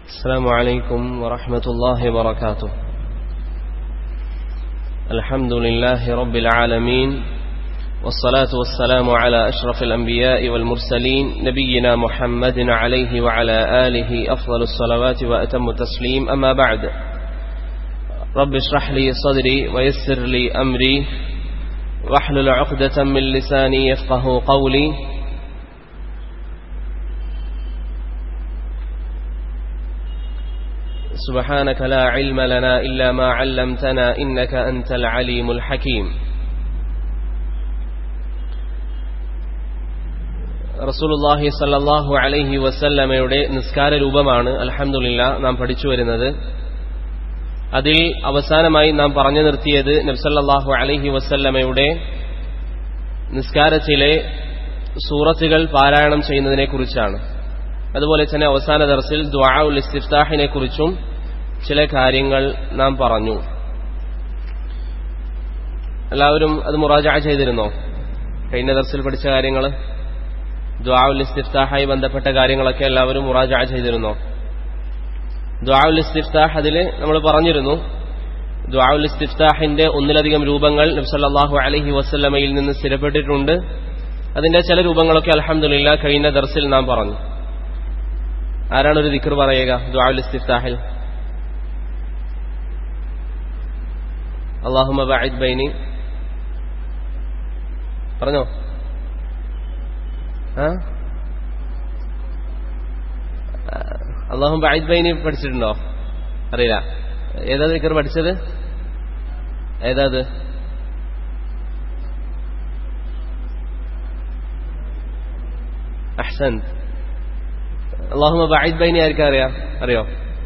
السلام عليكم ورحمة الله وبركاته الحمد لله رب العالمين والصلاة والسلام على أشرف الأنبياء والمرسلين نبينا محمد عليه وعلى آله أفضل الصلوات وأتم التسليم أما بعد رب اشرح لي صدري ويسر لي أمري واحلل عقدة من لساني يفقه قولي سبحانك لا علم لنا إلا ما علمتنا إنك أنت العليم الحكيم റസൂലുള്ളാഹി സല്ലല്ലാഹു അലൈഹി വസല്ലമയുടെ നിസ്കാര രൂപമാണ് അൽഹംദുലില്ല നാം പഠിച്ചു വരുന്നത് അതിൽ അവസാനമായി നാം പറഞ്ഞു നിർത്തിയത് നബ്സല്ലാഹു അലൈഹി വസല്ലമയുടെ നിസ്കാരത്തിലെ സൂറത്തുകൾ പാരായണം ചെയ്യുന്നതിനെ കുറിച്ചാണ് അതുപോലെ തന്നെ അവസാന ദർസിൽ ദ്വാഉൽ ഇസ്തിഫ്താഹിനെ കുറിച്ചും ചില കാര്യങ്ങൾ നാം പറഞ്ഞു എല്ലാവരും അത് മുറാജ ചെയ്തിരുന്നോ കഴിഞ്ഞ ദർസിൽ പഠിച്ച കാര്യങ്ങൾ ദ്വാഉൽ ഇസ്തിഫ്താഹായി ബന്ധപ്പെട്ട കാര്യങ്ങളൊക്കെ എല്ലാവരും മുറാജ ചെയ്തിരുന്നോ ദ്വാഉൽ ഇസ്തിഫ്താഹ് അതിൽ നമ്മൾ പറഞ്ഞിരുന്നു ദ്വാഉൽ ഇസ്തിഫ്താഹിന്റെ ഒന്നിലധികം രൂപങ്ങൾ നബ്സല്ലാഹു അലഹി വസ്ല്ലമയിൽ നിന്ന് സ്ഥിരപ്പെട്ടിട്ടുണ്ട് അതിന്റെ ചില രൂപങ്ങളൊക്കെ അലഹമുല്ല കഴിഞ്ഞ ദർസിൽ നാം പറഞ്ഞു ആരാണ് ഒരു ദിക്കർ പറയുക ദ്വാഉൽ ഇസ്തിഫ്താഹിൽ അള്ളാഹുമ ബഅദ് ബൈനി പറഞ്ഞോ അള്ളാഹു ബഅദ് ബൈനി പഠിച്ചിട്ടുണ്ടോ അറിയില്ല ഏതാ ദിക്കർ പഠിച്ചത് ഏതാ അത് അഹ്സൻ അള്ളാഹുമ ബഅദ് ബൈനി ആർക്കാ അറിയാം അറിയോ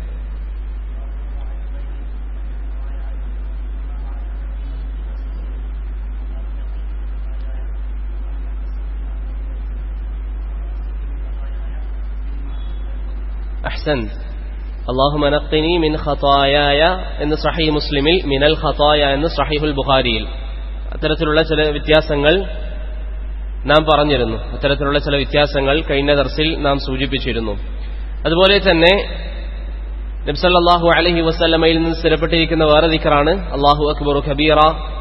അഹ്സൻ അള്ളാഹുമ നഖിനി മിൻ ഖതായായ എന്ന് സഹീഹ് മുസ്ലിമിൽ മിനൽ ഖതായ എന്ന് സഹീഹുൽ ബുഖാരിയിൽ അത്തരത്തിലുള്ള ചില വ്യത്യാസങ്ങൾ നാം പറഞ്ഞിരുന്നു അത്തരത്തിലുള്ള ചില വ്യത്യാസങ്ങൾ കഴിഞ്ഞ ദർസിൽ നാം സൂചിപ്പിച്ചിരുന്നു അതുപോലെ തന്നെ നബ്സല്ലാഹു അലഹി വസ്ലമയിൽ നിന്ന് സ്ഥിരപ്പെട്ടിരിക്കുന്ന വേറെ ദിക്കറാണ് അള്ളാഹു അക്ബർ ഖബീറ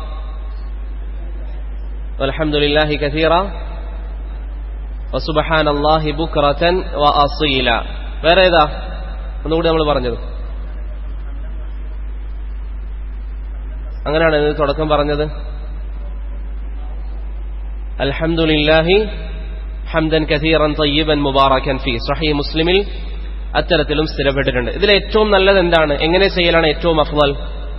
അലഹമുല്ലാഹി കഥീറ വസുബഹാൻ അള്ളാഹി ബുക്റത്തൻ വ അസീല വേറെ ഏതാ ഒന്നുകൂടി നമ്മൾ പറഞ്ഞത് അങ്ങനെയാണ് ഇത് തുടക്കം പറഞ്ഞത് അൽഹംദുലില്ലാഹി ഹംദൻ കഥീറൻ തയ്യബൻ മുബാറക്കൻ ഫി സഹി മുസ്ലിമിൽ അത്തരത്തിലും സ്ഥിരപ്പെട്ടിട്ടുണ്ട് ഇതിൽ ഏറ്റവും നല്ലത് എന്താണ് എങ്ങനെ ചെയ്യലാണ് ഏറ്റവും അഫ്വൽ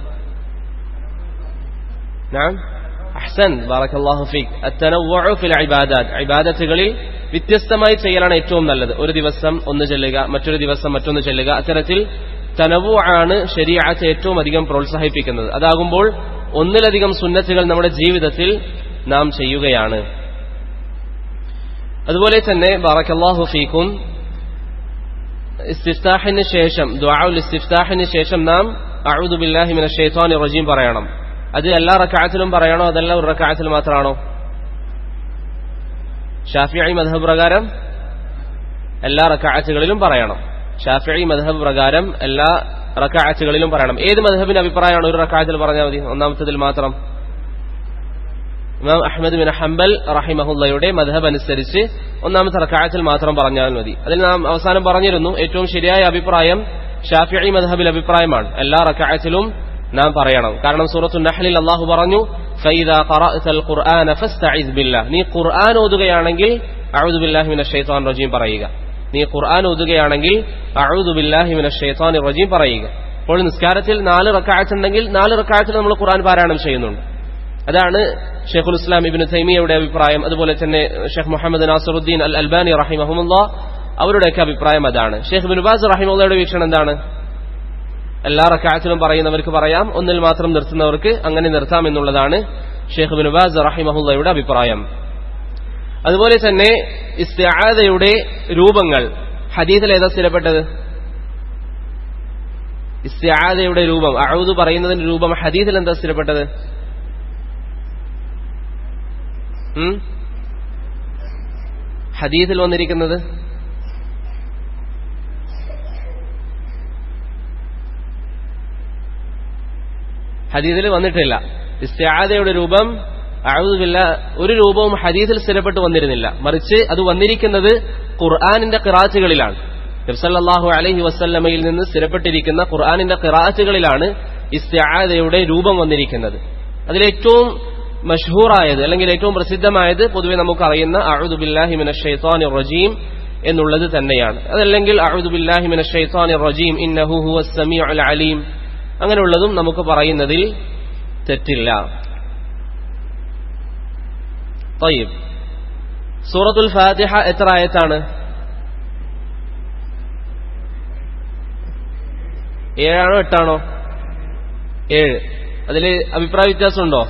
അഹ്സൻ ബാറക്കല്ലാഹു ഫീഖ് അത്തനവ്വഉ ഫിൽ ഇബാദാത്ത് ഇബാദത്തുകളിൽ വ്യത്യസ്തമായി ചെയ്യലാണ് ഏറ്റവും നല്ലത് ഒരു ദിവസം ഒന്ന് ചെല്ലുക മറ്റൊരു ദിവസം മറ്റൊന്ന് ചെല്ലുക അത്തരത്തിൽ തനവു ആണ് ശരിയാച്ച ഏറ്റവും അധികം പ്രോത്സാഹിപ്പിക്കുന്നത് അതാകുമ്പോൾ ഒന്നിലധികം സുന്നത്തുകൾ നമ്മുടെ ജീവിതത്തിൽ നാം ചെയ്യുകയാണ് അതുപോലെ തന്നെ ബാറക്കല്ലാഹു ഫീക്കും ഇസ്തിഫ്താഹിന് ശേഷം ദ്വാഉൽ ഇസ്തിഫ്താഹിന് ശേഷം നാം അഊദു ബില്ലാഹി മിനശ് ശൈത്വാനിർ റജീം പറയണം അത് എല്ലാ റക്കായത്തിലും പറയണോ അതല്ല ഒരു റക്കായത്തിൽ മാത്രമാണോ ഷാഫിഐ മധബ് പ്രകാരം എല്ലാ റക്കായത്തുകളിലും പറയണം ഷാഫിഐ മധബ് പ്രകാരം എല്ലാ റക്കായത്തുകളിലും പറയണം ഏത് മധബിന്റെ അഭിപ്രായമാണ് ഒരു റക്കായത്തിൽ പറഞ്ഞാൽ മതി ഒന്നാമത്തതിൽ മാത്രം ഇമാം അഹമ്മദ് ബിൻ ഹംബൽ റഹിമഹുല്ലയുടെ മധബ് അനുസരിച്ച് ഒന്നാമത്തെ റക്കായത്തിൽ മാത്രം പറഞ്ഞാൽ മതി അതിൽ നാം അവസാനം പറഞ്ഞിരുന്നു ഏറ്റവും ശരിയായ അഭിപ്രായം ഷാഫിഐ മധബിൽ അഭിപ്രായമാണ് എല്ലാ റക്കായത്തിലും നാം പറയണം കാരണം സൂറത്തു നഹ്ലിൽ അള്ളാഹു പറഞ്ഞു നീ ഖുർആൻ ഓതുകയാണെങ്കിൽ അഴുദു ബില്ലാഹി മിന ഷെയ്ത്താൻ റജീം പറയുക നീ ഖുർആൻ ഓതുകയാണെങ്കിൽ അഴുദു ബില്ലാഹി മിന ഷെയ്ത്താൻ റജീം പറയുക അപ്പോൾ നിസ്കാരത്തിൽ നാല് റക്കായത്തുണ്ടെങ്കിൽ നാല് റക്കായത്തിൽ നമ്മൾ ഖുർആൻ പാരായണം ചെയ്യുന്നുണ്ട് അതാണ് ഷെയ്ഖുൽ ഇസ്ലാം ഇബിൻ തൈമിയയുടെ അഭിപ്രായം അതുപോലെ തന്നെ ഷെയ്ഖ് മുഹമ്മദ് നാസറുദ്ദീൻ അൽ അൽബാനി റഹിമഹമുല്ല അവരുടെയൊക്കെ അഭിപ്രായം അതാണ് ഷെയ്ഖ് ബിനുബാസ് റഹിമുള്ളയുടെ വീക്ഷണം എന്താണ് എല്ലാ റക്കായത്തിലും പറയുന്നവർക്ക് പറയാം ഒന്നിൽ മാത്രം നിർത്തുന്നവർക്ക് അങ്ങനെ നിർത്താം എന്നുള്ളതാണ് ഷെയ്ഖ് ബിനുബാസ് റഹിമഹുല്ലയുടെ അഭിപ്രായം അതുപോലെ തന്നെ ഇസ്തിആദയുടെ രൂപങ്ങൾ ഹദീസിൽ ഏതാ സ്ഥിരപ്പെട്ടത് ഇസ്തിആദയുടെ രൂപം അഴുതു പറയുന്നതിന്റെ രൂപം ഹദീസിൽ എന്താ സ്ഥിരപ്പെട്ടത് ഹദീസിൽ വന്നിരിക്കുന്നത് ഹദീസിൽ വന്നിട്ടില്ല ഇസ്തിആദയുടെ രൂപം അഴുതുമില്ല ഒരു രൂപവും ഹദീസിൽ സ്ഥിരപ്പെട്ട് വന്നിരുന്നില്ല മറിച്ച് അത് വന്നിരിക്കുന്നത് ഖുർആാനിന്റെ കിറാത്തുകളിലാണ് നബ്സല്ലാഹു അലഹി വസ്ല്ലമയിൽ നിന്ന് സ്ഥിരപ്പെട്ടിരിക്കുന്ന ഖുർആാനിന്റെ കിറാത്തുകളിലാണ് ഇസ്തിആദയുടെ രൂപം വന്നിരിക്കുന്നത് അതിലേറ്റവും മഷ്ഹൂറായത് അല്ലെങ്കിൽ ഏറ്റവും പ്രസിദ്ധമായത് പൊതുവെ നമുക്കറിയുന്ന അഴുദുബില്ലാഹി മിന ഷെയ്ത്താനി റജീം എന്നുള്ളത് തന്നെയാണ് അതല്ലെങ്കിൽ അഴുദുബില്ലാഹി മിന ഷെയ്ത്താനി റജീം ഇന്നഹു ഹുവ സമീഉൽ അലീം അങ്ങനെയുള്ളതും നമുക്ക് പറയുന്നതിൽ തെറ്റില്ല طيب സൂറത്തുൽ ഫാത്തിഹ എത്ര ആയത്താണ് ഏഴാണോ എട്ടാണോ ഏഴ് അതിൽ അഭിപ്രായ വ്യത്യാസമുണ്ടോ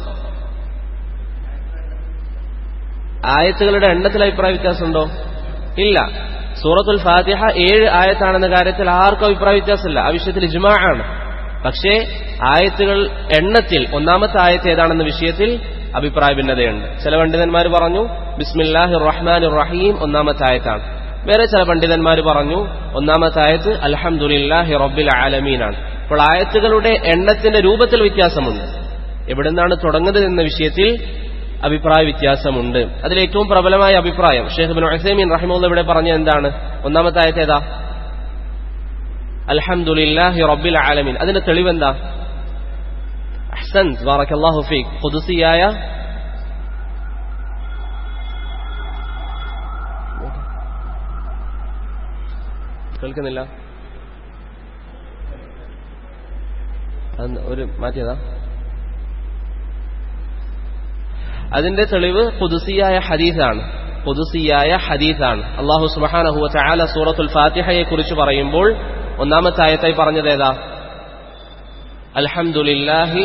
ആയത്തുകളുടെ എണ്ണത്തിൽ അഭിപ്രായ വ്യത്യാസമുണ്ടോ ഇല്ല സൂറത്തുൽ ഫാത്തിഹ ഏഴ് ആയത്താണെന്ന കാര്യത്തിൽ ആർക്കും അഭിപ്രായ വ്യത്യാസമില്ല ആ വിഷയത്തിൽ ഇജ്മാ ആണ് പക്ഷേ ആയത്തുകൾ എണ്ണത്തിൽ ഒന്നാമത്തെ ആയത്ത് ഏതാണെന്ന വിഷയത്തിൽ അഭിപ്രായ ഭിന്നതയുണ്ട് ചില പണ്ഡിതന്മാർ പറഞ്ഞു ബിസ്മില്ലാഹി റഹ്മാൻ റഹീം ഒന്നാമത്തെ ആയത്താണ് വേറെ ചില പണ്ഡിതന്മാർ പറഞ്ഞു ഒന്നാമത്തെ ആയത്ത് അൽഹംദുലില്ലാഹി റബ്ബിൽ ആലമീനാണ് അപ്പോൾ ആയത്തുകളുടെ എണ്ണത്തിന്റെ രൂപത്തിൽ വ്യത്യാസമുണ്ട് എവിടുന്നാണ് തുടങ്ങുന്നത് എന്ന വിഷയത്തിൽ അഭിപ്രായ വ്യത്യാസമുണ്ട് അതിൽ ഏറ്റവും പ്രബലമായ അഭിപ്രായം ഷെയ്ഖ് ബിൻ ഹുസൈമീൻ റഹിമുള്ള ഇവിടെ പറഞ്ഞ എന്താണ് ഒന്നാമത്തെ ആയത്ത് ഏതാ അൽഹംദുലില്ലാഹി റബ്ബിൽ ആലമീൻ അതിന്റെ തെളിവെന്താ അഹ്സൻ ബാറക്കല്ലാഹു ഫീക് ഖുദ്സിയായ കേൾക്കുന്നില്ല ഒരു മാറ്റിയതാ അതിന്റെ തെളിവ് പുതുസിയായ ഹദീസാണ് പുതുസിയായ ഹദീസാണ് അള്ളാഹു സുബാനഹുവ ചാല സൂറത്തുൽ ഫാത്തിഹയെ കുറിച്ച് പറയുമ്പോൾ ഒന്നാമത്തെ ആയത്തായി പറഞ്ഞത് ഏതാ അൽഹംദുലില്ലാഹി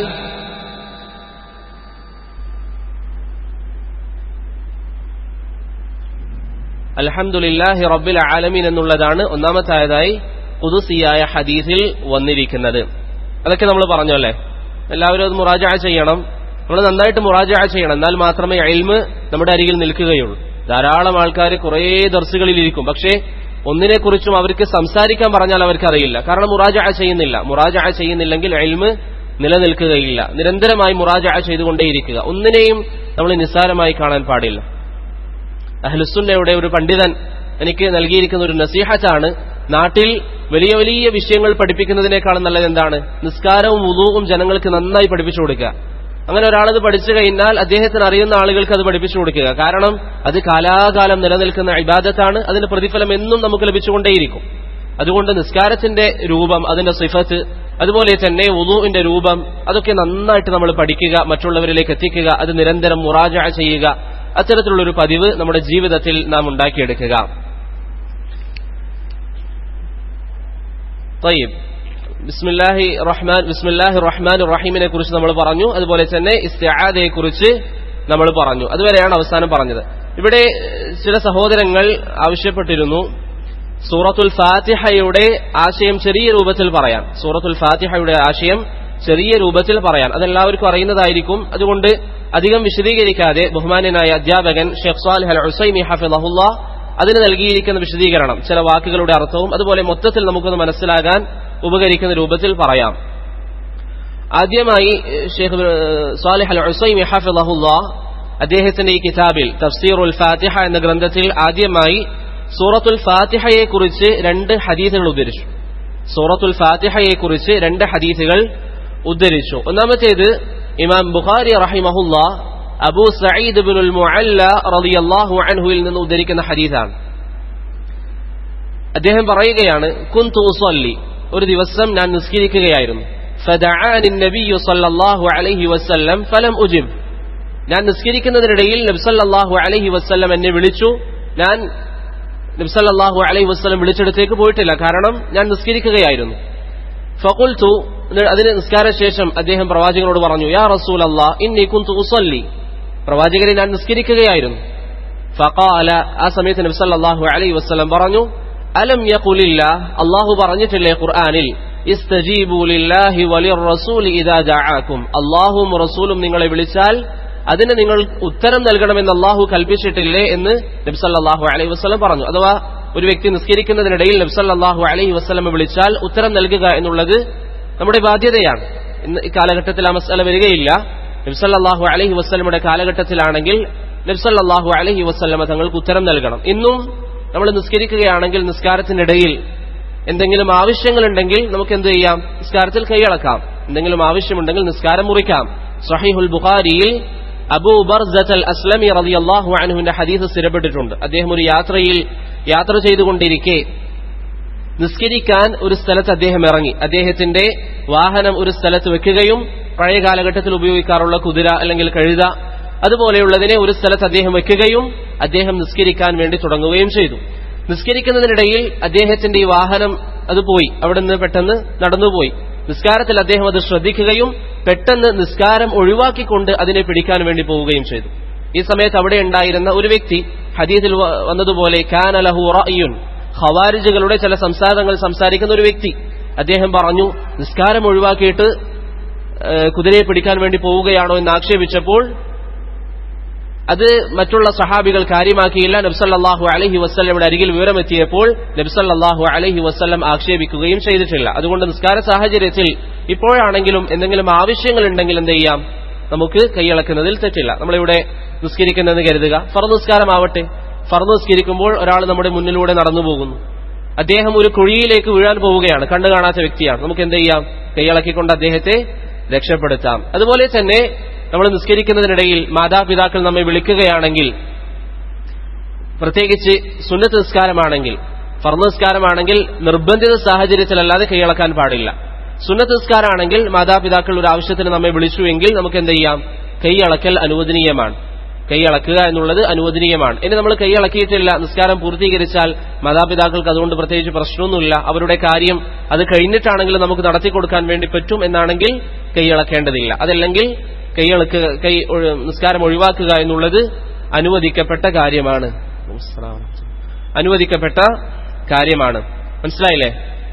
അൽഹംദുലില്ലാഹി റബ്ബിൽ ആലമീൻ എന്നുള്ളതാണ് ഒന്നാമത്തെ ആയതായി പുതുസിയായ ഹദീസിൽ വന്നിരിക്കുന്നത് അതൊക്കെ നമ്മൾ പറഞ്ഞു അല്ലേ എല്ലാവരും അത് മുറാജ ചെയ്യണം നമ്മൾ നന്നായിട്ട് മുറാജ ചെയ്യണം എന്നാൽ മാത്രമേ എൽമ് നമ്മുടെ അരികിൽ നിൽക്കുകയുള്ളൂ ധാരാളം ആൾക്കാർ കുറേ ദർസുകളിലിരിക്കും പക്ഷേ ഒന്നിനെക്കുറിച്ചും അവർക്ക് സംസാരിക്കാൻ പറഞ്ഞാൽ അവർക്കറിയില്ല കാരണം മുറാജ ചെയ്യുന്നില്ല മുറാജ ചെയ്യുന്നില്ലെങ്കിൽ എൽമ് നിലനിൽക്കുകയില്ല നിരന്തരമായി മുറാജ ചെയ്തുകൊണ്ടേയിരിക്കുക ഒന്നിനെയും നമ്മൾ നിസ്സാരമായി കാണാൻ പാടില്ല അഹ്ലുസുന്നയുടെ ഒരു പണ്ഡിതൻ എനിക്ക് നൽകിയിരിക്കുന്ന ഒരു നസീഹത്താണ് നാട്ടിൽ വലിയ വലിയ വിഷയങ്ങൾ പഠിപ്പിക്കുന്നതിനേക്കാളും നല്ലത് എന്താണ് നിസ്കാരവും ഉദൂവും ജനങ്ങൾക്ക് നന്നായി പഠിപ്പിച്ചു കൊടുക്കുക അങ്ങനെ ഒരാളത് പഠിച്ചു കഴിഞ്ഞാൽ അദ്ദേഹത്തിന് അറിയുന്ന ആളുകൾക്ക് അത് പഠിപ്പിച്ചു കൊടുക്കുക കാരണം അത് കാലാകാലം നിലനിൽക്കുന്ന ഇബാദത്താണ് അതിന്റെ പ്രതിഫലം എന്നും നമുക്ക് ലഭിച്ചുകൊണ്ടേയിരിക്കും അതുകൊണ്ട് നിസ്കാരത്തിന്റെ രൂപം അതിന്റെ സിഫത്ത് അതുപോലെ തന്നെ ഉദുവിന്റെ രൂപം അതൊക്കെ നന്നായിട്ട് നമ്മൾ പഠിക്കുക മറ്റുള്ളവരിലേക്ക് എത്തിക്കുക അത് നിരന്തരം മുറാജ ചെയ്യുക അത്തരത്തിലുള്ളൊരു പതിവ് നമ്മുടെ ജീവിതത്തിൽ നാം ഉണ്ടാക്കിയെടുക്കുക طيب ബിസ്മില്ലാഹി റഹ്മാൻ ബിസ്മില്ലാഹി റഹ്മാൻ റഹീമിനെ കുറിച്ച് നമ്മൾ പറഞ്ഞു അതുപോലെ തന്നെ ഇസ്തിആദയെ കുറിച്ച് നമ്മൾ പറഞ്ഞു അതുവരെയാണ് അവസാനം പറഞ്ഞത് ഇവിടെ ചില സഹോദരങ്ങൾ ആവശ്യപ്പെട്ടിരുന്നു സൂറത്തുൽ ഫാത്തിഹയുടെ ആശയം ചെറിയ രൂപത്തിൽ പറയാൻ സൂറത്തുൽ ഫാത്തിഹയുടെ ആശയം ചെറിയ രൂപത്തിൽ പറയാൻ അതെല്ലാവർക്കും അറിയുന്നതായിരിക്കും അതുകൊണ്ട് അധികം വിശദീകരിക്കാതെ ബഹുമാന്യനായ അധ്യാപകൻ ഷെഖ് സാലിഹ് അൽ ഹുസൈമി ഹഫിദഹുല്ല അതിന് നൽകിയിരിക്കുന്ന വിശദീകരണം ചില വാക്കുകളുടെ അർത്ഥവും അതുപോലെ മൊത്തത്തിൽ നമുക്കൊന്ന് മനസ്സിലാകാൻ ഉപകരിക്കുന്ന രൂപത്തിൽ പറയാം ആദ്യമായി ഷെയ്ഖ് സാലിഹ് അൽ ഹുസൈമി ഹഫിദഹുല്ല അദ്ദേഹത്തിന്റെ ഈ കിതാബിൽ തഫ്സീറുൽ ഫാത്തിഹ എന്ന ഗ്രന്ഥത്തിൽ ആദ്യമായി സൂറത്തുൽ ഫാത്തിഹയെ കുറിച്ച് രണ്ട് ഹദീസുകൾ ഉദ്ധരിച്ചു സൂറത്തുൽ ഫാത്തിഹയെ കുറിച്ച് രണ്ട് ഹദീസുകൾ ഉദ്ധരിച്ചു ഒന്നാമത്തേത് ഇമാം ബുഖാരി റഹിമഹുല്ല അബൂ സഈദ് ബിനുൽ മുഅല്ല റളിയല്ലാഹു അൻഹുവിൽ നിന്ന് ഉദ്ധരിക്കുന്ന ഹദീസാണ് അദ്ദേഹം പറയുകയാണ് കുന്തു ഉസല്ലി ഒരു ദിവസം ഞാൻ നിസ്കരിക്കുകയായിരുന്നു ഫദഅനി നബിയ്യു സല്ലല്ലാഹു അലൈഹി വസല്ലം ഫലം ഉജിബ് ഞാൻ നിസ്കരിക്കുന്നതിനിടയിൽ നബി സല്ലല്ലാഹു അലൈഹി വസല്ലം എന്നെ വിളിച്ചു ഞാൻ നബി സല്ലല്ലാഹു അലൈഹി വസല്ലം വിളിച്ചെടുത്തേക്ക് പോയിട്ടില്ല കാരണം ഞാൻ നിസ്കരിക്കുകയായിരുന്നു ഫഖുൽതു അതിന് നിസ്കാര ശേഷം അദ്ദേഹം പ്രവാചകനോട് പറഞ്ഞു യാ റസൂൽ അല്ലാ ഇന്നി കുന്തു ഉസല്ലി പ്രവാചകരെ ഞാൻ നിസ്കരിക്കുകയായിരുന്നു ഫഖാല ആ സമയത്ത് നബി സല്ലല്ലാഹു അലൈഹി വസല്ലം പറഞ്ഞു അലം യഖുലില്ല അല്ലാഹു പറഞ്ഞിട്ടില്ലേ ഖുർആനിൽ ഇസ്തജീബു ലില്ലാഹി വലിർ റസൂലി ഇദാ ജഅഅകും അല്ലാഹുവും റസൂലും നിങ്ങളെ വിളിച്ചാൽ അതിന് നിങ്ങൾ ഉത്തരം നൽകണമെന്ന് അള്ളാഹു കൽപ്പിച്ചിട്ടില്ലേ എന്ന് നബ്സല്ലാഹു അലൈഹി വസ്ലം പറഞ്ഞു അഥവാ ഒരു വ്യക്തി നിസ്കരിക്കുന്നതിനിടയിൽ നബ്സല്ലാഹു അലൈഹി വസ്ലമെ വിളിച്ചാൽ ഉത്തരം നൽകുക എന്നുള്ളത് നമ്മുടെ ബാധ്യതയാണ് ഇന്ന് ഈ കാലഘട്ടത്തിൽ ആ മസല വരികയില്ല നബ്സല്ലാഹു അലഹി വസ്ലമയുടെ കാലഘട്ടത്തിലാണെങ്കിൽ നബ്സല്ലാഹു അലഹി വസ്ലമ തങ്ങൾക്ക് ഉത്തരം നൽകണം ഇന്നും നമ്മൾ നിസ്കരിക്കുകയാണെങ്കിൽ നിസ്കാരത്തിനിടയിൽ എന്തെങ്കിലും ആവശ്യങ്ങളുണ്ടെങ്കിൽ നമുക്ക് എന്ത് ചെയ്യാം നിസ്കാരത്തിൽ കൈയളക്കാം എന്തെങ്കിലും ആവശ്യമുണ്ടെങ്കിൽ നിസ്കാരം മുറിക്കാം സഹീഹുൽ ബുഖാരിയിൽ അബൂ ബർസത്ത് അൽ അസ്ലമി റളിയല്ലാഹു അൻഹുവിന്റെ ഹദീസ് സ്ഥിരപ്പെട്ടിട്ടുണ്ട് അദ്ദേഹം ഒരു യാത്രയിൽ യാത്ര ചെയ്തുകൊണ്ടിരിക്കെ നിസ്കരിക്കാൻ ഒരു സ്ഥലത്ത് അദ്ദേഹം ഇറങ്ങി അദ്ദേഹത്തിന്റെ വാഹനം ഒരു സ്ഥലത്ത് വെക്കുകയും പഴയ കാലഘട്ടത്തിൽ ഉപയോഗിക്കാറുള്ള കുതിര അല്ലെങ്കിൽ കഴുത അതുപോലെയുള്ളതിനെ ഒരു സ്ഥലത്ത് അദ്ദേഹം വെക്കുകയും അദ്ദേഹം നിസ്കരിക്കാൻ വേണ്ടി തുടങ്ങുകയും ചെയ്തു നിസ്കരിക്കുന്നതിനിടയിൽ അദ്ദേഹത്തിന്റെ ഈ വാഹനം അത് പോയി അവിടെ നിന്ന് പെട്ടെന്ന് നടന്നുപോയി നിസ്കാരത്തിൽ അദ്ദേഹം അത് ശ്രദ്ധിക്കുകയും പെട്ടെന്ന് നിസ്കാരം ഒഴിവാക്കിക്കൊണ്ട് അതിനെ പിടിക്കാൻ വേണ്ടി പോവുകയും ചെയ്തു ഈ സമയത്ത് അവിടെ ഉണ്ടായിരുന്ന ഒരു വ്യക്തി ഹദീസിൽ വന്നതുപോലെ കാനലഹു റഅയുൻ ഖവാരിജുകളുടെ ചില സംസാരങ്ങൾ സംസാരിക്കുന്ന ഒരു വ്യക്തി അദ്ദേഹം പറഞ്ഞു നിസ്കാരം ഒഴിവാക്കിയിട്ട് കുതിരയെ പിടിക്കാൻ വേണ്ടി പോവുകയാണോ എന്ന് ആക്ഷേപിച്ചപ്പോൾ അത് മറ്റുള്ള സഹാബികൾ കാര്യമാക്കിയില്ല നബ്സല്ലാഹു അലഹി വസ്ല്ലയുടെ അരികിൽ വിവരമെത്തിയപ്പോൾ നബ്സല്ലാഹു അലഹി വസ്ല്ലം ആക്ഷേപിക്കുകയും ചെയ്തിട്ടില്ല അതുകൊണ്ട് നിസ്കാര സാഹചര്യത്തിൽ ഇപ്പോഴാണെങ്കിലും എന്തെങ്കിലും ആവശ്യങ്ങൾ ഉണ്ടെങ്കിൽ എന്ത് ചെയ്യാം നമുക്ക് കൈയളക്കുന്നതിൽ തെറ്റില്ല നമ്മളിവിടെ നിസ്കരിക്കുന്നതെന്ന് കരുതുക ഫർ നിസ്കാരമാവട്ടെ ഫർ നിസ്കരിക്കുമ്പോൾ ഒരാൾ നമ്മുടെ മുന്നിലൂടെ നടന്നു പോകുന്നു അദ്ദേഹം ഒരു കുഴിയിലേക്ക് വീഴാൻ പോവുകയാണ് കണ്ടു കാണാത്ത വ്യക്തിയാണ് നമുക്ക് എന്ത് ചെയ്യാം കൈയളക്കിക്കൊണ്ട് അദ്ദേഹത്തെ രക്ഷപ്പെടുത്താം അതുപോലെ തന്നെ നമ്മൾ നിസ്കരിക്കുന്നതിനിടയിൽ മാതാപിതാക്കൾ നമ്മെ വിളിക്കുകയാണെങ്കിൽ പ്രത്യേകിച്ച് സുന്നത്ത് നിസ്കാരമാണെങ്കിൽ ഫർദ് നിസ്കാരമാണെങ്കിൽ നിർബന്ധിത സാഹചര്യത്തിലല്ലാതെ കൈയളക്കാൻ പാടില്ല സുന്നത്ത് നിസ്കാരമാണെങ്കിൽ മാതാപിതാക്കൾ ഒരു ആവശ്യത്തിന് നമ്മെ വിളിച്ചുവെങ്കിൽ നമുക്ക് എന്ത് ചെയ്യാം കൈയളക്കൽ അനുവദനീയമാണ് കൈയളക്കുക എന്നുള്ളത് അനുവദനീയമാണ് ഇനി നമ്മൾ കൈയളക്കിയിട്ടില്ല നിസ്കാരം പൂർത്തീകരിച്ചാൽ മാതാപിതാക്കൾക്ക് അതുകൊണ്ട് പ്രത്യേകിച്ച് പ്രശ്നമൊന്നുമില്ല അവരുടെ കാര്യം അത് കഴിഞ്ഞിട്ടാണെങ്കിലും നമുക്ക് നടത്തി കൊടുക്കാൻ വേണ്ടി പറ്റും എന്നാണെങ്കിൽ കൈയളക്കേണ്ടതില്ല അതല്ലെങ്കിൽ കൈയളക്കുക കൈ നിസ്കാരം ഒഴിവാക്കുക എന്നുള്ളത് അനുവദിക്കപ്പെട്ട കാര്യമാണ് അനുവദിക്കപ്പെട്ട കാര്യമാണ് മനസ്സിലായില്ലേ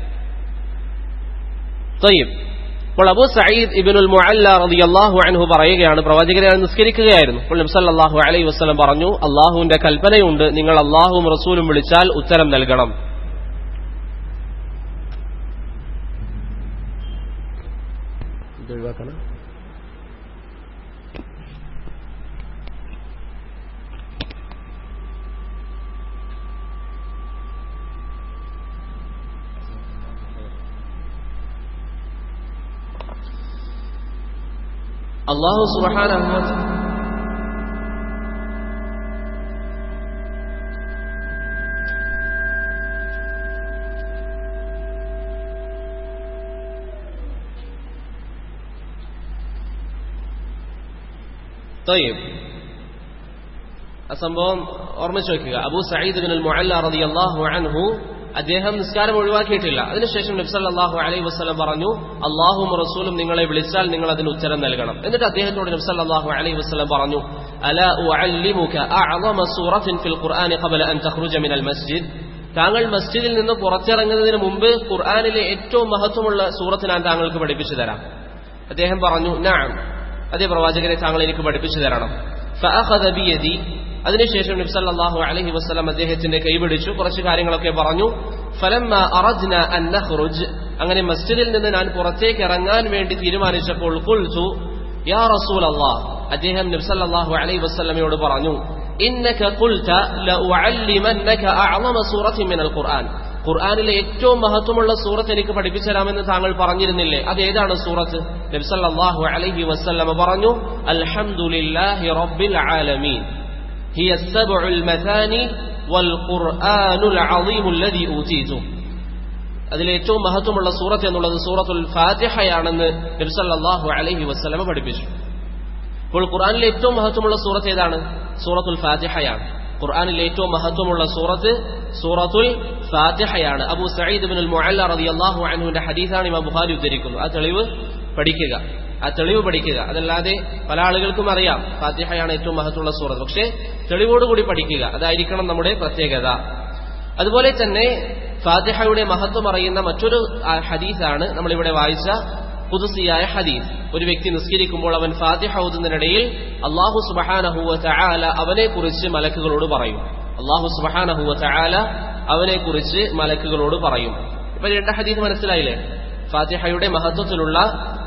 തൊയ്യും അപ്പോൾ അബൂ സയ്യിദ് ഇബിനുൽ മുഅല്ല റളിയല്ലാഹു അൻഹു പറയുകയാണ് പ്രവാചകനെ നിസ്കരിക്കുകയായിരുന്നു അപ്പോൾ നബി സല്ലല്ലാഹു അലൈഹി വസല്ലം പറഞ്ഞു അള്ളാഹുവിന്റെ കൽപ്പനയുണ്ട് നിങ്ങൾ അള്ളാഹുവും റസൂലും വിളിച്ചാൽ ഉത്തരം നൽകണം ഒഴിവാക്കണം അള്ളാഹു സുബ്ഹാനഹു طيب ആ സംഭവം ഓർമ്മിച്ചു വെക്കുക അബൂ സയ്യിദ് ബിൻ മുഅല്ല റളിയല്ലാഹു അൻഹു അദ്ദേഹം നിസ്കാരം ഒഴിവാക്കിയിട്ടില്ല അതിനുശേഷം നബ്സല്ലാഹു അലൈഹി വസ്ലം പറഞ്ഞു അള്ളാഹും റസൂലും നിങ്ങളെ വിളിച്ചാൽ നിങ്ങൾ അതിന് ഉത്തരം നൽകണം എന്നിട്ട് അദ്ദേഹത്തോട് നബ്സല്ലാഹു അലൈഹി വസ്ലം പറഞ്ഞു അല ഉഅല്ലിമുക അഅളമ സൂറത്തിൻ ഫിൽ ഖുർആനി ഖബല അൻ തഖ്റുജ മിനൽ മസ്ജിദ് താങ്കൾ മസ്ജിദിൽ നിന്ന് പുറത്തിറങ്ങുന്നതിന് മുമ്പ് ഖുർആനിലെ ഏറ്റവും മഹത്വമുള്ള സൂറത്ത് ഞാൻ താങ്കൾക്ക് പഠിപ്പിച്ചു തരാം അദ്ദേഹം പറഞ്ഞു നഅം അതേ പ്രവാചകരെ താങ്കൾ എനിക്ക് പഠിപ്പിച്ചു തരണം ഫഅഖദ ബിയദി അതിനുശേഷം നബ്സല്ലാഹു അലഹി വസ്ലം അദ്ദേഹത്തിന്റെ കൈപിടിച്ചു കുറച്ച് കാര്യങ്ങളൊക്കെ പറഞ്ഞു ഫലമ്മ അറജ്ന അൻ നഖ്റുജ് അങ്ങനെ മസ്ജിദിൽ നിന്ന് ഞാൻ പുറത്തേക്ക് ഇറങ്ങാൻ വേണ്ടി തീരുമാനിച്ചപ്പോൾ ഖുൽതു യാ റസൂൽ അള്ളാഹ് അദ്ദേഹം നബ്സല്ലാഹു അലൈഹി വസ്ലമയോട് പറഞ്ഞു ഇന്നക ഖുൽത ലഉഅല്ലിമന്നക അഅളമ സൂറത്തിൻ മിനൽ ഖുർആൻ ഖുർആനിലെ ഏറ്റവും മഹത്വമുള്ള സൂറത്ത് എനിക്ക് പഠിപ്പിച്ചു തരാമെന്ന് താങ്കൾ പറഞ്ഞിരുന്നില്ലേ അതേതാണ് സൂറത്ത് നബ്സല്ലാഹു അലൈഹി വസ്ലമ പറഞ്ഞു അൽഹംദുലില്ലാഹി റബ്ബിൽ ആലമീൻ هي السبع المثاني والقرآن العظيم الذي أوتيته അതിൽ ഏറ്റവും മഹത്വമുള്ള സൂറത്ത് എന്നുള്ളത് സൂറത്തുൽ ഫാത്തിഹയാണെന്ന് നബ്സല്ലാഹു അലൈഹി വസ്ലമ പഠിപ്പിച്ചു അപ്പോൾ ഖുർആാനിലെ ഏറ്റവും മഹത്വമുള്ള സൂറത്ത് ഏതാണ് സൂറത്തുൽ ഫാത്തിഹയാണ് ഖുർആാനിലെ ഏറ്റവും മഹത്വമുള്ള സൂറത്ത് സൂറത്തുൽ ഫാത്തിഹയാണ് അബു സയ്യിദ് ബിൻ മുഅല്ല റളിയല്ലാഹു അൻഹുവിന്റെ ഹദീസാണ് ഇമാം ബുഖാരി ഉദ്ധരിക്കുന്നത് ആ തെളിവ് പഠിക്കുക ആ തെളിവ് പഠിക്കുക അതല്ലാതെ പല ആളുകൾക്കും അറിയാം ഫാത്തിഹയാണ് ഏറ്റവും മഹത്വമുള്ള സൂറത്ത് പക്ഷേ തെളിവോടുകൂടി പഠിക്കുക അതായിരിക്കണം നമ്മുടെ പ്രത്യേകത അതുപോലെ തന്നെ ഫാത്തിഹയുടെ മഹത്വം അറിയുന്ന മറ്റൊരു ഹദീസാണ് നമ്മളിവിടെ വായിച്ച പുതുസിയായ ഹദീസ് ഒരു വ്യക്തി നിസ്കരിക്കുമ്പോൾ അവൻ ഫാത്തിഹ ഓതുന്നതിനിടയിൽ അള്ളാഹു സുബഹാനഹുവ ചായാല അവനെ കുറിച്ച് മലക്കുകളോട് പറയും അള്ളാഹു സുബഹാനഹുവ ചായാല അവനെ കുറിച്ച് മലക്കുകളോട് പറയും ഇപ്പൊ രണ്ട് ഹദീസ് മനസ്സിലായില്ലേ ഫാത്തിഹയുടെ മഹത്വത്തിലുള്ള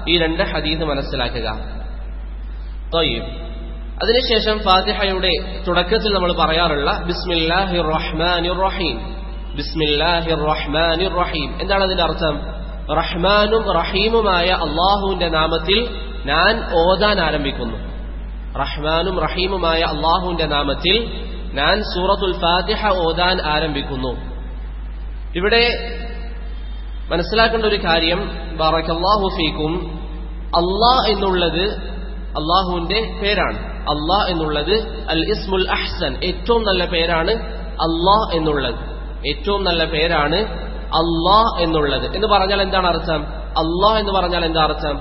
ഈ രണ്ട് ഹദീദ് മനസ്സിലാക്കുക തൊയ്യും അതിനുശേഷം ഫാത്തിഹയുടെ തുടക്കത്തിൽ നമ്മൾ പറയാറുള്ള ബിസ്മില്ലാഹി റഹ്മാനിർ റഹീം ബിസ്മില്ലാഹി റഹ്മാനിർ റഹീം എന്താണ് അതിന്റെ അർത്ഥം റഹ്മാനും റഹീമുമായ അള്ളാഹുവിന്റെ നാമത്തിൽ ഞാൻ ഓതാൻ ആരംഭിക്കുന്നു റഹ്മാനും റഹീമുമായ അള്ളാഹുവിന്റെ നാമത്തിൽ ഞാൻ സൂറത്തുൽ ഫാത്തിഹ ഓതാൻ ആരംഭിക്കുന്നു ഇവിടെ മനസ്സിലാക്കേണ്ട ഒരു കാര്യം ബാറക്കല്ലാഹു ഫീക്കും അള്ളാ എന്നുള്ളത് അള്ളാഹുവിന്റെ പേരാണ് അള്ളാ എന്നുള്ളത് അൽ ഇസ്മുൽ അഹ്സൻ ഏറ്റവും നല്ല പേരാണ് അള്ളാ എന്നുള്ളത് ഏറ്റവും നല്ല പേരാണ് അള്ളാ എന്നുള്ളത് എന്ന് പറഞ്ഞാൽ എന്താണ് അർത്ഥം അള്ളാ എന്ന് പറഞ്ഞാൽ എന്താ അർത്ഥം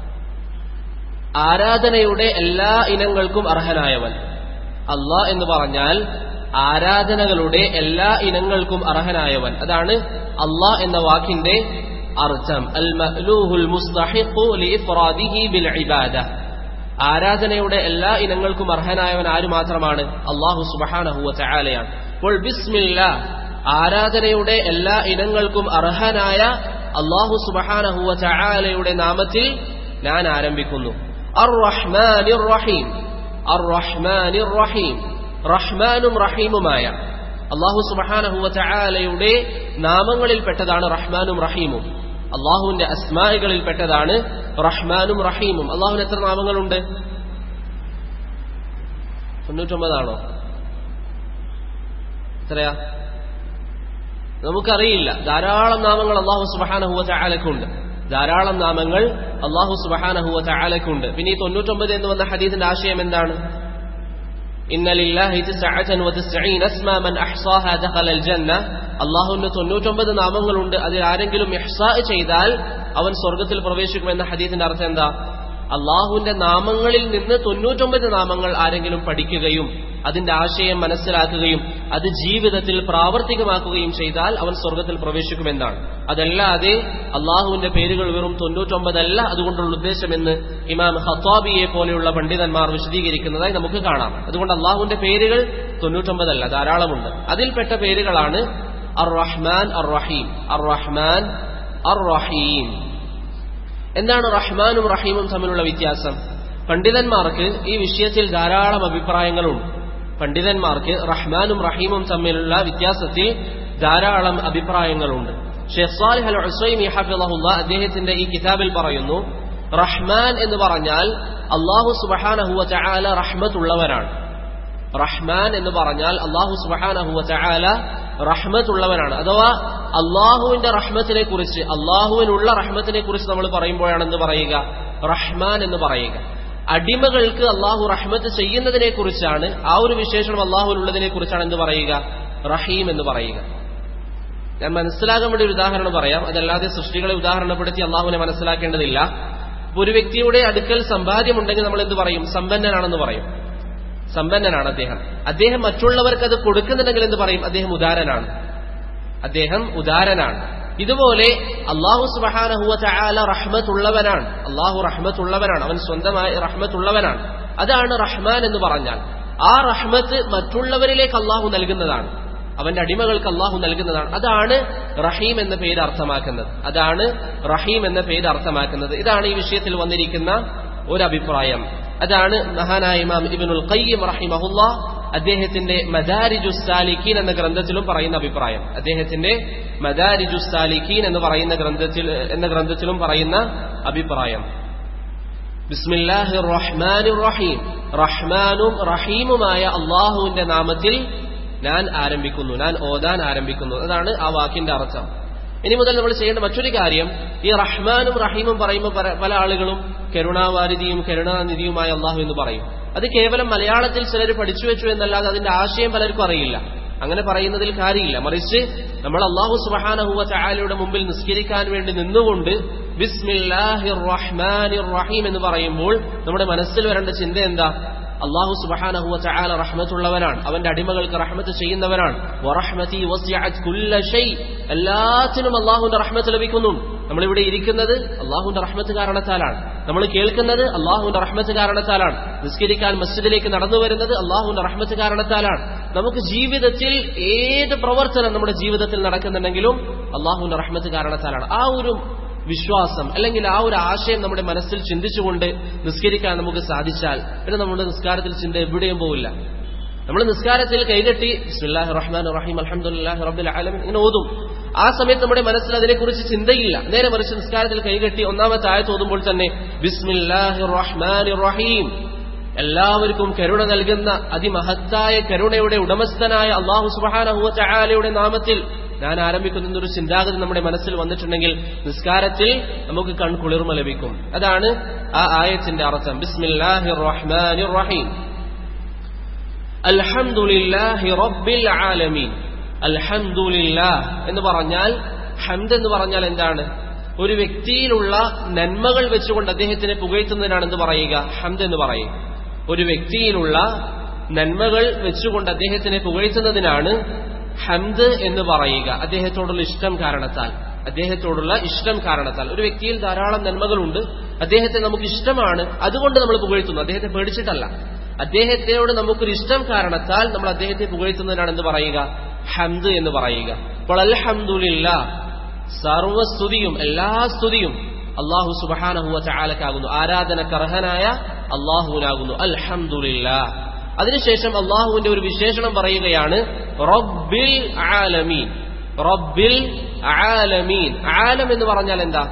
ആരാധനയുടെ എല്ലാ ഇനങ്ങൾക്കും അർഹനായവൻ അള്ളാ എന്ന് പറഞ്ഞാൽ ആരാധനകളുടെ എല്ലാ ഇനങ്ങൾക്കും അർഹനായവൻ അതാണ് അള്ളാ എന്ന വാക്കിന്റെ അർത്ഥം അൽ മഅ്ലൂഹുൽ മുസ്തഹിഖു ലിഇഫ്റാദിഹി ബിൽ ഇബാദ ആരാധനയുടെ എല്ലാ ഇനങ്ങൾക്കും അർഹനായവൻ ആര് മാത്രമാണ് അള്ളാഹു സുബ്ഹാനഹു വ തആലയാണ് അപ്പോൾ ബിസ്മില്ല ആരാധനയുടെ എല്ലാ ഇനങ്ങൾക്കും അർഹനായ അള്ളാഹു സുബ്ഹാനഹു വ തആലയുടെ നാമത്തിൽ ഞാൻ ആരംഭിക്കുന്നു അർ റഹ്മാനിർ റഹീം അർ റഹ്മാനിർ റഹീം റഹ്മാനും റഹീമുമായ അള്ളാഹു സുബഹാനഹുവ ചായാലയുടെ നാമങ്ങളിൽപ്പെട്ടതാണ് റഹ്മാനും റഹീമും അള്ളാഹുവിന്റെ അസ്മാകളിൽപ്പെട്ടതാണ് റഹ്മാനും റഹീമും അള്ളാഹുവിന് എത്ര നാമങ്ങളുണ്ട് തൊണ്ണൂറ്റൊമ്പതാണോ എത്രയാ നമുക്കറിയില്ല ധാരാളം നാമങ്ങൾ അള്ളാഹു സുബഹാനഹുവ ചായാലക്കുണ്ട് ധാരാളം നാമങ്ങൾ അള്ളാഹു സുബഹാനഹുവ ചായാലക്കുണ്ട് പിന്നെ ഈ തൊണ്ണൂറ്റൊമ്പത് എന്ന് വന്ന ഹദീസിന്റെ ആശയം എന്താണ് അള്ളാഹുവിന് തൊണ്ണൂറ്റൊമ്പത് നാമങ്ങളുണ്ട് അതിൽ ആരെങ്കിലും ഇഹ്സാ ചെയ്താൽ അവൻ സ്വർഗത്തിൽ പ്രവേശിക്കുമെന്ന ഹദീസിന്റെ അർത്ഥം എന്താ അള്ളാഹുവിന്റെ നാമങ്ങളിൽ നിന്ന് തൊണ്ണൂറ്റൊമ്പത് നാമങ്ങൾ ആരെങ്കിലും പഠിക്കുകയും അതിന്റെ ആശയം മനസ്സിലാക്കുകയും അത് ജീവിതത്തിൽ പ്രാവർത്തികമാക്കുകയും ചെയ്താൽ അവൻ സ്വർഗത്തിൽ പ്രവേശിക്കുമെന്നാണ് അതല്ലാതെ അള്ളാഹുവിന്റെ പേരുകൾ വെറും തൊണ്ണൂറ്റൊമ്പതല്ല അതുകൊണ്ടുള്ള ഉദ്ദേശമെന്ന് ഇമാം ഹത്താബിയെ പോലെയുള്ള പണ്ഡിതന്മാർ വിശദീകരിക്കുന്നതായി നമുക്ക് കാണാം അതുകൊണ്ട് അള്ളാഹുവിന്റെ പേരുകൾ തൊണ്ണൂറ്റൊമ്പതല്ല ധാരാളമുണ്ട് അതിൽപ്പെട്ട പേരുകളാണ് അർ റഹ്മാൻ അർ റഹീം അർ റഹ്മാൻ അർ റഹീം എന്താണ് റഹ്മാനും റഹീമും തമ്മിലുള്ള വ്യത്യാസം പണ്ഡിതന്മാർക്ക് ഈ വിഷയത്തിൽ ധാരാളം അഭിപ്രായങ്ങളുണ്ട് പണ്ഡിതന്മാർക്ക് റഹ്മാനും റഹീമും തമ്മിലുള്ള വ്യത്യാസത്തിൽ ധാരാളം അഭിപ്രായങ്ങളുണ്ട് ഷെയ്ഖ് സാലിഹ് അൽ ഉസൈമി ഹഫിളഹുല്ല അദ്ദേഹത്തിന്റെ ഈ കിതാബിൽ പറയുന്നു റഹ്മാൻ എന്ന് പറഞ്ഞാൽ അള്ളാഹു സുബഹാനഹുവ ചായാല റഹ്മത്തുള്ളവരാണ് റഹ്മാൻ എന്ന് പറഞ്ഞാൽ അള്ളാഹു സുബഹാനഹുവ ചായാല റഹ്മത്തുള്ളവനാണ് അഥവാ അള്ളാഹുവിന്റെ റഹ്മത്തിനെ കുറിച്ച് അള്ളാഹുവിനുള്ള റഹ്മത്തിനെ കുറിച്ച് നമ്മൾ പറയുമ്പോഴാണ് എന്ത് പറയുക റഹ്മാൻ എന്ന് പറയുക അടിമകൾക്ക് അള്ളാഹു റഹ്മത്ത് ചെയ്യുന്നതിനെ കുറിച്ചാണ് ആ ഒരു വിശേഷണം അള്ളാഹുവിനുള്ളതിനെ കുറിച്ചാണ് എന്ത് പറയുക റഹീം എന്ന് പറയുക ഞാൻ മനസ്സിലാകാൻ വേണ്ടി ഒരു ഉദാഹരണം പറയാം അതല്ലാതെ സൃഷ്ടികളെ ഉദാഹരണപ്പെടുത്തി അള്ളാഹുവിനെ മനസ്സിലാക്കേണ്ടതില്ല ഒരു വ്യക്തിയുടെ അടുക്കൽ സമ്പാദ്യമുണ്ടെങ്കിൽ നമ്മൾ എന്ത് പറയും സമ്പന്നനാണെന്ന് പറയും സമ്പന്നനാണ് അദ്ദേഹം അദ്ദേഹം മറ്റുള്ളവർക്ക് അത് കൊടുക്കുന്നുണ്ടെങ്കിൽ എന്ത് പറയും അദ്ദേഹം ഉദാരനാണ് അദ്ദേഹം ഉദാരനാണ് ഇതുപോലെ അള്ളാഹു സുബഹാനഹുവ ചായാല റഹ്മത്തുള്ളവനാണ് അള്ളാഹു റഹ്മത്തുള്ളവനാണ് അവൻ സ്വന്തമായി റഹ്മത്തുള്ളവനാണ് അതാണ് റഹ്മാൻ എന്ന് പറഞ്ഞാൽ ആ റഹ്മത്ത് മറ്റുള്ളവരിലേക്ക് അള്ളാഹു നൽകുന്നതാണ് അവന്റെ അടിമകൾക്ക് അള്ളാഹു നൽകുന്നതാണ് അതാണ് റഹീം എന്ന പേര് അർത്ഥമാക്കുന്നത് അതാണ് റഹീം എന്ന പേര് അർത്ഥമാക്കുന്നത് ഇതാണ് ഈ വിഷയത്തിൽ വന്നിരിക്കുന്ന ഒരു അഭിപ്രായം അതാണ് മഹാനായ ഇമാം ഇബിനുൽ ഖയ്യം റഹിമഹുല്ല അദ്ദേഹത്തിന്റെ മദാരിജു സാലിഖീൻ എന്ന ഗ്രന്ഥത്തിലും പറയുന്ന അഭിപ്രായം അദ്ദേഹത്തിന്റെ മദാരിജു സാലിഖീൻ എന്ന് പറയുന്ന ഗ്രന്ഥത്തിൽ എന്ന ഗ്രന്ഥത്തിലും പറയുന്ന അഭിപ്രായം ബിസ്മില്ലാഹി റഹ്മാൻ റഹീം റഹ്മാനും റഹീമുമായ അള്ളാഹുവിന്റെ നാമത്തിൽ ഞാൻ ആരംഭിക്കുന്നു ഞാൻ ഓതാൻ ആരംഭിക്കുന്നു അതാണ് ആ വാക്കിന്റെ അർത്ഥം ഇനി മുതൽ നമ്മൾ ചെയ്യേണ്ട മറ്റൊരു കാര്യം ഈ റഹ്മാനും റഹീമും പറയുമ്പോൾ പല ആളുകളും കരുണാവാരിധിയും കരുണാനിധിയുമായ അള്ളാഹു എന്ന് പറയും അത് കേവലം മലയാളത്തിൽ ചിലർ പഠിച്ചു വെച്ചു എന്നല്ലാതെ അതിന്റെ ആശയം പലർക്കും അറിയില്ല അങ്ങനെ പറയുന്നതിൽ കാര്യമില്ല മറിച്ച് നമ്മൾ അള്ളാഹു സുബഹാനഹുവ ചായാലയുടെ മുമ്പിൽ നിസ്കരിക്കാൻ വേണ്ടി നിന്നുകൊണ്ട് ബിസ്മില്ലാഹിർ റഹ്മാനിർ റഹീം എന്ന് പറയുമ്പോൾ നമ്മുടെ മനസ്സിൽ വരേണ്ട ചിന്ത എന്താ അള്ളാഹു സുബഹാനഹുവ ചായാല റഹ്മത്തുള്ളവനാണ് അവന്റെ അടിമകൾക്ക് റഹ്മത്ത് ചെയ്യുന്നവനാണ് വറഹ്മതി വസിഅത് കുല്ല ഷൈ എല്ലാത്തിനും അള്ളാഹുവിന്റെ റഹ്മത്ത് ലഭിക്കുന്നു നമ്മളിവിടെ ഇരിക്കുന്നത് അള്ളാഹുവിന്റെ റഹ്മത്ത് കാരണത്താലാണ് നമ്മൾ കേൾക്കുന്നത് അള്ളാഹുവിന്റെ റഹ്മത്ത് കാരണത്താലാണ് നിസ്കരിക്കാൻ മസ്ജിദിലേക്ക് നടന്നു വരുന്നത് അള്ളാഹുവിന്റെ റഹ്മത്ത് കാരണത്താലാണ് നമുക്ക് ജീവിതത്തിൽ ഏത് പ്രവർത്തനം നമ്മുടെ ജീവിതത്തിൽ നടക്കുന്നുണ്ടെങ്കിലും അള്ളാഹുവിന്റെ റഹ്മത്ത് കാരണത്താലാണ് ആ ഒരു വിശ്വാസം അല്ലെങ്കിൽ ആ ഒരു ആശയം നമ്മുടെ മനസ്സിൽ ചിന്തിച്ചുകൊണ്ട് നിസ്കരിക്കാൻ നമുക്ക് സാധിച്ചാൽ പിന്നെ നമ്മുടെ നിസ്കാരത്തിൽ ചിന്ത എവിടെയും പോവില്ല നമ്മൾ നിസ്കാരത്തിൽ കൈകെട്ടി ബിസ്മില്ലാഹി റഹ്മാൻ റഹീം അൽഹംദുലില്ലാഹി റബ്ബിൽ ആലമീൻ ഇങ്ങനെ ഓതും ആ സമയത്ത് നമ്മുടെ മനസ്സിൽ അതിനെക്കുറിച്ച് ചിന്തയില്ല നേരെ മറിച്ച് നിസ്കാരത്തിൽ കൈകെട്ടി ഒന്നാമത്തെ ആയത്ത് ഓതുമ്പോൾ തന്നെ ബിസ്മില്ലാഹി റഹ്മാൻ റഹീം എല്ലാവർക്കും കരുണ നൽകുന്ന അതിമഹത്തായ കരുണയുടെ ഉടമസ്ഥനായ അള്ളാഹു സുബാനഹുവ ചായാലയുടെ നാമത്തിൽ ഞാൻ ആരംഭിക്കുന്ന ഒരു ചിന്താഗതി നമ്മുടെ മനസ്സിൽ വന്നിട്ടുണ്ടെങ്കിൽ നിസ്കാരത്തിൽ നമുക്ക് കൺകുളിർമ ലഭിക്കും അതാണ് ആ ആയത്തിന്റെ അർത്ഥം ബിസ്മില്ലാഹി റഹ്മാൻ റഹീം അൽഹംദുലില്ലാഹി റബ്ബിൽ ആലമീൻ അൽഹംദുലില്ലാഹ് എന്ന് പറഞ്ഞാൽ ഹംദ് എന്ന് പറഞ്ഞാൽ എന്താണ് ഒരു വ്യക്തിയിലുള്ള നന്മകൾ വെച്ചുകൊണ്ട് അദ്ദേഹത്തിനെ പുകഴ്ത്തുന്നതിനാണ് എന്ത് പറയുക ഹംദ് എന്ന് പറയുക ഒരു വ്യക്തിയിലുള്ള നന്മകൾ വെച്ചുകൊണ്ട് അദ്ദേഹത്തിനെ പുകഴ്ത്തുന്നതിനാണ് ഹംദ് എന്ന് പറയുക അദ്ദേഹത്തോടുള്ള ഇഷ്ടം കാരണത്താൽ അദ്ദേഹത്തോടുള്ള ഇഷ്ടം കാരണത്താൽ ഒരു വ്യക്തിയിൽ ധാരാളം നന്മകളുണ്ട് അദ്ദേഹത്തെ നമുക്ക് ഇഷ്ടമാണ് അതുകൊണ്ട് നമ്മൾ പുകഴ്ത്തുന്നു അദ്ദേഹത്തെ പേടിച്ചിട്ടല്ല അദ്ദേഹത്തോട് നമുക്കൊരു ഇഷ്ടം കാരണത്താൽ നമ്മൾ അദ്ദേഹത്തെ പുകഴ്ത്തുന്നതിനാണ് എന്ത് പറയുക ഹംദ് എന്ന് പറയുക അപ്പോൾ അൽഹംദുലില്ല സർവസ്തുതിയും എല്ലാ സ്തുതിയും അള്ളാഹു സുബഹാനഹുവ ചാലക്കാകുന്നു ആരാധനക്കർഹനായ അള്ളാഹുവിനാകുന്നു അൽഹംദുലില്ല അതിനുശേഷം അള്ളാഹുവിന്റെ ഒരു വിശേഷണം പറയുകയാണ് റബ്ബിൽ ആലമീൻ റബ്ബിൽ ആലമീൻ ആലം എന്ന് പറഞ്ഞാൽ എന്താ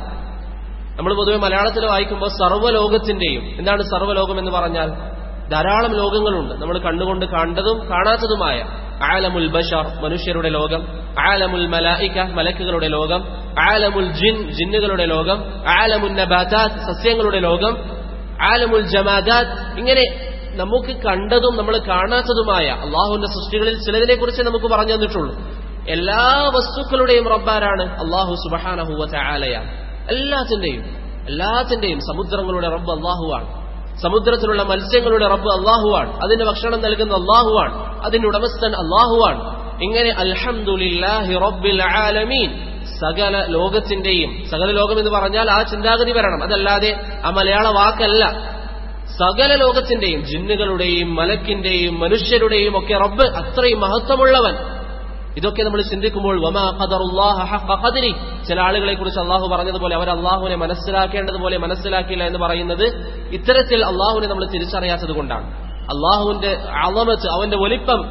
നമ്മൾ പൊതുവെ മലയാളത്തിൽ വായിക്കുമ്പോൾ സർവ്വലോകത്തിന്റെയും എന്താണ് സർവ്വലോകം എന്ന് പറഞ്ഞാൽ ധാരാളം ലോകങ്ങളുണ്ട് നമ്മൾ കണ്ണുകൊണ്ട് കണ്ടതും കാണാത്തതുമായ ആലമുൽ ബഷർ മനുഷ്യരുടെ ലോകം ആലമുൽ മലായിക മലക്കുകളുടെ ലോകം ആലമുൽ ജിൻ ജിന്നുകളുടെ ലോകം ആലമുൽ നബാതാത്ത് സസ്യങ്ങളുടെ ലോകം ആലമുൽ ജമാദാത്ത് ഇങ്ങനെ നമുക്ക് കണ്ടതും നമ്മൾ കാണാത്തതുമായ അള്ളാഹുവിന്റെ സൃഷ്ടികളിൽ ചിലതിനെ കുറിച്ച് നമുക്ക് പറഞ്ഞു തന്നിട്ടുള്ളൂ എല്ലാ വസ്തുക്കളുടെയും റബ്ബാരാണ് അള്ളാഹു സുബഹാനഹുവ ആലയാണ് എല്ലാത്തിന്റെയും എല്ലാത്തിന്റെയും സമുദ്രങ്ങളുടെ റബ്ബ് അള്ളാഹുവാണ് സമുദ്രത്തിലുള്ള മത്സ്യങ്ങളുടെ റബ്ബ് അള്ളാഹുവാണ് അതിന് ഭക്ഷണം നൽകുന്ന അള്ളാഹുവാണ് അതിന്റെ ഉടമസ്ഥൻ അള്ളാഹുവാണ് ഇങ്ങനെ അൽഹംദുലില്ലാഹി റബ്ബിൽ ആലമീൻ സകല ലോകത്തിന്റെയും സകല ലോകം എന്ന് പറഞ്ഞാൽ ആ ചിന്താഗതി വരണം അതല്ലാതെ ആ മലയാള വാക്കല്ല സകല ലോകത്തിന്റെയും ജിന്നുകളുടെയും മലക്കിന്റെയും മനുഷ്യരുടെയും ഒക്കെ റബ്ബ് അത്രയും മഹത്വമുള്ളവൻ ഇതൊക്കെ നമ്മൾ ചിന്തിക്കുമ്പോൾ വമാ ഖദറുല്ലാഹ ഹഖ ഖദരി ചില ആളുകളെ കുറിച്ച് അള്ളാഹു പറഞ്ഞതുപോലെ അവർ അള്ളാഹുവിനെ മനസ്സിലാക്കേണ്ടതുപോലെ മനസ്സിലാക്കില്ല എന്ന് പറയുന്നത് ഇത്തരത്തിൽ അള്ളാഹുവിനെ നമ്മൾ തിരിച്ചറിയാത്തത് കൊണ്ടാണ് അള്ളാഹുവിന്റെ അളമത്ത് അവന്റെ വലിപ്പം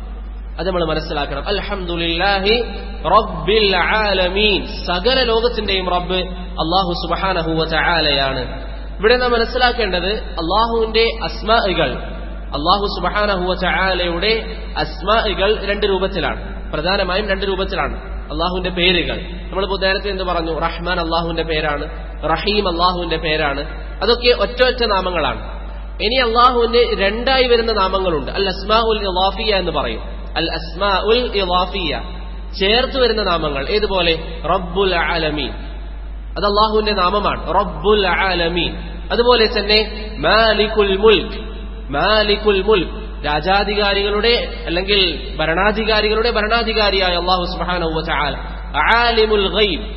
അത് നമ്മൾ മനസ്സിലാക്കണം അൽഹംദുലില്ലാഹി റബ്ബിൽ ആലമീൻ സകല ലോകത്തിന്റെയും റബ്ബ് അള്ളാഹു സുബ്ഹാനഹു വ തആലയാണ് ഇവിടെ നാം മനസ്സിലാക്കേണ്ടത് അള്ളാഹുവിന്റെ അസ്മാഇകൾ അള്ളാഹു സുബഹാനഹുവ ചായാലയുടെ അസ്മാഇകൾ രണ്ട് രൂപത്തിലാണ് പ്രധാനമായും രണ്ട് രൂപത്തിലാണ് അള്ളാഹുവിന്റെ പേരുകൾ നമ്മളിപ്പോ നേരത്തെ എന്ത് പറഞ്ഞു റഹ്മാൻ അള്ളാഹുവിന്റെ പേരാണ് റഹീം അള്ളാഹുവിന്റെ പേരാണ് അതൊക്കെ ഒറ്റ ഒറ്റ നാമങ്ങളാണ് ഇനി അള്ളാഹുവിന്റെ രണ്ടായി വരുന്ന നാമങ്ങളുണ്ട് അൽ അസ്മാ ഉൽ ഇവാഫിയ എന്ന് പറയും അൽ അസ്മാ ഉൽ ഇവാഫിയ ചേർത്ത് വരുന്ന നാമങ്ങൾ ഏതുപോലെ റബ്ബുൽ ആലമീൻ അത് അള്ളാഹുവിന്റെ നാമമാണ് റബ്ബുൽ ആലമീൻ അതുപോലെ തന്നെ മാലിക്കുൽ മുൽക്ക് മാലിക്കുൽ മുൽക്ക് രാജാധികാരികളുടെ അല്ലെങ്കിൽ ഭരണാധികാരികളുടെ ഭരണാധികാരിയായ അള്ളാഹു സുബ്ഹാനഹു വതആല ആലിമുൽ ഗൈബ്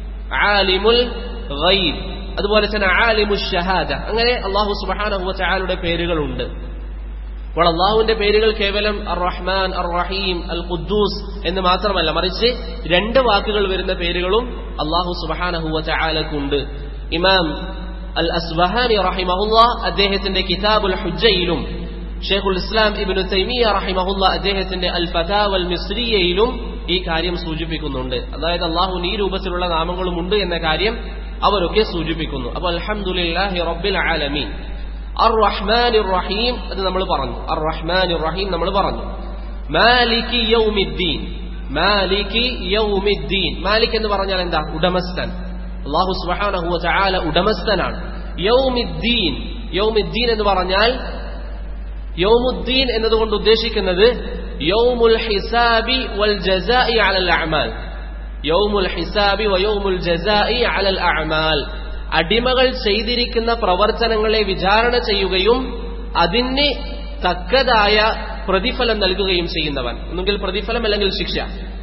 ആലിമുൽ ഗൈബ് അതുപോലെ തന്നെ ആലിമു ഷഹാദ അങ്ങനെ അള്ളാഹു സുബ്ഹാനഹു വതആലയുടെ പേരുകളുണ്ട് അപ്പോൾ അള്ളാഹുവിന്റെ പേരുകൾ കേവലം അർ റഹ്മാൻ അർ റഹീം അൽ ഖുദ്ദൂസ് എന്ന് മാത്രമല്ല മറിച്ച് രണ്ട് വാക്കുകൾ വരുന്ന പേരുകളും അള്ളാഹു സുബ്ഹാനഹു വതആലക്കുണ്ട് ഇമാം അൽ അസ്ബഹാനി റഹിമഹുല്ല അദ്ദേഹത്തിന്റെ കിതാബുൽ ഹുജ്ജയിലും ഷെയ്ഖുൽ ഇസ്ലാം ഇബ്നു തൈമിയ റഹിമഹുല്ല അദ്ദേഹത്തിന്റെ അൽ ഫതാവൽ മിസ്രിയയിലും ഈ കാര്യം സൂചിപ്പിക്കുന്നുണ്ട് അതായത് അള്ളാഹുവിന് ഈ രൂപത്തിലുള്ള നാമങ്ങളും ഉണ്ട് എന്ന കാര്യം അവരൊക്കെ സൂചിപ്പിക്കുന്നു അപ്പോൾ അൽഹംദുലില്ലാഹി റബ്ബിൽ ആലമീൻ അർ റഹ്മാൻ റഹീം അത് നമ്മൾ പറഞ്ഞു അർ റഹ്മാൻ റഹീം നമ്മൾ പറഞ്ഞു മാലികി യൗമിദ്ദീൻ മാലികി യൗമിദ്ദീൻ മാലിക് എന്ന് പറഞ്ഞാൽ എന്താ ഉടമസ്ഥൻ അള്ളാഹു സുബ്ഹാനഹു വ തആല ഉടമസ്ഥനാണ് യൗമിദ്ദീൻ യൗമിദ്ദീൻ എന്ന് പറഞ്ഞാൽ യൗമുദ്ദീൻ എന്നതുകൊണ്ട് ഉദ്ദേശിക്കുന്നത് യൗമുൽ ഹിസാബി വൽ ജസാഇ അലൽ അഅമാൽ യൗമുൽ ഹിസാബി വ യൗമുൽ ജസാഇ അലൽ അഅമാൽ അടിമകൾ ചെയ്തിരിക്കുന്ന പ്രവർത്തനങ്ങളെ വിചാരണ ചെയ്യുകയും അതിന് തക്കതായ പ്രതിഫലം നൽകുകയും ചെയ്യുന്നവൻ ഒന്നുകിൽ പ്രതിഫലം അല്ലെങ്കിൽ ശിക്ഷ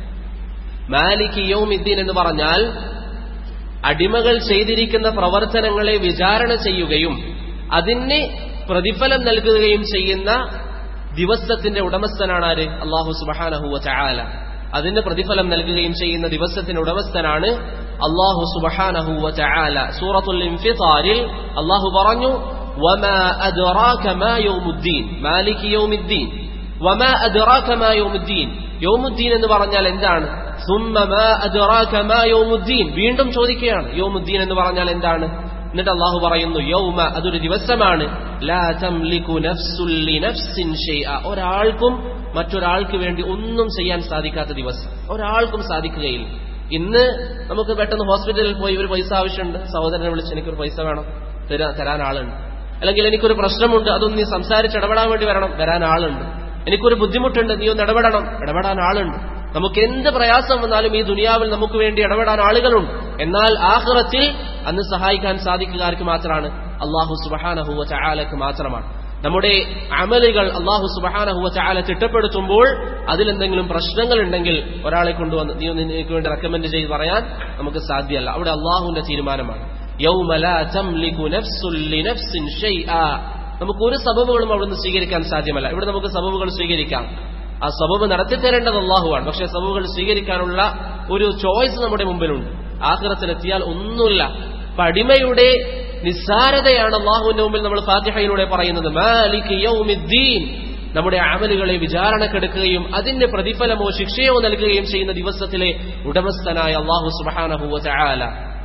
മാലിക് യൗമിദ്ദീൻ എന്ന് പറഞ്ഞാൽ അടിമകൾ ചെയ്തിരിക്കുന്ന പ്രവർത്തനങ്ങളെ വിചാരണ ചെയ്യുകയും അതിന് പ്രതിഫലം നൽകുകയും ചെയ്യുന്ന ദിവസത്തിന്റെ ഉടമസ്ഥനാണ് ആര് അള്ളാഹു സുബാനഹുവ ചായാല അതിന് പ്രതിഫലം നൽകുകയും ചെയ്യുന്ന ദിവസത്തിന്റെ ഉടമസ്ഥനാണ് അള്ളാഹു സുബ്ഹാനഹു വതആല സൂറത്തുൽ ഇൻഫിതാരിൽ അള്ളാഹു പറഞ്ഞു വമാ അദ്റാക മാ യൗമുദ്ദീൻ മാലിക് യൗമിദ്ദീൻ വമാ അദ്റാക മാ യൗമുദ്ദീൻ യൗമുദ്ദീൻ എന്ന് പറഞ്ഞാൽ എന്താണ് സുമ്മ മാ അദ്റാക മാ യൗമുദ്ദീൻ വീണ്ടും ചോദിക്കുകയാണ് യൗമുദ്ദീൻ എന്ന് പറഞ്ഞാൽ എന്താണ് എന്നിട്ട് അള്ളാഹു പറയുന്നു യൗമ അതൊരു ദിവസമാണ് ലാ തംലികു നഫ്സുൽ ലിനഫ്സിൻ ഷൈഅ ഒരാൾക്കും മറ്റൊരാൾക്ക് വേണ്ടി ഒന്നും ചെയ്യാൻ സാധിക്കാത്ത ദിവസം ഒരാൾക്കും സാധിക്കുകയില്ല ഇന്ന് നമുക്ക് പെട്ടെന്ന് ഹോസ്പിറ്റലിൽ പോയി ഒരു പൈസ ആവശ്യമുണ്ട് സഹോദരനെ വിളിച്ച് എനിക്കൊരു പൈസ വേണം തരാ- തരാൻ ആളുണ്ട് അല്ലെങ്കിൽ എനിക്കൊരു പ്രശ്നമുണ്ട് അതൊന്ന് നീ സംസാരിച്ച് ഇടപെടാൻ വേണ്ടി വരണം വരാൻ ആളുണ്ട് എനിക്കൊരു ബുദ്ധിമുട്ടുണ്ട് നീ ഒന്ന് ഇടപെടണം ഇടപെടാൻ ആളുണ്ട് നമുക്ക് എന്ത് പ്രയാസം വന്നാലും ഈ ദുനിയാവിൽ നമുക്ക് വേണ്ടി ഇടപെടാൻ ആളുകളുണ്ട് എന്നാൽ ആഹ്റത്തിൽ അന്ന് സഹായിക്കാൻ സാധിക്കുക ആർക്ക് മാത്രമാണ് അള്ളാഹു സുബഹാനഹുവ ചായാലക്ക് മാത്രമാണ് നമ്മുടെ അമലുകൾ അള്ളാഹു സുബഹാനഹുവ ചായാല ചിട്ടപ്പെടുത്തുമ്പോൾ അതിലെന്തെങ്കിലും പ്രശ്നങ്ങൾ ഉണ്ടെങ്കിൽ ഒരാളെ കൊണ്ടുവന്ന് നീ ഒന്ന് നിനക്ക് വേണ്ടി റെക്കമെൻഡ് ചെയ്ത് പറയാൻ നമുക്ക് സാധ്യമല്ല അവിടെ അള്ളാഹുവിന്റെ തീരുമാനമാണ് യൗമ ലാ തംലികു നഫ്സുൻ ലിനഫ്സിൻ ഷൈആ നമുക്ക് ഒരു സബബുകളും അവിടുന്ന് സ്വീകരിക്കാൻ സാധ്യമല്ല ഇവിടെ നമുക്ക് സബബുകൾ സ്വീകരിക്കാം ആ സബബ് നടത്തിത്തരേണ്ടത് അള്ളാഹുവാണ് പക്ഷെ സബബുകൾ സ്വീകരിക്കാനുള്ള ഒരു ചോയ്സ് നമ്മുടെ മുമ്പിലുണ്ട് ആഹ്റത്തിലെത്തിയാൽ ഒന്നുമില്ല പടിമയുടെ നിസ്സാരതയാണ് അള്ളാഹുവിന്റെ മുമ്പിൽ നമ്മൾ ഫാത്തിഹയിലൂടെ പറയുന്നത് മാലിക് യൗമിദ്ദീൻ നമ്മുടെ അമലുകളെ വിചാരണക്കെടുക്കുകയും അതിന്റെ പ്രതിഫലമോ ശിക്ഷയോ നൽകുകയും ചെയ്യുന്ന ദിവസത്തിലെ ഉടമസ്ഥനായ അള്ളാഹു സുബാനഹുവ ചായാല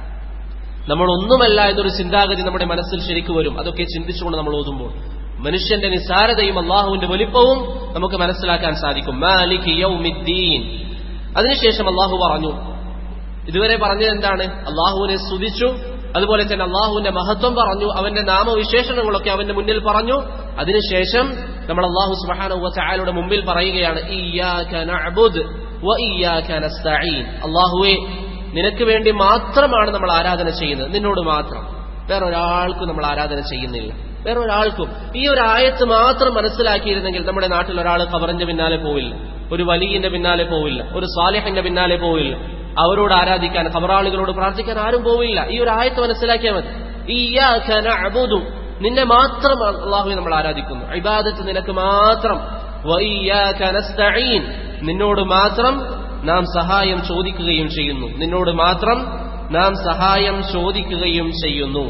നമ്മൾ ഒന്നുമല്ല എന്നൊരു ചിന്താഗതി നമ്മുടെ മനസ്സിൽ ശരിക്കു വരും അതൊക്കെ ചിന്തിച്ചുകൊണ്ട് നമ്മൾ ഓതുമ്പോൾ മനുഷ്യന്റെ നിസാരതയും അള്ളാഹുവിന്റെ വലിപ്പവും നമുക്ക് മനസ്സിലാക്കാൻ സാധിക്കും മാലിക് യൗമിദ്ദീൻ അതിനുശേഷം അള്ളാഹു പറഞ്ഞു ഇതുവരെ പറഞ്ഞത് എന്താണ് അള്ളാഹുവിനെ സ്തുതിച്ചു അതുപോലെ തന്നെ അള്ളാഹുവിന്റെ മഹത്വം പറഞ്ഞു അവന്റെ നാമവിശേഷണങ്ങളൊക്കെ അവന്റെ മുന്നിൽ പറഞ്ഞു അതിനുശേഷം നമ്മൾ അള്ളാഹു സുബാന ചായാലയുടെ മുമ്പിൽ പറയുകയാണ് ഇയ്യാക നഅ്ബുദ് വ ഇയ്യാക നസ്തഈൻ അള്ളാഹുവെ നിനക്ക് വേണ്ടി മാത്രമാണ് നമ്മൾ ആരാധന ചെയ്യുന്നത് നിന്നോട് മാത്രം വേറെ ഒരാൾക്കും നമ്മൾ ആരാധന ചെയ്യുന്നില്ല വേറെ ഒരാൾക്കും ഈ ഒരു ആയത്ത് മാത്രം മനസ്സിലാക്കിയിരുന്നെങ്കിൽ നമ്മുടെ നാട്ടിൽ ഒരാൾ ഖബറിന്റെ പിന്നാലെ പോവില്ല ഒരു വലിയന്റെ പിന്നാലെ പോവില്ല ഒരു സാലിഹിന്റെ പിന്നാലെ പോവില്ല അവരോട് ആരാധിക്കാൻ ഖബറാളികളോട് പ്രാർത്ഥിക്കാൻ ആരും പോവില്ല ഈ ഒരു ആയത്ത് മനസ്സിലാക്കിയാൽ മതി ഇയ്യാക നഅ്ബുദു നിന്നെ മാത്രം അള്ളാഹുവെ നമ്മൾ ആരാധിക്കുന്നു ഇബാദത്ത് നിനക്ക് മാത്രം വ ഇയ്യാക നസ്തഈൻ നിന്നോട് മാത്രം നാം സഹായം ചോദിക്കുകയും ചെയ്യുന്നു നിന്നോട് മാത്രം നാം സഹായം ചോദിക്കുകയും ചെയ്യുന്നു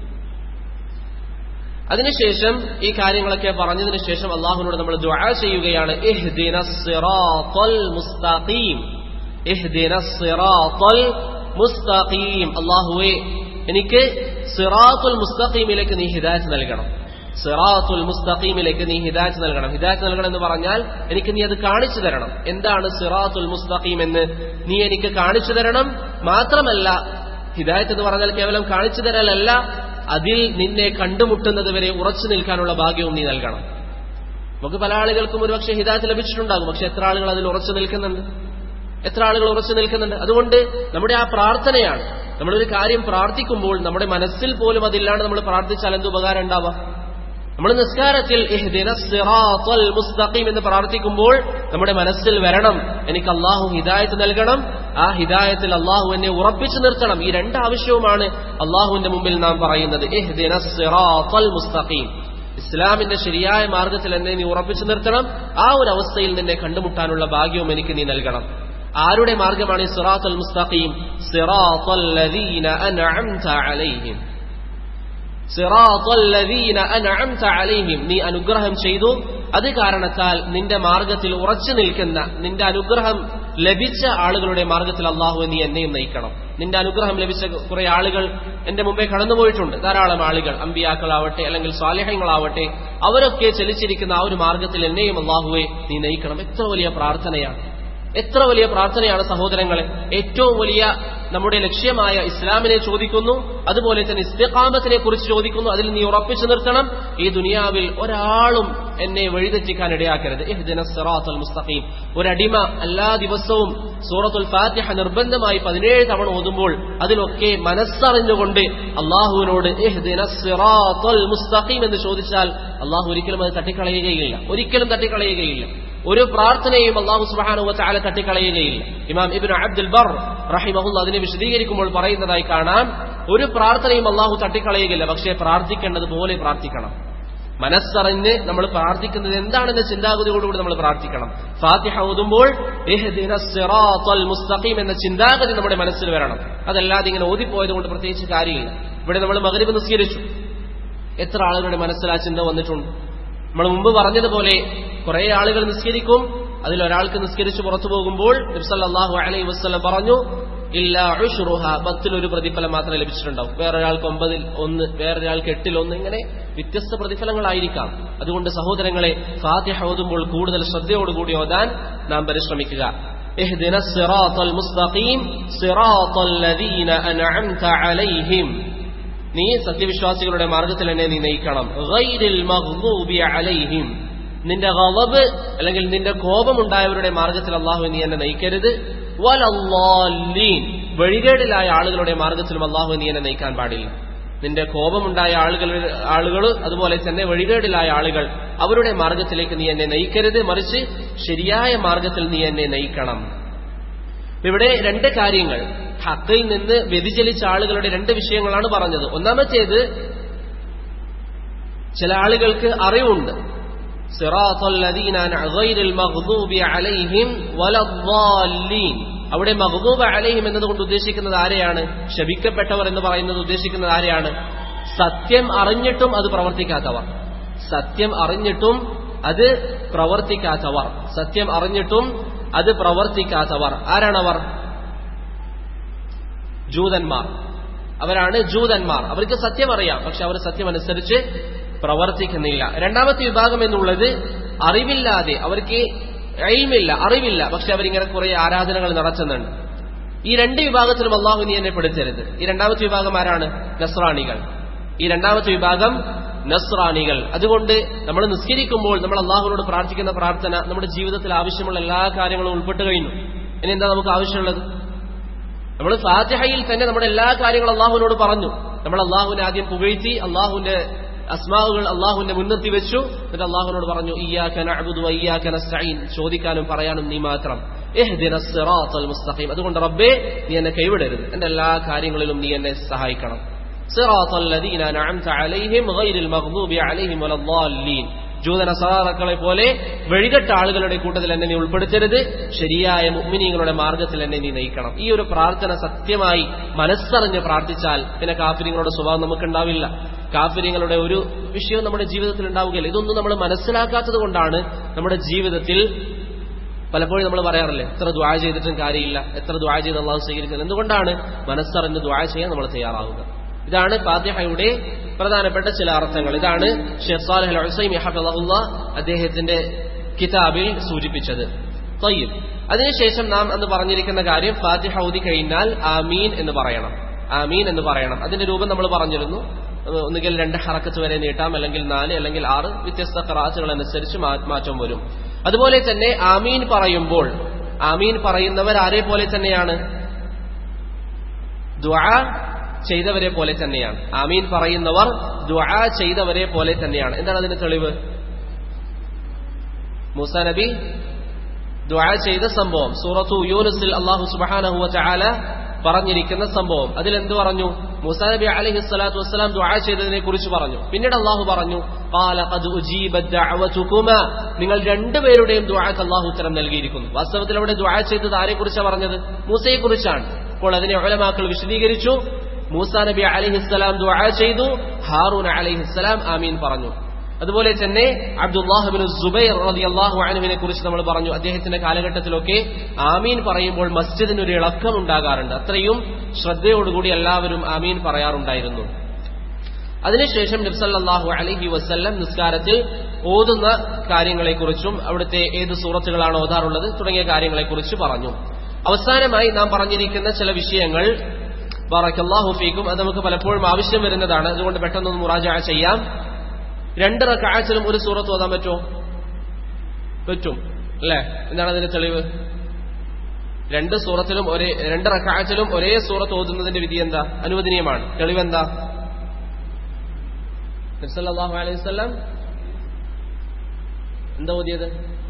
അതിനുശേഷം ഈ കാര്യങ്ങളൊക്കെ പറഞ്ഞതിന് ശേഷം അള്ളാഹുനോട് നമ്മൾ ദുആ ചെയ്യുകയാണ് ഇഹ്ദിന സിറാത്തൽ മുസ്തഖീം ഇഹ്ദിന സിറാത്തൽ മുസ്തഖീം അള്ളാഹുവേ എനിക്ക് സിറാത്തുൽ മുസ്തഖീമിലേക്ക് നീ ഹിദായത്ത് നൽകണം സിറാത്തുൽ മുസ്തഖീമിലേക്ക് നീ ഹിദായത്ത് നൽകണം ഹിദായത്ത് നൽകണം എന്ന് പറഞ്ഞാൽ എനിക്ക് നീ അത് കാണിച്ചു തരണം എന്താണ് സിറാത്തുൽ മുസ്തഖീം എന്ന് നീ എനിക്ക് കാണിച്ചു തരണം മാത്രമല്ല ഹിദായത്ത് എന്ന് പറഞ്ഞാൽ കേവലം കാണിച്ചു തരലല്ല അതിൽ നിന്നെ കണ്ടുമുട്ടുന്നത് വരെ ഉറച്ചു നിൽക്കാനുള്ള ഭാഗ്യവും നീ നൽകണം നമുക്ക് പല ആളുകൾക്കും ഒരുപക്ഷെ ഹിദായത്ത് ലഭിച്ചിട്ടുണ്ടാകും പക്ഷെ എത്ര ആളുകൾ അതിൽ ഉറച്ചു നിൽക്കുന്നുണ്ട് എത്ര ആളുകൾ ഉറച്ചു നിൽക്കുന്നുണ്ട് അതുകൊണ്ട് നമ്മുടെ ആ പ്രാർത്ഥനയാണ് നമ്മളൊരു കാര്യം പ്രാർത്ഥിക്കുമ്പോൾ നമ്മുടെ മനസ്സിൽ പോലും അതില്ലാണ്ട് നമ്മൾ പ്രാർത്ഥിച്ചാൽ എന്ത് ഉപകാരം ഉണ്ടാവാം നമ്മൾ നിസ്കാരത്തിൽ ഇഹ്ദിന സിറാത്തൽ മുസ്തഖീം എന്ന് പ്രാർത്ഥിക്കുമ്പോൾ നമ്മുടെ മനസ്സിൽ വരണം എനിക്ക് അള്ളാഹു ഹിദായത്ത് നൽകണം ആ ഹിദായത്തിൽ അള്ളാഹു എന്നെ ഉറപ്പിച്ചു നിർത്തണം ഈ രണ്ട് ആവശ്യവുമാണ് അള്ളാഹുവിന്റെ മുമ്പിൽ നാം പറയുന്നത് ഇഹ്ദിന സിറാത്തൽ മുസ്തഖീം ഇസ്ലാമിന്റെ ശരിയായ മാർഗത്തിൽ എന്നെ നീ ഉറപ്പിച്ചു നിർത്തണം ആ ഒരു അവസ്ഥയിൽ നിന്നെ കണ്ടുമുട്ടാനുള്ള ഭാഗ്യവും എനിക്ക് നീ നൽകണം ആരുടെ മാർഗമാണ് ഈ സിറാത്തുൽ മുസ്തഖീം സിറാത്തൽ ലദീന അൻഅംത അലൈഹിം സിറാത്തല്ലദീന അൻഅംത അലൈഹിം നീ അനുഗ്രഹം ചെയ്തു അത് കാരണത്താൽ നിന്റെ മാർഗത്തിൽ ഉറച്ചു നിൽക്കുന്ന നിന്റെ അനുഗ്രഹം ലഭിച്ച ആളുകളുടെ മാർഗത്തിൽ അള്ളാഹു നീ എന്നെയും നയിക്കണം നിന്റെ അനുഗ്രഹം ലഭിച്ച കുറെ ആളുകൾ എന്റെ മുമ്പേ കടന്നുപോയിട്ടുണ്ട് ധാരാളം ആളുകൾ അമ്പിയാക്കളാവട്ടെ അല്ലെങ്കിൽ സ്വാലിഹങ്ങളാവട്ടെ അവരൊക്കെ ചലിച്ചിരിക്കുന്ന ആ ഒരു മാർഗത്തിൽ എന്നെയും അള്ളാഹുവെ നീ നയിക്കണം എത്ര വലിയ പ്രാർത്ഥനയാണ് എത്ര വലിയ പ്രാർത്ഥനയാണ് സഹോദരങ്ങളെ ഏറ്റവും വലിയ നമ്മുടെ ലക്ഷ്യമായ ഇസ്ലാമിനെ ചോദിക്കുന്നു അതുപോലെ തന്നെ ഇസ്തിഖാമത്തിനെ കുറിച്ച് ചോദിക്കുന്നു അതിൽ നീ ഉറപ്പിച്ചു നിർത്തണം ഈ ദുനിയാവിൽ ഒരാളും എന്നെ വഴിതെറ്റിക്കാൻ ഇടയാക്കരുത് ഇഹ്ദിന സിറാത്തുൽ മുസ്തഖീം ഒരടിമ എല്ലാ ദിവസവും സൂറത്തുൽ ഫാത്തിഹ നിർബന്ധമായി പതിനേഴ് തവണ ഓതുമ്പോൾ അതിലൊക്കെ മനസ്സറിഞ്ഞുകൊണ്ട് അള്ളാഹുവിനോട് ഇഹ്ദിന സിറാത്തുൽ മുസ്തഖീം എന്ന് ചോദിച്ചാൽ അള്ളാഹു ഒരിക്കലും അത് തട്ടിക്കളയുകയില്ല ഒരിക്കലും തട്ടിക്കളയുകയില്ല ഒരു പ്രാർത്ഥനയും അള്ളാഹു സുബാനു ചാല തട്ടിക്കളയുകയില്ല ഇമാം ഇബിൻ അബ്ദുൽ ബർ റഹിമഹുല്ല അതിനെ വിശദീകരിക്കുമ്പോൾ പറയുന്നതായി കാണാം ഒരു പ്രാർത്ഥനയും അള്ളാഹു തട്ടിക്കളയുകയില്ല പക്ഷേ പ്രാർത്ഥിക്കേണ്ടത് പോലെ പ്രാർത്ഥിക്കണം മനസ്സറിഞ്ഞ് നമ്മൾ പ്രാർത്ഥിക്കുന്നത് എന്താണെന്ന ചിന്താഗതിയോടുകൂടി നമ്മൾ പ്രാർത്ഥിക്കണം ഫാത്തിഹ ഓതുമ്പോൾ ഇഹ്ദിന സിറാത്തൽ മുസ്തഖീം എന്ന ചിന്താഗതി നമ്മുടെ മനസ്സിൽ വരണം അതല്ലാതെ ഇങ്ങനെ ഓതിപ്പോയത് കൊണ്ട് പ്രത്യേകിച്ച് കാര്യമില്ല ഇവിടെ നമ്മൾ മകരിവ് നിസ്കരിച്ചു എത്ര ആളുകളുടെ മനസ്സിൽ ആ ചിന്ത വന്നിട്ടുണ്ട് നമ്മൾ മുമ്പ് പറഞ്ഞതുപോലെ കുറെ ആളുകൾ നിസ്കരിക്കും അതിൽ ഒരാൾക്ക് നിസ്കരിച്ച് പുറത്തു പോകുമ്പോൾ നബ്സല്ലാഹു അലൈഹി വസ്ലം പറഞ്ഞു ഇല്ല ഉഷുറുഹ പത്തിലൊരു പ്രതിഫലം മാത്രമേ ലഭിച്ചിട്ടുണ്ടാവും വേറൊരാൾക്ക് ഒമ്പതിൽ ഒന്ന് വേറൊരാൾക്ക് എട്ടിൽ ഒന്ന് ഇങ്ങനെ വ്യത്യസ്ത പ്രതിഫലങ്ങളായിരിക്കാം അതുകൊണ്ട് സഹോദരങ്ങളെ ഫാത്തിഹ ഓതുമ്പോൾ കൂടുതൽ ശ്രദ്ധയോടുകൂടി ഓതാൻ നാം പരിശ്രമിക്കുക اهدنا الصراط المستقيم صراط الذين أنعمت عليهم നീ സത്യവിശ്വാസികളുടെ മാർഗത്തിൽ എന്നെ നീ നയിക്കണം ഗൈരിൽ മഗ്ദൂബി അലൈഹിം നിന്റെ ഗളബ് അല്ലെങ്കിൽ നിന്റെ കോപമുണ്ടായവരുടെ മാർഗത്തിൽ അള്ളാഹു നീ എന്നെ നയിക്കരുത് വലല്ലാലീൻ വഴികേടിലായ ആളുകളുടെ മാർഗത്തിലും അള്ളാഹു നീ എന്നെ നയിക്കാൻ പാടില്ല നിന്റെ കോപമുണ്ടായ ആളുകൾ ആളുകൾ അതുപോലെ തന്നെ വഴികേടിലായ ആളുകൾ അവരുടെ മാർഗത്തിലേക്ക് നീ എന്നെ നയിക്കരുത് മറിച്ച് ശരിയായ മാർഗത്തിൽ നീ എന്നെ നയിക്കണം ഇവിടെ രണ്ട് കാര്യങ്ങൾ ഹക്കിൽ നിന്ന് വ്യതിചലിച്ച ആളുകളുടെ രണ്ട് വിഷയങ്ങളാണ് പറഞ്ഞത് ഒന്നാമത്തേത് ചില ആളുകൾക്ക് അറിവുണ്ട് അവിടെ മഹബൂബ് അലൈഹിം എന്നതുകൊണ്ട് ഉദ്ദേശിക്കുന്നത് ആരെയാണ് ശപിക്കപ്പെട്ടവർ എന്ന് പറയുന്നത് ഉദ്ദേശിക്കുന്നത് ആരെയാണ് സത്യം അറിഞ്ഞിട്ടും അത് പ്രവർത്തിക്കാത്തവർ സത്യം അറിഞ്ഞിട്ടും അത് പ്രവർത്തിക്കാത്തവർ സത്യം അറിഞ്ഞിട്ടും അത് പ്രവർത്തിക്കാത്തവർ ആരാണവർ ജൂതന്മാർ അവരാണ് ജൂതന്മാർ അവർക്ക് സത്യം അറിയാം പക്ഷെ അവർ സത്യം അനുസരിച്ച് പ്രവർത്തിക്കുന്നില്ല രണ്ടാമത്തെ വിഭാഗം എന്നുള്ളത് അറിവില്ലാതെ അവർക്ക് എയിമില്ല അറിവില്ല പക്ഷെ അവരിങ്ങനെ കുറെ ആരാധനകൾ നടത്തുന്നുണ്ട് ഈ രണ്ട് വിഭാഗത്തിലും അള്ളാഹു നീ എന്നെ പെടുത്തരുത് ഈ രണ്ടാമത്തെ വിഭാഗം ആരാണ് നസ്രാണികൾ ഈ രണ്ടാമത്തെ വിഭാഗം നസ്രാണികൾ അതുകൊണ്ട് നമ്മൾ നിസ്കരിക്കുമ്പോൾ നമ്മൾ അള്ളാഹുവിനോട് പ്രാർത്ഥിക്കുന്ന പ്രാർത്ഥന നമ്മുടെ ജീവിതത്തിൽ ആവശ്യമുള്ള എല്ലാ കാര്യങ്ങളും ഉൾപ്പെട്ട് കഴിഞ്ഞു ഇനി എന്താ നമുക്ക് ആവശ്യമുള്ളത് നമ്മൾ ഫാത്തിഹയിൽ തന്നെ നമ്മുടെ എല്ലാ കാര്യങ്ങളും അള്ളാഹുവിനോട് പറഞ്ഞു നമ്മൾ അള്ളാഹുവിനെ ആദ്യം പുകഴ്ത്തി അള്ളാഹുവിന്റെ അസ്മാവുകൾ അള്ളാഹുവിന്റെ മുൻനിർത്തി വെച്ചു എന്നിട്ട് അള്ളാഹുവിനോട് പറഞ്ഞു ഇയ്യാക്കന അബുദു അയ്യാക്കന സൈൻ ചോദിക്കാനും പറയാനും നീ മാത്രം മുസ്തഖീം അതുകൊണ്ട് റബ്ബേ നീ എന്നെ കൈവിടരുത് എന്റെ എല്ലാ കാര്യങ്ങളിലും നീ എന്നെ സഹായിക്കണം صراط الذين أنعمت عليهم غير المغضوب عليهم ولا الضالين ജൂതന സഹാറക്കളെ പോലെ വഴികെട്ട ആളുകളുടെ കൂട്ടത്തിൽ എന്നെ നീ ഉൾപ്പെടുത്തരുത് ശരിയായ മുഗ്മിനീങ്ങളുടെ മാർഗത്തിൽ എന്നെ നീ നയിക്കണം ഈ ഒരു പ്രാർത്ഥന സത്യമായി മനസ്സറിഞ്ഞ് പ്രാർത്ഥിച്ചാൽ പിന്നെ കാഫിര്യങ്ങളുടെ സ്വഭാവം നമുക്കുണ്ടാവില്ല കാഫിര്യങ്ങളുടെ ഒരു വിഷയവും നമ്മുടെ ജീവിതത്തിൽ ഉണ്ടാവുകയില്ല ഇതൊന്നും നമ്മൾ മനസ്സിലാക്കാത്തത് കൊണ്ടാണ് നമ്മുടെ ജീവിതത്തിൽ പലപ്പോഴും നമ്മൾ പറയാറില്ലേ എത്ര ദ്വായ ചെയ്തിട്ടും കാര്യമില്ല എത്ര ദ്വായ ചെയ്ത് അള്ളാഹു സ്വീകരിക്കുന്നത് എന്തുകൊണ്ടാണ് മനസ്സറിഞ്ഞ് ദ്വായ ചെയ്യാൻ നമ്മൾ തയ്യാറാവുക ഇതാണ് ഫാത്തിഹയുടെ പ്രധാനപ്പെട്ട ചില അർത്ഥങ്ങൾ ഇതാണ് ഷെഖ് സാലഹ് ഹുസൈം ഹഫിള്ള അദ്ദേഹത്തിന്റെ കിതാബിൽ സൂചിപ്പിച്ചത് തയ്യം അതിനുശേഷം നാം അന്ന് പറഞ്ഞിരിക്കുന്ന കാര്യം ഫാത്തിഹ ഊതി കഴിഞ്ഞാൽ ആമീൻ എന്ന് പറയണം ആമീൻ എന്ന് പറയണം അതിന്റെ രൂപം നമ്മൾ പറഞ്ഞിരുന്നു ഒന്നുകിൽ രണ്ട് ഹറക്കത്ത് വരെ നീട്ടാം അല്ലെങ്കിൽ നാല് അല്ലെങ്കിൽ ആറ് വ്യത്യസ്ത ഖറാത്തുകൾ അനുസരിച്ച് മാറ്റം വരും അതുപോലെ തന്നെ ആമീൻ പറയുമ്പോൾ ആമീൻ പറയുന്നവർ ആരെ പോലെ തന്നെയാണ് ദ്വാ ചെയ്തവരെ പോലെ തന്നെയാണ് ആമീൻ പറയുന്നവർ ദ്വാ ചെയ്തവരെ പോലെ തന്നെയാണ് എന്താണ് അതിന്റെ തെളിവ് മൂസ നബി ദ്വാ ചെയ്ത സംഭവം സൂറത്തു യൂനുസിൽ അള്ളാഹു സുബാനഹുവ ചാല പറഞ്ഞിരിക്കുന്ന സംഭവം അതിൽ എന്ത് പറഞ്ഞു മൂസ നബി അലഹി സ്വലാത്തു വസ്സലാം ദ്വാ ചെയ്തതിനെ കുറിച്ച് പറഞ്ഞു പിന്നീട് അള്ളാഹു പറഞ്ഞു നിങ്ങൾ രണ്ടുപേരുടെയും ദ്വാക്ക് അള്ളാഹു ഉത്തരം നൽകിയിരിക്കുന്നു വാസ്തവത്തിൽ അവിടെ ദ്വാ ചെയ്തത് ആരെ കുറിച്ചാണ് പറഞ്ഞത് മൂസയെ കുറിച്ചാണ് അപ്പോൾ അതിനെ ഒലമാക്കൾ വിശദീകരിച്ചു മൂസ നബി അലിഹിസ്സലാം ദുആ ചെയ്തു ഹാറൂൻ അലിഹിസ്സലാം ആമീൻ പറഞ്ഞു അതുപോലെ തന്നെ അബ്ദുല്ലാഹുബിൻ സുബൈർ റളിയല്ലാഹു അൻഹുവിനെ കുറിച്ച് നമ്മൾ പറഞ്ഞു അദ്ദേഹത്തിന്റെ കാലഘട്ടത്തിലൊക്കെ ആമീൻ പറയുമ്പോൾ മസ്ജിദിന് ഒരു ഇളക്കം ഉണ്ടാകാറുണ്ട് അത്രയും ശ്രദ്ധയോടുകൂടി എല്ലാവരും ആമീൻ പറയാറുണ്ടായിരുന്നു അതിനുശേഷം നബ്സല്ലാഹു അലഹി വസ്ല്ലം നിസ്കാരത്തിൽ ഓതുന്ന കാര്യങ്ങളെക്കുറിച്ചും അവിടുത്തെ ഏത് സൂറത്തുകളാണ് ഓതാറുള്ളത് തുടങ്ങിയ കാര്യങ്ങളെക്കുറിച്ച് പറഞ്ഞു അവസാനമായി നാം പറഞ്ഞിരിക്കുന്ന ചില വിഷയങ്ങൾ ബാറക്കല്ലാഹു ഫീക്കും അത് നമുക്ക് പലപ്പോഴും ആവശ്യം വരുന്നതാണ് അതുകൊണ്ട് പെട്ടെന്നൊന്ന് മുറാജ ചെയ്യാം രണ്ട് റക്കാഴ്ചയിലും ഒരു സൂറത്ത് ഓതാൻ പറ്റുമോ പറ്റും അല്ലേ എന്താണ് അതിന്റെ തെളിവ് രണ്ട് സൂറത്തിലും ഒരേ രണ്ട് റക്കാഴ്ചയിലും ഒരേ സൂറത്ത് ഓതുന്നതിന്റെ വിധി എന്താ അനുവദനീയമാണ് തെളിവെന്താ നബ്സല്ലാഹു അലൈഹി സ്വല്ലാം എന്താ ഓതിയത്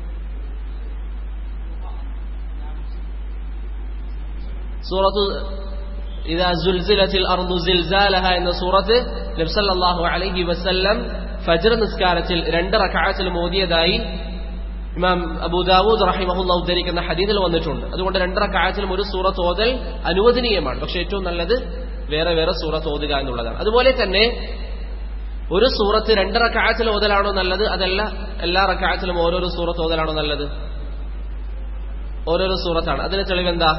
സൂറത്ത് إذا زلزلت الأرض زلزالها എന്ന സൂറത്ത് നബ്സല്ലാഹു അലൈഹി വസല്ലം ഫജ്ർ നിസ്കാരത്തിൽ രണ്ട് റക്കാഴത്തിൽ മോദിയതായി ഇമാം അബൂദാവൂദ് റഹിമഹുല്ല ഉദ്ധരിക്കുന്ന ഹദീദിൽ വന്നിട്ടുണ്ട് അതുകൊണ്ട് രണ്ട് റക്കാഴത്തിലും ഒരു സൂറത്ത് ഓതൽ അനുവദനീയമാണ് പക്ഷെ ഏറ്റവും നല്ലത് വേറെ വേറെ സൂറത്ത് ഓതുക എന്നുള്ളതാണ് അതുപോലെ തന്നെ ഒരു സൂറത്ത് രണ്ട് റക്കാഴത്തിൽ ഓതലാണോ നല്ലത് അതല്ല എല്ലാ റക്കാഴത്തിലും ഓരോരോ സൂറത്ത് ഓതലാണോ നല്ലത് ഓരോരോ സൂറത്താണ് അതിന് തെളിവെന്താ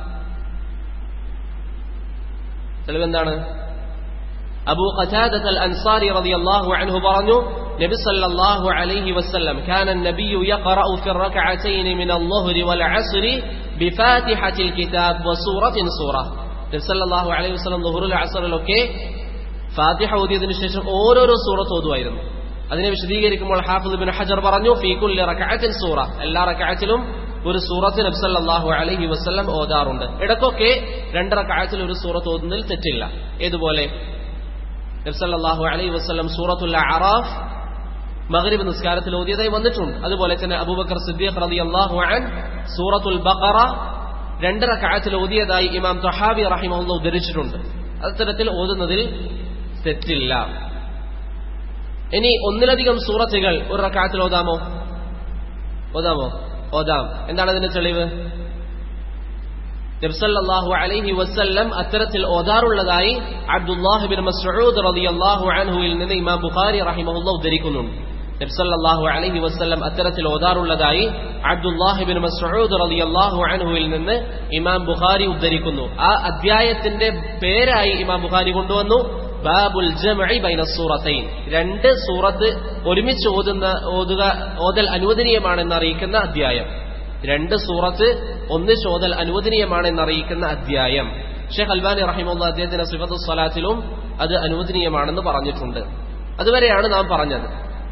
തെളിവെന്താണ് അബൂ ഖതാദത്ത് അൽ അൻസാരി റളിയല്ലാഹു അൻഹു പറഞ്ഞു നബി സല്ലല്ലാഹു അലൈഹി വസല്ലം കാന النبي يقرأ في الركعتين من الظهر والعصر بفاتحة الكتاب وسورة سورة നബി സല്ലല്ലാഹു അലൈഹി വസല്ലം ളുഹുറുൽ അസ്റിലൊക്കെ ഫാത്തിഹ ഓതിയതിനു ശേഷം ഓരോരോ സൂറത്ത് ഓതുമായിരുന്നു അതിനെ വിശദീകരിക്കുമ്പോൾ ഹാഫിദ് ബിൻ ഹജർ പറഞ്ഞു ഫീ കുല്ലി റകഅത്തിൻ സൂറ എല്ലാ റകഅത്തിലും ഒരു സൂറത്ത് നബി സല്ലല്ലാഹു അലൈഹി വസല്ലം ഓതാറുണ്ട് ഇടക്കൊക്കെ രണ്ട് റകഅത്തിൽ ഒരു സൂറത്ത് ഓതുന്നതിൽ തെറ്റില്ല ഏതുപോലെ നബി സല്ലല്ലാഹു അലൈഹി വസല്ലം സൂറത്തുൽ അറാഫ് മഗ്രിബ് നിസ്കാരത്തിൽ ഓതിയതായി വന്നിട്ടുണ്ട് അതുപോലെ തന്നെ അബൂബക്കർ സിദ്ദീഖ് റളിയല്ലാഹു അൻ സൂറത്തുൽ ബഖറ രണ്ട് റകഅത്തിൽ ഓതിയതായി ഇമാം തഹാബി റഹിമഹുല്ല ഉദ്ധരിച്ചിട്ടുണ്ട് അത്തരത്തിൽ ഓതുന്നതിൽ തെറ്റില്ല ഇനി ഒന്നിലധികം സൂറത്തുകൾ ഒരു റക്കാത്തിൽ ഓതാമോ ഓതാമോ ഓതാം എന്താണ് അതിന്റെ തെളിവ് നബ്സല്ലാഹു അലൈഹി വസ്ല്ലം അത്തരത്തിൽ ഓതാറുള്ളതായി അബ്ദുല്ലാഹിബിൻ മസ്ഊദ് റളിയല്ലാഹു അൻഹുവിൽ നിന്ന് ഇമാം ബുഖാരി റഹിമഹുല്ല ഉദ്ധരിക്കുന്നുണ്ട് നബ്സല്ലാഹു അലൈഹി വസ്ല്ലം അത്തരത്തിൽ ഓതാറുള്ളതായി അബ്ദുല്ലാഹിബിൻ മസ്ഊദ് റളിയല്ലാഹു അൻഹുവിൽ നിന്ന് ഇമാം ബുഖാരി ഉദ്ധരിക്കുന്നു ആ അധ്യായത്തിന്റെ പേരായി ഇമാം ബുഖാരി കൊണ്ടുവന്നു ബാബുൽ ജമഇ ബൈന സൂറത്തൈൻ രണ്ട് സൂറത്ത് ഒരുമിച്ച് ഓതുന്ന ഓതുക ഓതൽ അനുവദനീയമാണെന്ന് അറിയിക്കുന്ന അധ്യായം രണ്ട് സൂറത്ത് ഒന്നിച്ച് ഓതൽ അനുവദനീയമാണെന്ന് അറിയിക്കുന്ന അധ്യായം ഷെയ്ഖ് അൽബാനി റഹിമുള്ള അദ്ദേഹത്തിന്റെ സിഫത്തു സ്വലാത്തിലും അത് അനുവദനീയമാണെന്ന് പറഞ്ഞിട്ടുണ്ട് അതുവരെയാണ് നാം പറഞ്ഞത്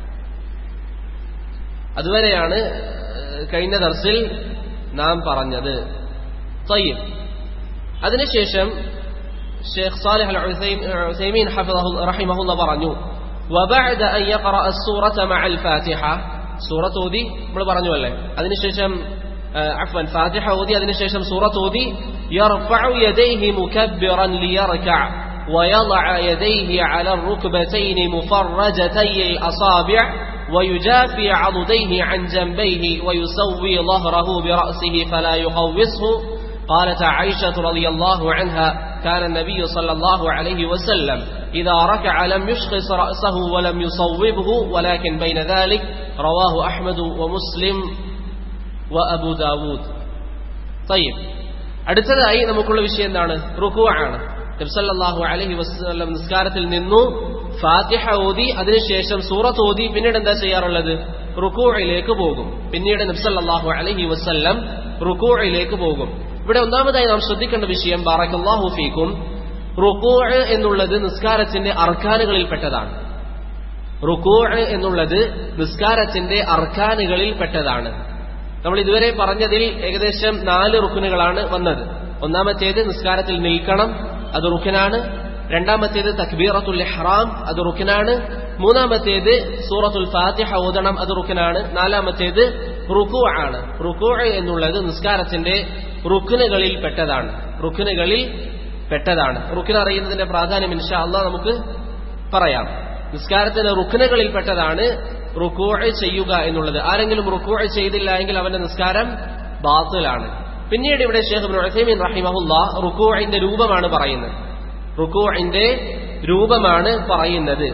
അതുവരെയാണ് കഴിഞ്ഞ ദർസിൽ നാം പറഞ്ഞത് തയ്യം അതിനുശേഷം ഷെയ്ഖ് സാലിഹ് അൽ ഉസൈമീൻ റഹിമഹുല്ല പറഞ്ഞു وبعد أن يقرأ السورة مع الفاتحة സൂറത്ത് ഓതി നമ്മൾ പറഞ്ഞു അല്ലേ അതിനുശേഷം عفوا فاتحة ഓതി അതിനുശേഷം സൂറത്ത് ഓതി يرفع يديه مكبرا ليركع ويضع يديه على الركبتين مفرجتي الأصابع ويجافي عضديه عن جنبيه ويسوي ظهره برأسه فلا يقوسه قالت عائشة رضي الله عنها كان النبي صلى الله عليه وسلم إذا ركع لم يشخص رأسه ولم يصوبه ولكن بين ذلك رواه أحمد ومسلم وأبو داود طيب അടുത്തതായി നമുക്കുള്ള വിഷയം എന്താണ് റുക്കു ആണ് നബ്സല്ലാഹു അലഹി വസ്ലം നിസ്കാരത്തിൽ നിന്നു ഫാത്തിഹ ഓതി അതിനുശേഷം സൂറത്ത് ഓതി പിന്നീട് എന്താ ചെയ്യാറുള്ളത് റുക്കുയിലേക്ക് പോകും പിന്നീട് നബ്സല്ലാഹു അലഹി വസ്ല്ലം റുക്കുയിലേക്ക് പോകും ഇവിടെ ഒന്നാമതായി നാം ശ്രദ്ധിക്കേണ്ട വിഷയം ബാറക്കല്ലാഹു ഫീക്കും റുക്കൂ എന്നുള്ളത് നിസ്കാരത്തിന്റെ അർക്കാനുകളിൽപ്പെട്ടതാണ് റുക്കൂ എന്നുള്ളത് നിസ്കാരത്തിന്റെ അർക്കാനുകളിൽപ്പെട്ടതാണ് നമ്മൾ ഇതുവരെ പറഞ്ഞതിൽ ഏകദേശം നാല് റുക്കുനുകളാണ് വന്നത് ഒന്നാമത്തേത് നിസ്കാരത്തിൽ നിൽക്കണം അത് റുക്കനാണ് രണ്ടാമത്തേത് തക്ബീറത്തുൽ ഇഹ്റാം അത് റുക്കനാണ് മൂന്നാമത്തേത് സൂറത്തുൽ ഫാത്തിഹ ഓതണം അത് റുക്കനാണ് നാലാമത്തേത് റുക്കു ആണ് റുക്കു എന്നുള്ളത് നിസ്കാരത്തിന്റെ റുക്കുനുകളിൽ പെട്ടതാണ് റുക്കുനുകളിൽ പെട്ടതാണ് റുക്കിന് അറിയുന്നതിന്റെ പ്രാധാന്യം ഇൻഷാ അള്ളാഹ് നമുക്ക് പറയാം നിസ്കാരത്തിന്റെ റുക്കിനുകളിൽ പെട്ടതാണ് റുക്കൂ ചെയ്യുക എന്നുള്ളത് ആരെങ്കിലും റുക്കൂ ചെയ്തില്ല എങ്കിൽ അവന്റെ നിസ്കാരം ബാത്തിലാണ് പിന്നീട് ഇവിടെ ഷേഖ് ഉസൈമീൻ റഹിമഹുല്ല റുക്കൂഇന്റെ രൂപമാണ് പറയുന്നത് റുക്കൂഇന്റെ രൂപമാണ് പറയുന്നത്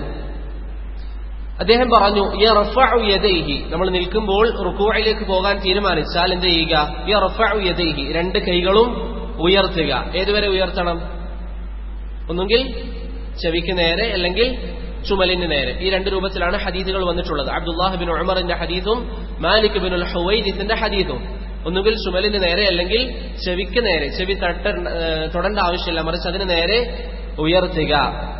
അദ്ദേഹം പറഞ്ഞു യർഫഉ യദൈഹി നമ്മൾ നിൽക്കുമ്പോൾ റുക്കൂഇലേക്ക് പോകാൻ തീരുമാനിച്ചാൽ എന്ത് ചെയ്യുക യർഫഉ യദൈഹി രണ്ട് കൈകളും ഉയർത്തുക ഏതുവരെ ഉയർത്തണം ഒന്നുകിൽ ചെവിക്ക് നേരെ അല്ലെങ്കിൽ ചുമലിന് നേരെ ഈ രണ്ട് രൂപത്തിലാണ് ഹദീദുകൾ വന്നിട്ടുള്ളത് അബ്ദുല്ലാഹ് ബിൻ ഉമറിന്റെ ഹദീദും മാലിക് ബിൻ ഹുവൈദിത്തിന്റെ ഹദീദും ഒന്നുകിൽ ചുമലിന് നേരെ അല്ലെങ്കിൽ ചെവിക്ക് നേരെ ചെവി തട്ട തൊടേണ്ട ആവശ്യമില്ല മറിച്ച് അതിന് നേരെ ഉയർത്തുക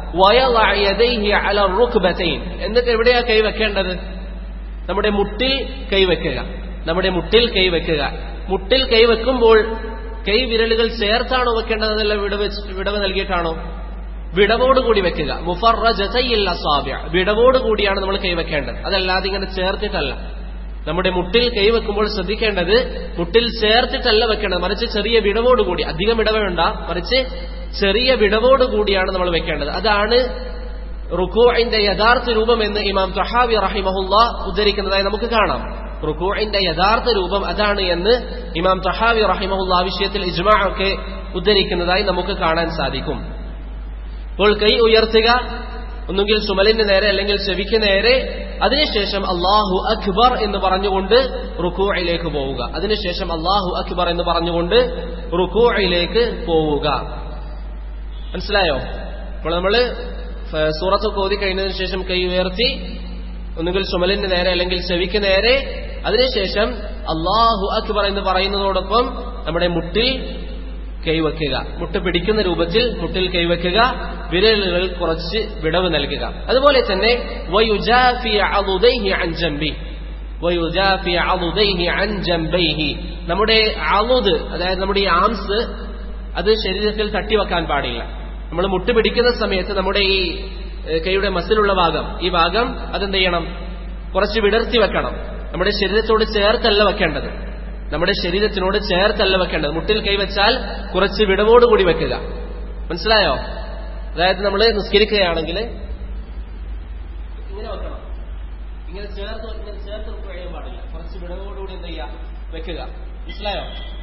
എന്നിട്ട് എവിടെയാ കൈവെക്കേണ്ടത് നമ്മുടെ മുട്ടിൽ കൈവെക്കുക നമ്മുടെ മുട്ടിൽ കൈവെക്കുക മുട്ടിൽ കൈവെക്കുമ്പോൾ കൈ വിരലുകൾ ചേർത്താണോ വെക്കേണ്ടത് അതല്ല വിടവ് വിടവ് നൽകിയിട്ടാണോ വിടവോടുകൂടി വെക്കുക മുഫറജതയില്ല സ്വാബ്യ വിടവോടുകൂടിയാണ് നമ്മൾ കൈവെക്കേണ്ടത് അതല്ലാതെ ഇങ്ങനെ ചേർത്തിട്ടല്ല നമ്മുടെ മുട്ടിൽ കൈവെക്കുമ്പോൾ ശ്രദ്ധിക്കേണ്ടത് മുട്ടിൽ ചേർത്തിട്ടല്ല വെക്കേണ്ടത് മറിച്ച് ചെറിയ വിടവോടുകൂടി അധികം വിടവ് വേണ്ട മറിച്ച് ചെറിയ വിടവോടുകൂടിയാണ് നമ്മൾ വെക്കേണ്ടത് അതാണ് റുക്കൂഇന്റെ യഥാർത്ഥ രൂപം എന്ന് ഇമാം തഹാവി റഹിമഹുല്ല ഉദ്ധരിക്കുന്നതായി നമുക്ക് കാണാം റുക്കൂഇന്റെ യഥാർത്ഥ രൂപം അതാണ് എന്ന് ഇമാം തഹാവി റഹിമഹുല്ല ആ വിഷയത്തിൽ ഇജ്മാ ഒക്കെ ഉദ്ധരിക്കുന്നതായി നമുക്ക് കാണാൻ സാധിക്കും അപ്പോൾ കൈ ഉയർത്തുക ഒന്നുകിൽ സുമലിന് നേരെ അല്ലെങ്കിൽ ചെവിക്ക് നേരെ അതിനുശേഷം അള്ളാഹു അക്ബർ എന്ന് പറഞ്ഞുകൊണ്ട് റുക്കൂയിലേക്ക് പോവുക അതിനുശേഷം അള്ളാഹു അക്ബർ എന്ന് പറഞ്ഞുകൊണ്ട് റുക്കൂയിലേക്ക് പോവുക മനസ്സിലായോ അപ്പോൾ നമ്മള് സൂറത്ത് കോതി കഴിഞ്ഞതിന് ശേഷം കൈ ഉയർത്തി ഒന്നുകിൽ സുമലിന് നേരെ അല്ലെങ്കിൽ ചെവിക്ക് നേരെ അതിനുശേഷം അള്ളാഹു അക്ബർ എന്ന് പറയുന്നതോടൊപ്പം നമ്മുടെ മുട്ടിൽ കൈവയ്ക്കുക മുട്ട് പിടിക്കുന്ന രൂപത്തിൽ മുട്ടിൽ കൈവയ്ക്കുക വിരലുകൾ കുറച്ച് വിടവ് നൽകുക അതുപോലെ തന്നെ നമ്മുടെ അളുദ് അതായത് നമ്മുടെ ഈ ആംസ് അത് ശരീരത്തിൽ തട്ടിവെക്കാൻ പാടില്ല നമ്മൾ മുട്ട് പിടിക്കുന്ന സമയത്ത് നമ്മുടെ ഈ കൈയുടെ മസിലുള്ള ഭാഗം ഈ ഭാഗം അതെന്ത് ചെയ്യണം കുറച്ച് വിടർത്തി വെക്കണം നമ്മുടെ ശരീരത്തോട് ചേർത്തല്ല വെക്കേണ്ടത് നമ്മുടെ ശരീരത്തിനോട് ചേർത്തല്ല വെക്കേണ്ടത് മുട്ടിൽ കൈവച്ചാൽ കുറച്ച് വിടവോടുകൂടി വെക്കുക മനസ്സിലായോ അതായത് നമ്മൾ നിസ്കരിക്കുകയാണെങ്കിൽ ഇങ്ങനെ വെക്കണം ഇങ്ങനെ ചേർത്ത് ഇങ്ങനെ ചേർത്ത് കഴിയാൻ പാടില്ല കുറച്ച് വിടവോടുകൂടി എന്ത് ചെയ്യുക വെക്കുക മനസ്സിലായോ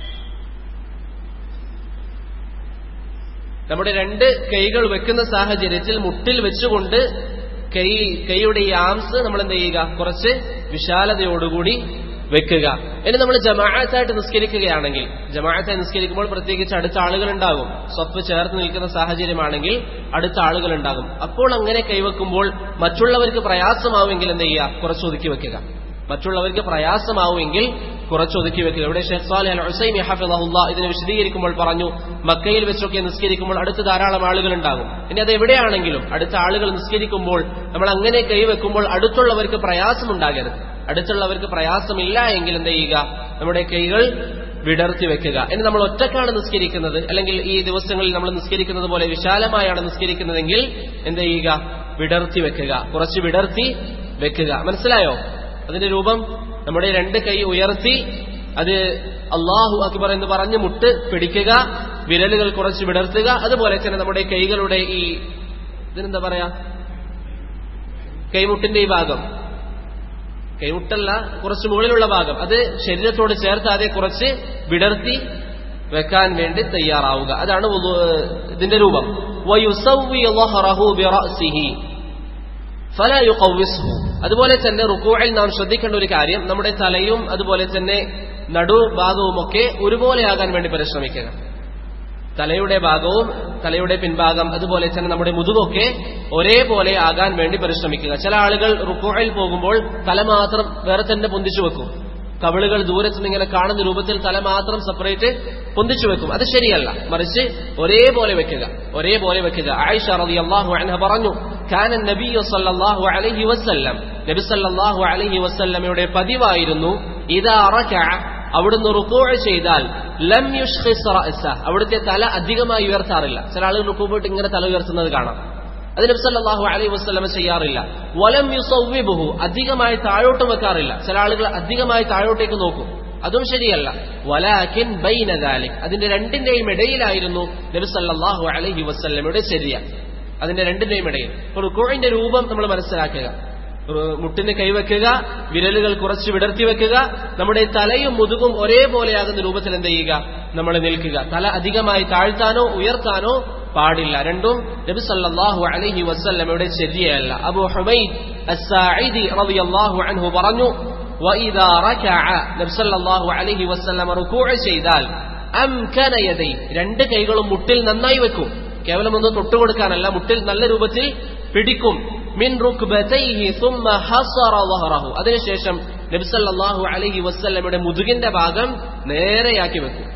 നമ്മുടെ രണ്ട് കൈകൾ വെക്കുന്ന സാഹചര്യത്തിൽ മുട്ടിൽ വെച്ചുകൊണ്ട് കൈ കൈയുടെ ഈ ആംസ് നമ്മൾ എന്ത് ചെയ്യുക കുറച്ച് വിശാലതയോടുകൂടി വെക്കുക ഇനി നമ്മൾ ജമാഅത്തായിട്ട് നിസ്കരിക്കുകയാണെങ്കിൽ ജമാഅത്തായി നിസ്കരിക്കുമ്പോൾ പ്രത്യേകിച്ച് അടുത്ത ആളുകൾ ഉണ്ടാകും സ്വപ്പ് ചേർത്ത് നിൽക്കുന്ന സാഹചര്യമാണെങ്കിൽ അടുത്ത ആളുകൾ ഉണ്ടാകും അപ്പോൾ അങ്ങനെ കൈവെക്കുമ്പോൾ മറ്റുള്ളവർക്ക് പ്രയാസമാവുമെങ്കിൽ എന്ത് ചെയ്യുക കുറച്ച് ഒതുക്കി വെക്കുക മറ്റുള്ളവർക്ക് പ്രയാസമാവുമെങ്കിൽ കുറച്ച് ഒതുക്കി വെക്കുക ഇവിടെ ഷെഖ് സാലി അൽ ഹുസൈൻ ഹഫിദഹുല്ല ഇതിനെ വിശദീകരിക്കുമ്പോൾ പറഞ്ഞു മക്കയിൽ വെച്ചൊക്കെ നിസ്കരിക്കുമ്പോൾ അടുത്ത് ധാരാളം ആളുകൾ ഉണ്ടാകും ഇനി അത് എവിടെയാണെങ്കിലും അടുത്ത ആളുകൾ നിസ്കരിക്കുമ്പോൾ നമ്മൾ അങ്ങനെ കൈവെക്കുമ്പോൾ അടുത്തുള്ളവർക്ക് പ്രയാസമുണ്ടാകരുത് അടുത്തുള്ളവർക്ക് പ്രയാസമില്ല എങ്കിൽ എന്ത് ചെയ്യുക നമ്മുടെ കൈകൾ വിടർത്തി വെക്കുക ഇനി നമ്മൾ ഒറ്റക്കാണ് നിസ്കരിക്കുന്നത് അല്ലെങ്കിൽ ഈ ദിവസങ്ങളിൽ നമ്മൾ നിസ്കരിക്കുന്നത് പോലെ വിശാലമായാണ് നിസ്കരിക്കുന്നതെങ്കിൽ എന്ത് ചെയ്യുക വിടർത്തി വെക്കുക കുറച്ച് വിടർത്തി വെക്കുക മനസ്സിലായോ അതിന്റെ രൂപം നമ്മുടെ രണ്ട് കൈ ഉയർത്തി അത് അള്ളാഹു അക്ബർ എന്ന് പറഞ്ഞ് മുട്ട് പിടിക്കുക വിരലുകൾ കുറച്ച് വിടർത്തുക അതുപോലെ തന്നെ നമ്മുടെ കൈകളുടെ ഈ ഇതിനെന്താ പറയാ കൈമുട്ടിന്റെ ഈ ഭാഗം കൈമുട്ടല്ല കുറച്ച് മുകളിലുള്ള ഭാഗം അത് ശരീരത്തോട് ചേർത്താതെ കുറച്ച് വിടർത്തി വെക്കാൻ വേണ്ടി തയ്യാറാവുക അതാണ് ഇതിന്റെ രൂപം അതുപോലെ തന്നെ റുക്കുവിൽ നാം ശ്രദ്ധിക്കേണ്ട ഒരു കാര്യം നമ്മുടെ തലയും അതുപോലെ തന്നെ നടുഭാഗവുമൊക്കെ ഒരുപോലെയാകാൻ വേണ്ടി പരിശ്രമിക്കുക തലയുടെ ഭാഗവും തലയുടെ പിൻഭാഗം അതുപോലെ തന്നെ നമ്മുടെ മുതുകൊക്കെ ഒരേപോലെ ആകാൻ വേണ്ടി പരിശ്രമിക്കുക ചില ആളുകൾ റുക്കോയിൽ പോകുമ്പോൾ തല മാത്രം വേറെ തന്നെ പൊന്തിച്ചു വെക്കും കവിളുകൾ ദൂരത്ത് നിന്ന് ഇങ്ങനെ കാണുന്ന രൂപത്തിൽ തല മാത്രം സെപ്പറേറ്റ് പൊന്തിച്ചു വെക്കും അത് ശരിയല്ല മറിച്ച് ഒരേപോലെ വെക്കുക ഒരേപോലെ വെക്കുക ആയിഷ റതി അള്ളാഹു അൻഹ പറഞ്ഞു കാനൻ നബിയു സല്ലല്ലാഹു അലൈഹി വസല്ലം നബി സല്ലല്ലാഹു അലൈഹി വസല്ലമയുടെ പതിവായിരുന്നു ഇതാ റകഅ അവിടുന്ന് റുക്കൂ ചെയ്താൽ ലം യുഷ്ഖിസ് റഅസ അവിടുത്തെ തല അധികമായി ഉയർത്താറില്ല ചില ആളുകൾ റുക്കൂ പോയിട്ട് ഇങ്ങനെ തല ഉയർത്തുന്നത് കാണാം അത് നബി സല്ലല്ലാഹു അലൈഹി വസല്ലമ ചെയ്യാറില്ല വലം യുസവ്വിബുഹു അധികമായി താഴോട്ട് വെക്കാറില്ല ചില ആളുകൾ അധികമായി താഴോട്ടേക്ക് നോക്കും അതും ശരിയല്ല വലാകിൻ ബൈന ദാലിക് അതിന്റെ രണ്ടിന്റെയും ഇടയിലായിരുന്നു നബി സല്ലല്ലാഹു അലൈഹി വസല്ലമയുടെ ശരിയ അതിന്റെ രണ്ടിന്റെയും ഇടയിൽ റുക്കോഴിന്റെ രൂപം നമ്മൾ മനസ്സിലാക്കുക മുട്ടിന് കൈവെക്കുക വിരലുകൾ കുറച്ച് വിടർത്തി വെക്കുക നമ്മുടെ തലയും മുതുകും ഒരേപോലെയാകുന്ന രൂപത്തിൽ എന്ത് ചെയ്യുക നമ്മൾ നിൽക്കുക തല അധികമായി താഴ്ത്താനോ ഉയർത്താനോ പാടില്ല രണ്ടും നബി സല്ലല്ലാഹു അലൈഹി വസല്ലമയുടെ ശരിയല്ല അബു ഹുമൈദ് അസ്സാഇദി റളിയല്ലാഹു അൻഹു പറഞ്ഞു വഇദാ റകഅ നബി സല്ലല്ലാഹു അലൈഹി വസല്ലമ റുകൂഅ ചെയ്താൽ അംകന യദൈ രണ്ട് കൈകളും മുട്ടിൽ നന്നായി വെക്കും കേവലം ഒന്ന് തൊട്ടുകൊടുക്കാനല്ല മുട്ടിൽ നല്ല രൂപത്തിൽ പിടിക്കും മിൻ റുക്ബതൈഹി സുമ്മ ഹസറ വഹറഹു അതിനുശേഷം നബി സല്ലല്ലാഹു അലൈഹി വസല്ലമയുടെ മുതുകിന്റെ ഭാഗം നേരെയാക്കി വെക്കും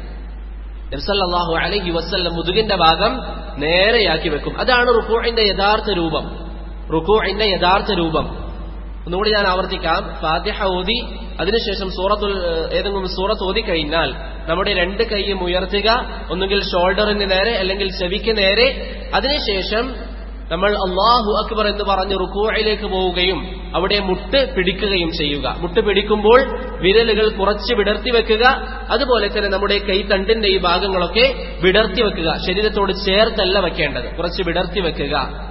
നബി സല്ലല്ലാഹു അലൈഹി വസല്ലം മുതുകിന്റെ ഭാഗം നേരെയാക്കി വെക്കും അതാണ് റുക്കൂഇന്റെ യഥാർത്ഥ രൂപം റുക്കൂഇന്റെ യഥാർത്ഥ രൂപം ഒന്നുകൂടി ഞാൻ ആവർത്തിക്കാം ഫാത്തിഹ ഓതി അതിനുശേഷം സൂറത്തുൽ ഏതെങ്കിലും സൂറത്ത് ഓതി കഴിഞ്ഞാൽ നമ്മുടെ രണ്ട് കൈയും ഉയർത്തുക ഒന്നുകിൽ ഷോൾഡറിന് നേരെ അല്ലെങ്കിൽ ചെവിക്ക് നേരെ അതിനുശേഷം നമ്മൾ അള്ളാഹു അക്ബർ എന്ന് പറഞ്ഞ് റുക്കൂയിലേക്ക് പോവുകയും അവിടെ മുട്ട് പിടിക്കുകയും ചെയ്യുക മുട്ട് പിടിക്കുമ്പോൾ വിരലുകൾ കുറച്ച് വിടർത്തി വെക്കുക അതുപോലെ തന്നെ നമ്മുടെ കൈത്തണ്ടിന്റെ ഈ ഭാഗങ്ങളൊക്കെ വിടർത്തി വെക്കുക ശരീരത്തോട് ചേർത്തല്ല വെക്കേണ്ടത് കുറച്ച് വിടർത്തി വെക്കുക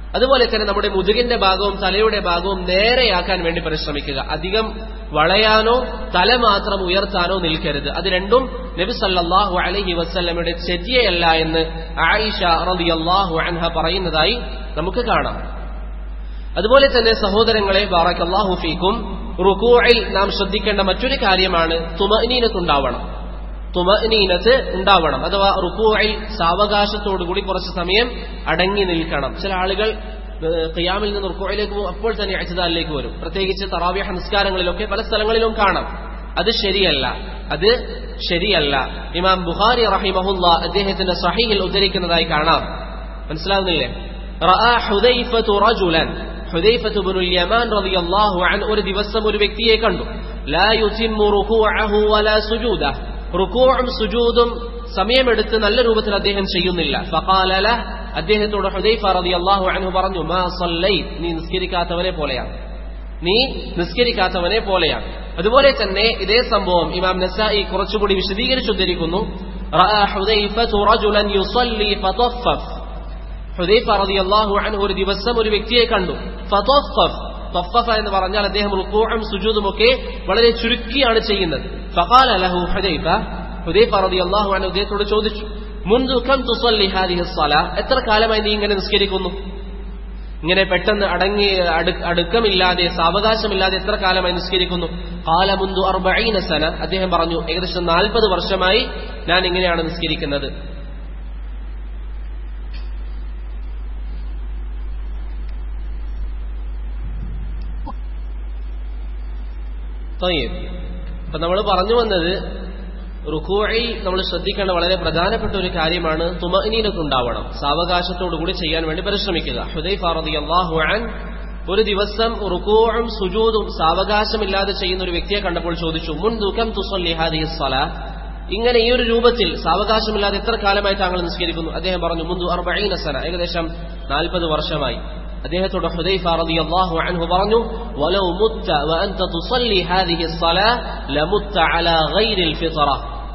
അതുപോലെ തന്നെ നമ്മുടെ മുതുകിന്റെ ഭാഗവും തലയുടെ ഭാഗവും നേരെയാക്കാൻ വേണ്ടി പരിശ്രമിക്കുക അധികം വളയാനോ തല മാത്രം ഉയർത്താനോ നിൽക്കരുത് അത് രണ്ടും നബി സല്ലല്ലാഹു അലൈഹി വസല്ലമയുടെ ചെതിയല്ല എന്ന് ആയിഷ റളിയല്ലാഹു അൻഹ പറയുന്നതായി നമുക്ക് കാണാം അതുപോലെ തന്നെ സഹോദരങ്ങളെ ബാറക്കല്ലാഹു ഫീക്കും റുക്കൂഇൽ നാം ശ്രദ്ധിക്കേണ്ട മറ്റൊരു കാര്യമാണ് തുമനീനത്തുണ്ടാവണം തുമനീനത്ത് ഉണ്ടാവണം അഥവാ റുക്കൂഇൽ സാവകാശത്തോടുകൂടി കുറച്ച് സമയം അടങ്ങി നിൽക്കണം ചില ആളുകൾ ഖിയാമിൽ നിന്ന് റുക്കൂയിലേക്ക് പോകും അപ്പോൾ തന്നെ അച്ഛതാലിലേക്ക് വരും പ്രത്യേകിച്ച് തറാവിയ നിസ്കാരങ്ങളിലൊക്കെ പല സ്ഥലങ്ങളിലും കാണാം അത് ശരിയല്ല അത് ശരിയല്ല ഇമാം ബുഖാരി റഹിമഹുല്ല അദ്ദേഹത്തിന്റെ സഹീഹിൽ ഉദ്ധരിക്കുന്നതായി കാണാം മനസ്സിലാകുന്നില്ലേ റഅ ഹുദൈഫത്തു റജുലൻ ഹുദൈഫത്തു ബിനുൽ യമാൻ റളിയല്ലാഹു അൻഹു ഒരു ദിവസം ഒരു വ്യക്തിയെ കണ്ടു ലാ യുതിമ്മു റുകൂഅഹു വലാ സുജൂദഹു റുക്കൂഉം സുജൂദും സമയമെടുത്ത് നല്ല രൂപത്തിൽ അദ്ദേഹം ചെയ്യുന്നില്ല ഫഖാല ലഹ് അദ്ദേഹത്തോട് ഹുദൈഫ റളിയല്ലാഹു അൻഹു പറഞ്ഞു മാ സല്ലൈത് നീ നിസ്കരിക്കാത്തവനെ പോലെയാണ് നീ നിസ്കരിക്കാത്തവനെ പോലെയാണ് അതുപോലെ തന്നെ ഇതേ സംഭവം ഇമാം നസായി കുറച്ചുകൂടി വിശദീകരിച്ചുദ്ധരിക്കുന്നു റഅ ഹുദൈഫത്തു റജുലൻ യുസല്ലി ഫതഫഫ് ഹുദൈഫ റളിയല്ലാഹു അൻഹു ഒരു ദിവസം ഒരു വ്യക്തിയെ കണ്ടു ഫതഫഫ് തഫഫ എന്ന് പറഞ്ഞാൽ അദ്ദേഹം റുക്കൂഉം സുജൂദും ഒക്കെ വളരെ ചുരുക്കിയാണ് ചെയ്യുന്നത് ഫഖാല ലഹു ഹുദൈഫ ഹുദൈഫ റളിയല്ലാഹു അൻഹു അദ്ദേഹത്തോട് ചോദിച്ചു മുൻദു കം തുസല്ലി ഹാദിഹി الصلاه എത്ര കാലമായി നീ ഇങ്ങനെ നിസ്കരിക്കുന്നു ഇങ്ങനെ പെട്ടെന്ന് അടങ്ങി അടുക്കമില്ലാതെ സാവകാശമില്ലാതെ എത്ര കാലമായി നിസ്കരിക്കുന്നു കാല മുന്തു അർബഈന സന അദ്ദേഹം പറഞ്ഞു ഏകദേശം നാൽപ്പത് വർഷമായി ഞാൻ ഇങ്ങനെയാണ് നിസ്കരിക്കുന്നത് അപ്പൊ നമ്മൾ പറഞ്ഞു വന്നത് റുക്കൂഴിൽ നമ്മൾ ശ്രദ്ധിക്കേണ്ട വളരെ പ്രധാനപ്പെട്ട ഒരു കാര്യമാണ് തുമനീനൊക്കെ ഉണ്ടാവണം സാവകാശത്തോടുകൂടി ചെയ്യാൻ വേണ്ടി പരിശ്രമിക്കുക ഹുദൈഫ റളിയല്ലാഹു അൻ ഒരു ദിവസം റുക്കൂഉം സുജൂദും സാവകാശമില്ലാതെ ചെയ്യുന്ന ഒരു വ്യക്തിയെ കണ്ടപ്പോൾ ചോദിച്ചു മുൻ ദുഃഖം തുസല്ലി ഹാദിഹി സ്വലാ ഇങ്ങനെ ഈ ഒരു രൂപത്തിൽ സാവകാശമില്ലാതെ എത്ര കാലമായി താങ്കൾ നിസ്കരിക്കുന്നു അദ്ദേഹം പറഞ്ഞു മുന്തു അർബഈന സന ഏകദേശം നാൽപ്പത് വർഷമായി അദ്ദേഹത്തോട് ഹുദൈഫ റളിയല്ലാഹു അൻഹു പറഞ്ഞു വലൗ മുത്ത വഅൻത തുസല്ലി ഹാദിഹി الصلاه ലമുത്ത അലാ ഗൈരിൽ ഫിത്ര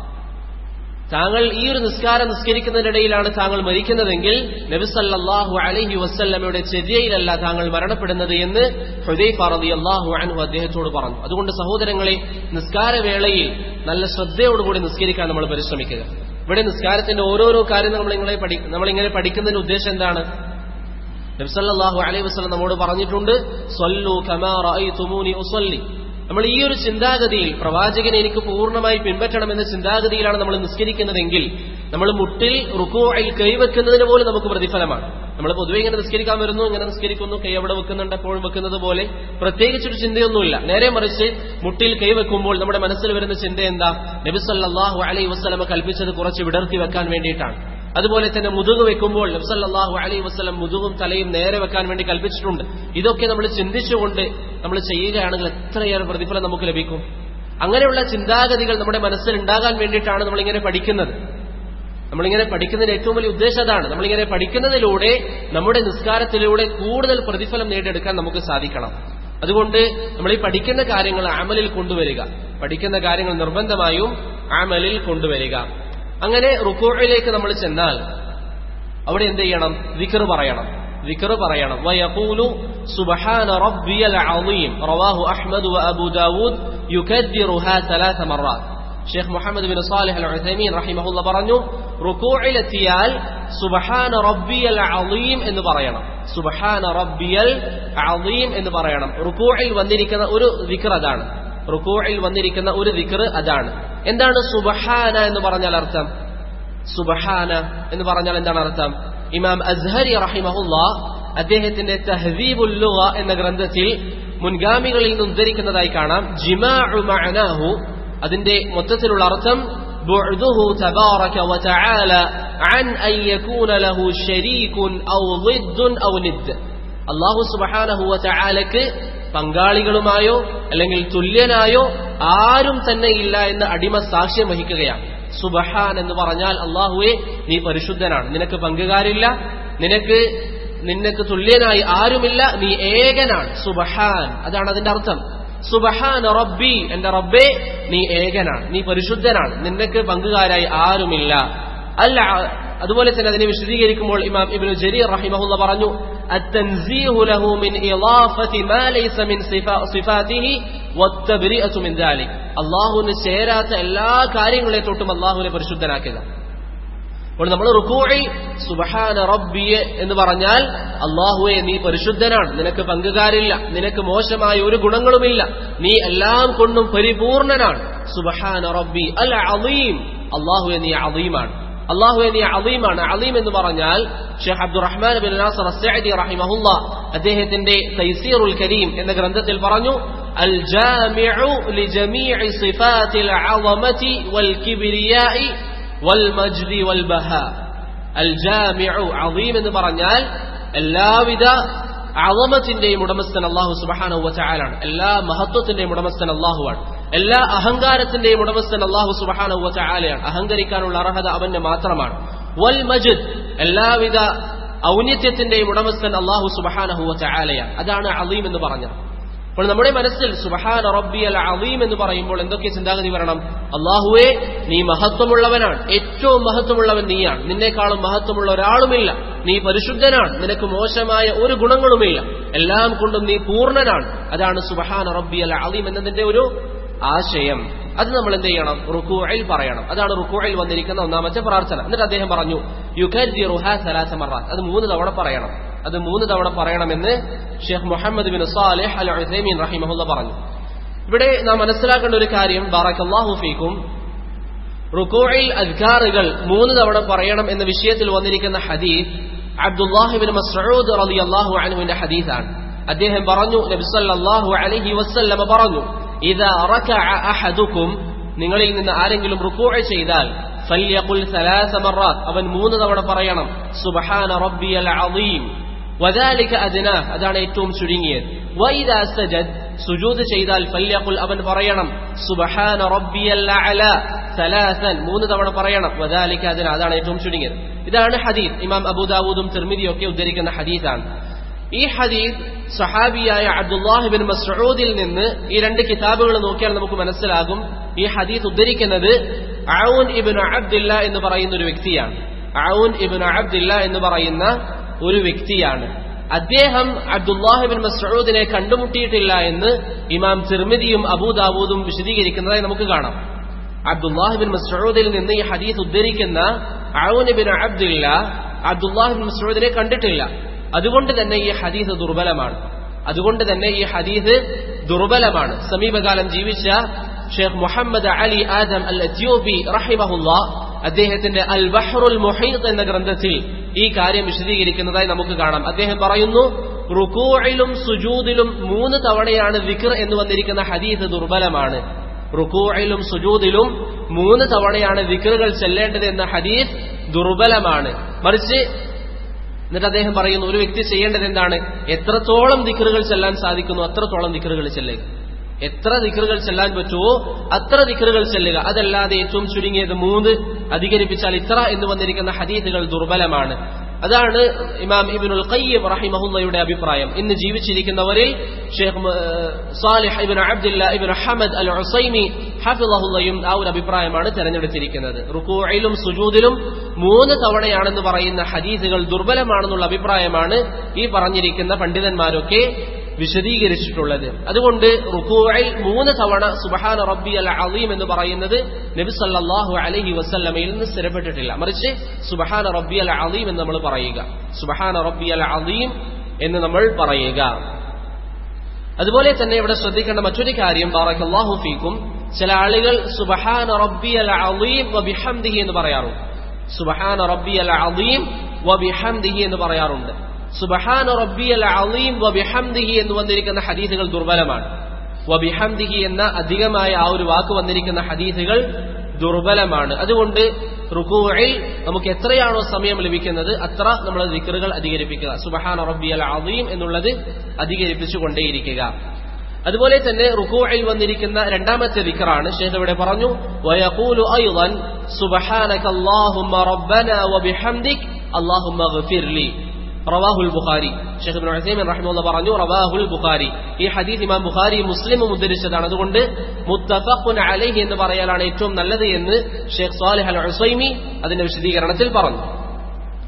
താങ്കൾ ഈ ഒരു നിസ്കാരം നിസ്കരിക്കുന്നതിനിടയിലാണ് താങ്കൾ മരിക്കുന്നതെങ്കിൽ നബി സല്ലല്ലാഹു അലൈഹി വസല്ലമയുടെ ചെതിയയിലല്ല താങ്കൾ മരണപ്പെടുന്നത് എന്ന് ഹുദൈഫ റളിയല്ലാഹു അൻഹു അദ്ദേഹത്തോട് പറഞ്ഞു അതുകൊണ്ട് സഹോദരങ്ങളെ നിസ്കാരവേളയിൽ നല്ല ശ്രദ്ധയോടുകൂടി നിസ്കരിക്കാൻ നമ്മൾ പരിശ്രമിക്കുക ഇവിടെ നിസ്കാരത്തിന്റെ ഓരോരോ കാര്യങ്ങൾ നമ്മളിങ്ങനെ പഠി നമ്മളിങ്ങനെ പഠിക്കുന്നതിന്റെ ഉദ്ദേശം എന്താണ് നബ്സല്ലാഹു അലൈഹി വസ്ലം നമ്മോട് പറഞ്ഞിട്ടുണ്ട് സൊല്ലു കമാ റഅയ്തുമൂനി ഉസല്ലി നമ്മൾ ഈ ഒരു ചിന്താഗതിയിൽ പ്രവാചകനെ എനിക്ക് പൂർണ്ണമായി പിൻപറ്റണമെന്ന ചിന്താഗതിയിലാണ് നമ്മൾ നിസ്കരിക്കുന്നതെങ്കിൽ നമ്മൾ മുട്ടിൽ റുക്കോയിൽ കൈവെക്കുന്നതിന് പോലും നമുക്ക് പ്രതിഫലമാണ് നമ്മൾ പൊതുവെ ഇങ്ങനെ നിസ്കരിക്കാൻ വരുന്നു ഇങ്ങനെ നിസ്കരിക്കുന്നു കൈ അവിടെ വെക്കുന്നുണ്ട് എപ്പോഴും വെക്കുന്നത് പോലെ പ്രത്യേകിച്ചൊരു ചിന്തയൊന്നുമില്ല നേരെ മറിച്ച് മുട്ടിൽ കൈവെക്കുമ്പോൾ നമ്മുടെ മനസ്സിൽ വരുന്ന ചിന്ത എന്താ നബിസല്ലാഹു അലൈഹി വസ്ലമ കൽപ്പിച്ചത് കുറച്ച് വിടർത്തി വെക്കാൻ വേണ്ടിയിട്ടാണ് അതുപോലെ തന്നെ മുതുക് വെക്കുമ്പോൾ നബ്സല്ലാഹു അലൈ വസ്ലം മുതുകും തലയും നേരെ വെക്കാൻ വേണ്ടി കൽപ്പിച്ചിട്ടുണ്ട് ഇതൊക്കെ നമ്മൾ ചിന്തിച്ചുകൊണ്ട് നമ്മൾ ചെയ്യുകയാണെങ്കിൽ എത്രയേറെ പ്രതിഫലം നമുക്ക് ലഭിക്കും അങ്ങനെയുള്ള ചിന്താഗതികൾ നമ്മുടെ മനസ്സിൽ ഉണ്ടാകാൻ വേണ്ടിയിട്ടാണ് നമ്മളിങ്ങനെ പഠിക്കുന്നത് നമ്മളിങ്ങനെ പഠിക്കുന്നതിന് ഏറ്റവും വലിയ ഉദ്ദേശം അതാണ് നമ്മളിങ്ങനെ പഠിക്കുന്നതിലൂടെ നമ്മുടെ നിസ്കാരത്തിലൂടെ കൂടുതൽ പ്രതിഫലം നേടിയെടുക്കാൻ നമുക്ക് സാധിക്കണം അതുകൊണ്ട് നമ്മൾ ഈ പഠിക്കുന്ന കാര്യങ്ങൾ അമലിൽ കൊണ്ടുവരിക പഠിക്കുന്ന കാര്യങ്ങൾ നിർബന്ധമായും അമലിൽ കൊണ്ടുവരിക അങ്ങനെ റുക്കോയിലേക്ക് നമ്മൾ ചെന്നാൽ അവിടെ എന്ത് ചെയ്യണം വിക്കർ പറയണം വിക്കർ പറയണം വയഖൂലു സുബ്ഹാന റബ്ബിയൽ അളീം റവാഹു അഹ്മദ് വഅബൂ ദാവൂദ് യുകദ്ദിറുഹാ ثلاث مرات ഷെയ്ഖ് Muhammad bin Salih al Uthaymeen റഹിമഹുല്ല പറഞ്ഞു റുക്കോയിലെത്തിയാൽ സുബ്ഹാന റബ്ബിയൽ അളീം എന്ന് പറയണം സുബ്ഹാന റബ്ബിയൽ അളീം എന്ന് പറയണം റുക്കോയിൽ വന്നിരിക്കുന്ന ഒരു വിക്കർ അതാണ് റുക്കോയിൽ വന്നിരിക്കുന്ന ഒരു വിക്കർ അതാണ് എന്താണ് സുബഹാന എന്ന് പറഞ്ഞാൽ അർത്ഥം സുബഹാന എന്ന് പറഞ്ഞാൽ എന്താണ് അർത്ഥം ഇമാം അസ്ഹരി റഹിമഹുല്ല അദ്ദേഹത്തിന്റെ തഹദീബുൽ ലുഗ എന്ന ഗ്രന്ഥത്തിൽ മുൻഗാമികളിൽ നിന്ന് ഉദ്ധരിക്കുന്നതായി കാണാം ജിമാഉ മഅനാഹു അതിന്റെ മൊത്തത്തിലുള്ള അർത്ഥം بعده تبارك وتعالى عن أن يكون له شريك أو ضد أو ند الله سبحانه وتعالى പങ്കാളികളുമായോ അല്ലെങ്കിൽ തുല്യനായോ ആരും തന്നെ ഇല്ല എന്ന് അടിമ സാക്ഷ്യം വഹിക്കുകയാണ് സുബഹാൻ എന്ന് പറഞ്ഞാൽ അള്ളാഹുവെ നീ പരിശുദ്ധനാണ് നിനക്ക് പങ്കുകാരില്ല നിനക്ക് നിനക്ക് തുല്യനായി ആരുമില്ല നീ ഏകനാണ് സുബഹാൻ അതാണ് അതിന്റെ അർത്ഥം സുബഹാൻ റബ്ബി എന്റെ റബ്ബേ നീ ഏകനാണ് നീ പരിശുദ്ധനാണ് നിനക്ക് പങ്കുകാരായി ആരുമില്ല അല്ല അതുപോലെ തന്നെ അതിനെ വിശദീകരിക്കുമ്പോൾ ഇമാം ഇബ്നു ജരീർ റഹിമഹുല്ല പറഞ്ഞു التنزيه له من إضافة ما ليس من صفا- صفاته والتبرئة من ذلك അള്ളാഹുവിന് ചേരാത്ത എല്ലാ കാര്യങ്ങളെ തൊട്ടും അള്ളാഹുവിനെ പരിശുദ്ധനാക്കുക അപ്പോൾ നമ്മൾ റുക്കൂഴി സുബഹാന റബ്ബിയെ എന്ന് പറഞ്ഞാൽ അള്ളാഹുവെ നീ പരിശുദ്ധനാണ് നിനക്ക് പങ്കുകാരില്ല നിനക്ക് മോശമായ ഒരു ഗുണങ്ങളുമില്ല നീ എല്ലാം കൊണ്ടും പരിപൂർണനാണ് സുബഹാന റബ്ബി അൽ അലീം അള്ളാഹുവെ നീ അലീമാണ് അള്ളാഹുവെ നീ അലീമാണ് അലീം എന്ന് പറഞ്ഞാൽ ഷെയ്ഖ് അബ്ദുറഹ്മാൻ ബിൻ നാസർ അസ്സഅദി റഹിമഹുല്ല അദ്ദേഹത്തിന്റെ തൈസീറുൽ കരീം എന്ന ഗ്രന്ഥത്തിൽ പറഞ്ഞു അൽ ജാമിഉ ലിജമീഇ സിഫാത്തിൽ അളമതി വൽ കിബ്രിയാഇ വൽ മജ്ദി വൽ ബഹ അൽ ജാമിഉ അളീം എന്ന് പറഞ്ഞാൽ എല്ലാവിധ അളമത്തിന്റെയും ഉടമസ്ഥൻ അള്ളാഹു സുബഹാനഹു വതആലാണ് എല്ലാ മഹത്വത്തിന്റെയും ഉടമസ്ഥൻ അള്ളാഹുവാണ് എല്ലാ അഹങ്കാരത്തിന്റെയും ഉടമസ്ഥൻ അള്ളാഹു സുബഹാനഹു വതആലയാണ് അഹങ്കരിക്കാനുള്ള അർഹത അവന് മാത്രമാണ് വൽ മജിദ് എല്ലാവിധ ഔന്നിത്യത്തിന്റെയും ഉടമസ്ഥൻ അള്ളാഹു സുബഹാനഹു വതആലയാണ് അതാണ് അലീം എന്ന് പറഞ്ഞത് അപ്പോൾ നമ്മുടെ മനസ്സിൽ സുബഹാന റബ്ബിയൽ അലീം എന്ന് പറയുമ്പോൾ എന്തൊക്കെ ചിന്താഗതി വരണം അള്ളാഹുവെ നീ മഹത്വമുള്ളവനാണ് ഏറ്റവും മഹത്വമുള്ളവൻ നീയാണ് നിന്നേക്കാളും മഹത്വമുള്ള ഒരാളുമില്ല നീ പരിശുദ്ധനാണ് നിനക്ക് മോശമായ ഒരു ഗുണങ്ങളുമില്ല എല്ലാം കൊണ്ടും നീ പൂർണ്ണനാണ് അതാണ് സുബഹാന റബ്ബിയൽ അലീം എന്നതിന്റെ ഒരു ആശയം അത് നമ്മൾ എന്ത് ചെയ്യണം റുക്കുയിൽ പറയണം അതാണ് റുക്കുയിൽ വന്നിരിക്കുന്ന ഒന്നാമത്തെ പ്രാർത്ഥന എന്നിട്ട് അദ്ദേഹം പറഞ്ഞു യുഖരിറുഹ സലാസ മറാത്ത് അത് മൂന്ന് തവണ പറയണം അത് മൂന്ന് തവണ പറയണമെന്ന് ഷെയ്ഖ് Muhammad bin Salih al Uthaymeen റഹിമഹുല്ല പറഞ്ഞു ഇവിടെ നാം മനസ്സിലാക്കേണ്ട ഒരു കാര്യം ബാറക്കല്ലാഹു ഫീക്കും റുക്കോയിൽ അദ്കാറുകൾ മൂന്ന് തവണ പറയണം എന്ന വിഷയത്തിൽ വന്നിരിക്കുന്ന ഹദീസ് അബ്ദുല്ലാഹിബിൻ മസ്ഊദ് റളിയല്ലാഹു അൻഹുവിന്റെ ഹദീസാണ് അദ്ദേഹം പറഞ്ഞു നബി സല്ലല്ലാഹു അലൈഹി വസല്ലമ പറഞ്ഞു ഇദാ റകഅ അഹദുക്കും നിങ്ങളിൽ നിന്ന് ആരെങ്കിലും റുക്കോഅ ചെയ്താൽ ഫല്യഖുൽ സലാസ മറാത്ത് അവൻ മൂന്ന് തവണ പറയണം സുബ്ഹാന റബ്ബിയൽ അളീം വദാലിക അദ്നാ അതാണ് ഏറ്റവും ചുരുങ്ങിയത് വൈദാ സജദ് സുജൂദ് ചെയ്താൽ ഫല്യഖുൽ അവൻ പറയണം സുബ്ഹാന റബ്ബിയൽ അഅല സലാസൻ മൂന്ന് തവണ പറയണം വദാലിക അദ്നാ അതാണ് ഏറ്റവും ചുരുങ്ങിയത് ഇതാണ് ഹദീസ് ഇമാം അബൂദാവൂദും തിർമിദിയും ഒക്കെ ഉദ്ധരിക്കുന്ന ഹദീസാണ് ഈ ഹദീസ് സഹാബിയായ അബ്ദുല്ലാഹിബിൻ മസ്ഊദിൽ നിന്ന് ഈ രണ്ട് കിതാബുകൾ നോക്കിയാൽ നമുക്ക് മനസ്സിലാകും ഈ ഹദീസ് ഉദ്ധരിക്കുന്നത് ഔൻ ഇബിൻ അബ്ദില്ല എന്ന് പറയുന്ന ഒരു വ്യക്തിയാണ് ഔൻ ഇബിൻ അബ്ദില്ല എന്ന് പറയുന്ന ഒരു വ്യക്തിയാണ് അദ്ദേഹം അബ്ദുല്ലാഹിബിൻ മസ്ഊദിനെ കണ്ടുമുട്ടിയിട്ടില്ല എന്ന് ഇമാം തിർമിദിയും അബൂദാവൂദും വിശദീകരിക്കുന്നതായി നമുക്ക് കാണാം അബ്ദുല്ലാഹിബിൻ മസ്ഊദിൽ നിന്ന് ഈ ഹദീസ് ഉദ്ധരിക്കുന്ന ഔൻ ഇബിൻ അബ്ദില്ല അബ്ദുല്ലാഹിബിൻ മസ്ഊദിനെ കണ്ടിട്ടില്ല അതുകൊണ്ട് തന്നെ ഈ ഹദീസ് ദുർബലമാണ് അതുകൊണ്ട് തന്നെ ഈ ഹദീസ് ദുർബലമാണ് സമീപകാലം ജീവിച്ച ഷെയ്ഖ് മുഹമ്മദ് അലി ആദം അൽ അത്യോബി റഹിമഹുല്ല അദ്ദേഹത്തിന്റെ അൽ ബഹ്റുൽ മുഹീത്ത് എന്ന ഗ്രന്ഥത്തിൽ ഈ കാര്യം വിശദീകരിക്കുന്നതായി നമുക്ക് കാണാം അദ്ദേഹം പറയുന്നു റുക്കൂയിലും സുജൂദിലും മൂന്ന് തവണയാണ് വിക്ർ എന്ന് വന്നിരിക്കുന്ന ഹദീസ് ദുർബലമാണ് റുക്കൂയിലും സുജൂദിലും മൂന്ന് തവണയാണ് വിക്റുകൾ ചെല്ലേണ്ടത് എന്ന ഹദീസ് ദുർബലമാണ് മറിച്ച് എന്നിട്ട് അദ്ദേഹം പറയുന്നു ഒരു വ്യക്തി ചെയ്യേണ്ടത് എന്താണ് എത്രത്തോളം ദിക്കറുകൾ ചെല്ലാൻ സാധിക്കുന്നു അത്രത്തോളം ദിക്കറുകൾ ചെല്ലുക എത്ര ദിക്കറുകൾ ചെല്ലാൻ പറ്റുമോ അത്ര ദിക്കറുകൾ ചെല്ലുക അതല്ലാതെ ഏറ്റവും ചുരുങ്ങിയത് മൂന്ന് അധികരിപ്പിച്ചാൽ ഇത്ര എന്ന് വന്നിരിക്കുന്ന ഹദീസുകൾ ദുർബലമാണ് അതാണ് ഇമാം ഇബിനുൽ ഖയ്യം റഹിമഹുല്ലയുടെ അഭിപ്രായം ഇന്ന് ജീവിച്ചിരിക്കുന്നവരിൽ ഷെയ്ഖ് Salih ibn Abdullah ibn Hamad al Usaimi ഹഫിളഹുല്ലയും ആ ഒരു അഭിപ്രായമാണ് തെരഞ്ഞെടുത്തിരിക്കുന്നത് റുക്കൂയിലും സുജൂദിലും മൂന്ന് തവണയാണെന്ന് പറയുന്ന ഹദീസുകൾ ദുർബലമാണെന്നുള്ള അഭിപ്രായമാണ് ഈ പറഞ്ഞിരിക്കുന്ന പണ്ഡിതന്മാരൊക്കെ വിശദീകരിച്ചിട്ടുള്ളത് അതുകൊണ്ട് റുക്കൂയിൽ മൂന്ന് തവണ സുബഹാന റബ്ബി അൽ അലീം എന്ന് പറയുന്നത് നബി സല്ലല്ലാഹു അലൈഹി വസല്ലമയിൽ നിന്ന് സ്ഥിരപ്പെട്ടിട്ടില്ല മറിച്ച് സുബഹാന റബ്ബി അൽ അലീം എന്ന് നമ്മൾ പറയുക സുബഹാന റബ്ബി അൽ അലീം എന്ന് നമ്മൾ പറയുക അതുപോലെ തന്നെ ഇവിടെ ശ്രദ്ധിക്കേണ്ട മറ്റൊരു കാര്യം ബാറക്കല്ലാഹു ഫീക്കും ചില ആളുകൾ സുബഹാന റബ്ബി അൽ അലീം വബിഹംദിഹി എന്ന് പറയാറുണ്ട് സുബഹാന റബ്ബി അൽ അലീം വബിഹംദിഹി എന്ന് പറയാറുണ്ട് സുബഹാന റബ്ബിയൽ അലീം വബിഹംദിഹി എന്ന് വന്നിരിക്കുന്ന ഹദീസുകൾ ദുർബലമാണ് വബിഹംദിഹി എന്ന അധികമായ ആ ഒരു വാക്ക് വന്നിരിക്കുന്ന ഹദീസുകൾ ദുർബലമാണ് അതുകൊണ്ട് റുക്കുവയിൽ നമുക്ക് എത്രയാണോ സമയം ലഭിക്കുന്നത് അത്ര നമ്മൾ ദിക്കറുകൾ അധികരിപ്പിക്കുക സുബഹാന റബ്ബിയൽ അലീം എന്നുള്ളത് അധികരിപ്പിച്ചു കൊണ്ടേയിരിക്കുക അതുപോലെ തന്നെ റുക്കുവയിൽ വന്നിരിക്കുന്ന രണ്ടാമത്തെ ദിക്കറാണ് ഷേഖ് ഇവിടെ പറഞ്ഞു വയഖൂലു അയ്ളൻ സുബ്ഹാനക അല്ലാഹുമ്മ റബ്ബന വബിഹംദിക് അല്ലാഹുമ്മ ഗഫിർലി റവാഹുൽ ബുഖാരി ഷെയ്ഖ് ഇബ്നു ഉസൈമിൻ റഹിമഹുള്ള പറഞ്ഞു റവാഹുൽ ബുഖാരി ഈ ഹദീസ് ഇമാം ബുഖാരി മുസ്ലിമും ഉദ്ധരിച്ചതാണ് അതുകൊണ്ട് മുത്തഫഖുൻ അലൈഹി എന്ന് പറയാനാണ് ഏറ്റവും നല്ലത് എന്ന് ഷെയ്ഖ് സാലിഹ് അൽ ഉസൈമി അതിന്റെ വിശദീകരണത്തിൽ പറഞ്ഞു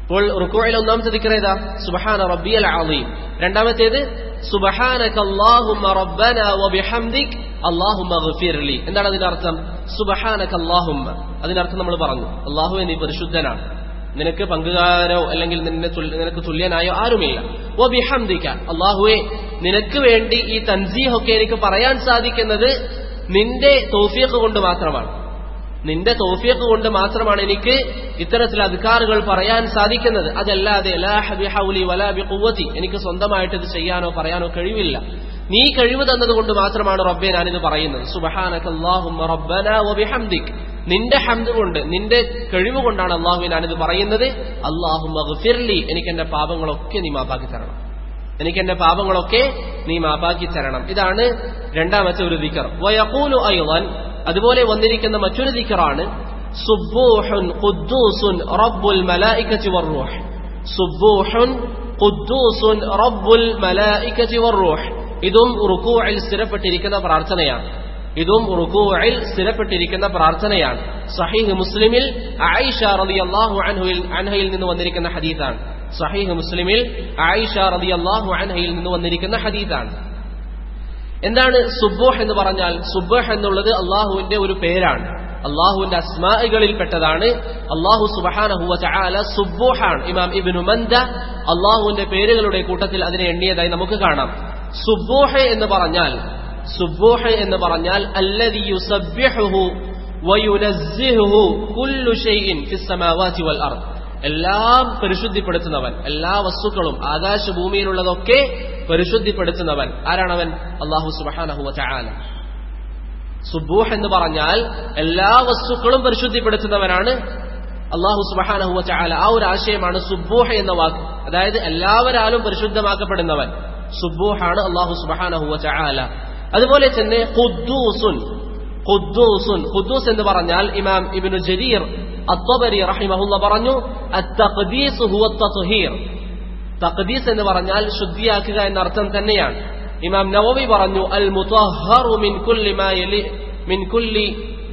അപ്പോൾ റുക്കോയിൽ ഒന്നാമത്തെ ദിക്കർ ഏതാ സുബഹാന റബ്ബിയൽ അലീം രണ്ടാമത്തേത് സുബഹാനക അല്ലാഹുമ്മ റബ്ബന വബിഹംദിക് അല്ലാഹുമ്മ ഗഫിർലി എന്താണ് അതിന്റെ അർത്ഥം സുബഹാനക അല്ലാഹുമ്മ അതിനർത്ഥം നമ്മൾ പറഞ്ഞു അല്ലാഹു നീ പരിശുദ്ധനാണ് നിനക്ക് പങ്കുകാരോ അല്ലെങ്കിൽ നിന്നെ തുല്യ- നിനക്ക് തുല്യനായോ ആരുമില്ല ഓ ബിഹംദിക്ക അള്ളാഹുവെ നിനക്ക് വേണ്ടി ഈ തൻസീഹൊക്കെ എനിക്ക് പറയാൻ സാധിക്കുന്നത് നിന്റെ തോഫിയൊക്കെ കൊണ്ട് മാത്രമാണ് നിന്റെ തോഫിയൊക്കെ കൊണ്ട് മാത്രമാണ് എനിക്ക് ഇത്തരത്തിൽ അധികാറുകൾ പറയാൻ സാധിക്കുന്നത് അതല്ലാതെ ലാ ബിഹൗലി വലാ ബിഖുവതി എനിക്ക് സ്വന്തമായിട്ട് ഇത് ചെയ്യാനോ പറയാനോ കഴിവില്ല നീ കഴിവ് തന്നത് മാത്രമാണ് റബ്ബെ ഞാനിത് പറയുന്നത് സുബഹാനക്കല്ലാഹുമ്മ റബ്ബന വബിഹംദിക് നിന്റെ ഹംദ് കൊണ്ട് നിന്റെ കഴിവ് കൊണ്ടാണ് അള്ളാഹു ഞാനിത് പറയുന്നത് അള്ളാഹു മഗ്ഫിർലി എനിക്ക് എന്റെ പാപങ്ങളൊക്കെ നീ മാപ്പാക്കി തരണം എനിക്ക് എന്റെ പാപങ്ങളൊക്കെ നീ മാപ്പാക്കി തരണം ഇതാണ് രണ്ടാമത്തെ ഒരു ദിക്കർ വയഖൂലു അയ്ളൻ അതുപോലെ വന്നിരിക്കുന്ന മറ്റൊരു ദിക്കറാണ് സുബ്ബൂഹുൻ ഖുദ്ദൂസുൻ റബ്ബുൽ മലായികത്തി വറൂഹ് സുബ്ബൂഹുൻ ഖുദ്ദൂസുൻ റബ്ബുൽ മലായികത്തി വറൂഹ് ഇതും റുക്കൂഇൽ സ്ഥിരപ്പെട്ടിരിക്കുന്ന പ്രാർത്ഥനയാണ് ഇതും റുക്കൂഇൽ സ്ഥിരപ്പെട്ടിരിക്കുന്ന പ്രാർത്ഥനയാണ് സഹീഹ് മുസ്ലിമിൽ ആയിഷ റളിയല്ലാഹു അൻഹുവിൽ അൻഹയിൽ നിന്ന് വന്നിരിക്കുന്ന ഹദീസാണ് സഹീഹ് മുസ്ലിമിൽ ആയിഷ റളിയല്ലാഹു അൻഹയിൽ നിന്ന് വന്നിരിക്കുന്ന ഹദീസാണ് എന്താണ് സുബ്ബോഹ് എന്ന് പറഞ്ഞാൽ സുബ്ബോഹ് എന്നുള്ളത് അള്ളാഹുവിന്റെ ഒരു പേരാണ് അള്ളാഹുവിന്റെ അസ്മാകളിൽപ്പെട്ടതാണ് അള്ളാഹു സുബഹാനഹുവ ചാല സുബ്ബോഹാണ് ഇമാം ഇബിനു മന്ദ അള്ളാഹുവിന്റെ പേരുകളുടെ കൂട്ടത്തിൽ അതിനെ എണ്ണിയതായി നമുക്ക് കാണാം സുബ്ബോഹ് എന്ന് പറഞ്ഞാൽ സുബ്ബോഹ് എന്ന് പറഞ്ഞാൽ അല്ലദി യുസബ്ബിഹുഹു വയുനസ്സിഹുഹു കുല്ലു ഷൈഇൻ ഫിസ് സമാവാതി വൽ അർദ് എല്ലാം പരിശുദ്ധിപ്പെടുത്തുന്നവൻ എല്ലാ വസ്തുക്കളും ആകാശഭൂമിയിലുള്ളതൊക്കെ പരിശുദ്ധിപ്പെടുത്തുന്നവൻ ആരാണവൻ അള്ളാഹു സുബഹാനഹുവ ചാല സുബൂഹ് എന്ന് പറഞ്ഞാൽ എല്ലാ വസ്തുക്കളും പരിശുദ്ധിപ്പെടുത്തുന്നവനാണ് അള്ളാഹു സുബഹാനഹുവ ചാല ആ ഒരു ആശയമാണ് സുബൂഹ് എന്ന വാക്ക് അതായത് എല്ലാവരാലും പരിശുദ്ധമാക്കപ്പെടുന്നവൻ സുബൂഹാണ് അള്ളാഹു സുബഹാനഹുവ ചാല അതുപോലെ തന്നെ ഖുദ്ദൂസുൻ ഖുദ്ദൂസുൻ ഖുദ്ദൂസ് എന്ന് പറഞ്ഞാൽ ഇമാം ഇബ്നു ജരീർ അത്വബരി റഹിമഹുല്ല പറഞ്ഞു അത്തഖദീസ് ഹുവ തത്ഹീർ തഖദീസ് എന്ന് പറഞ്ഞാൽ ശുദ്ധിയാക്കുക എന്ന അർത്ഥം തന്നെയാണ് ഇമാം നവവി പറഞ്ഞു അൽ മുതഹറു മിൻ കുല്ലി മാ യലി മിൻ കുല്ലി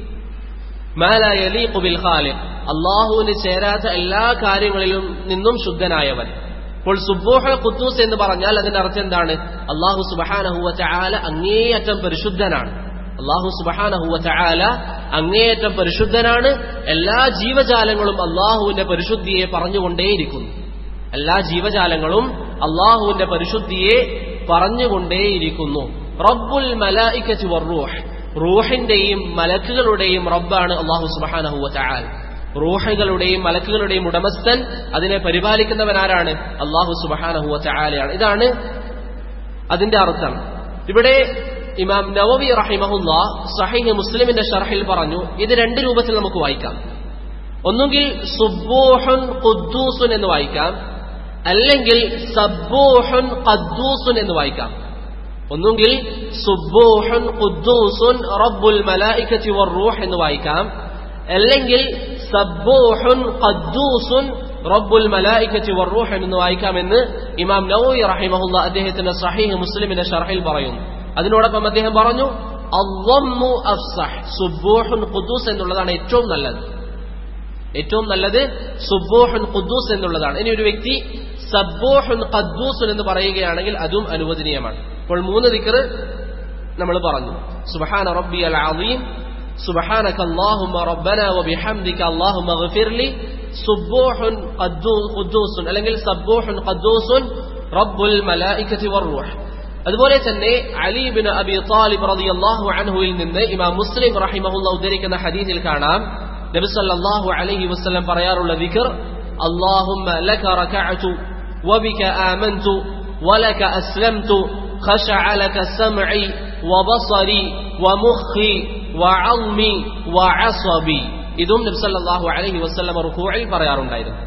മാ ലാ യലീഖു ബിൽ ഖാലിഖ് അല്ലാഹുവിന് ചേരാത്ത എല്ലാ കാര്യങ്ങളിലും നിന്നും ശുദ്ധനായവൻ അപ്പോൾ സുബ്ബൂഹ ഖുദ്ദൂസ് എന്ന് പറഞ്ഞാൽ അതിന്റെ അർത്ഥം എന്താണ് അള്ളാഹു സുബ്ഹാനഹു വ തആല അങ്ങേയറ്റം പരിശുദ്ധനാണ് അള്ളാഹു സുബഹാനഹുവ ചായാല അങ്ങേയറ്റം പരിശുദ്ധനാണ് എല്ലാ ജീവജാലങ്ങളും അള്ളാഹുവിന്റെ പരിശുദ്ധിയെ പറഞ്ഞുകൊണ്ടേയിരിക്കുന്നു എല്ലാ ജീവജാലങ്ങളും അള്ളാഹുവിന്റെ പരിശുദ്ധിയെ പറഞ്ഞുകൊണ്ടേയിരിക്കുന്നു റബ്ബുൽ മലായിക്കച്ചു റൂഹ് റൂഹിന്റെയും മലക്കുകളുടെയും റബ്ബാണ് അള്ളാഹു സുബഹാനഹുവ ചായാൽ റൂഹുകളുടെയും മലക്കുകളുടെയും ഉടമസ്ഥൻ അതിനെ പരിപാലിക്കുന്നവനാരാണ് അള്ളാഹു സുബഹാനഹുവ ചായാലയാണ് ഇതാണ് അതിന്റെ അർത്ഥം ഇവിടെ ഇമാം നവവി റഹിമഹുല്ല സഹീഹ് മുസ്ലിമിന്റെ ഷർഹിൽ പറഞ്ഞു ഇത് രണ്ട് രൂപത്തിൽ നമുക്ക് വായിക്കാം ഒന്നുകിൽ സുബൂഹുൻ ഖുദ്ദൂസുൻ എന്ന് വായിക്കാം അല്ലെങ്കിൽ സബ്ബൂഹുൻ ഖദ്ദൂസുൻ എന്ന് വായിക്കാം ഒന്നുകിൽ സുബൂഹുൻ ഖുദ്ദൂസുൻ റബ്ബുൽ മലായിക്കത്തി വറൂഹ് എന്ന് വായിക്കാം അല്ലെങ്കിൽ സബ്ബൂഹുൻ ഖദ്ദൂസുൻ റബ്ബുൽ മലായിക്കത്തി വറൂഹ് എന്ന് വായിക്കാമെന്ന് ഇമാം നവവി റഹിമഹുല്ല അദ്ദേഹത്തിന്റെ സഹീഹ് മുസ്ലിമിന്റെ ഷർഹിൽ പറയുന്നു അതിനോടൊപ്പം അദ്ദേഹം പറഞ്ഞു അവമ്മു അഫ്സഹ് സുബൂഹുൻ ഖുദ്ദൂസ് എന്നുള്ളതാണ് ഏറ്റവും നല്ലത് ഏറ്റവും നല്ലത് സുബൂഹുൻ ഖുദ്ദൂസ് എന്നുള്ളതാണ് ഇനി ഒരു വ്യക്തി സബ്ബൂഹുൻ ഖദ്ദൂസുൻ എന്ന് പറയുകയാണെങ്കിൽ അതും അനുവദനീയമാണ് അപ്പോൾ മൂന്ന് ദിക്കർ നമ്മൾ പറഞ്ഞു സുബഹാന റബ്ബി അൽ അലീം سبحانك اللهم ربنا وبحمدك اللهم اغفر لي سبوح قدوس അല്ലെങ്കിൽ സബ്ബൂഹ് ഖദ്ദൂസ് റബ്ബുൽ മലായികത്തി വറൂഹ് അതുപോലെ തന്നെ അലി ബിൻ അബി താലിബ് റളിയല്ലാഹു അൻഹുവിൽ നിന്ന് ഇമാം മുസ്ലിം റഹിമഹുല്ല ഉദ്ധരിക്കുന്ന ഹദീസിൽ കാണാം നബി സല്ലല്ലാഹു അലൈഹി വസല്ലം പറയാറുള്ള ദിക്ർ اللهم لك ركعت وبك آمنت ولك أسلمت خشع لك سمعي وبصري ومخي وعظمي وعصبي ഇതും നബി സല്ലല്ലാഹു അലൈഹി വസല്ലം റുകൂഇൽ പറയാറുണ്ടായിരുന്നു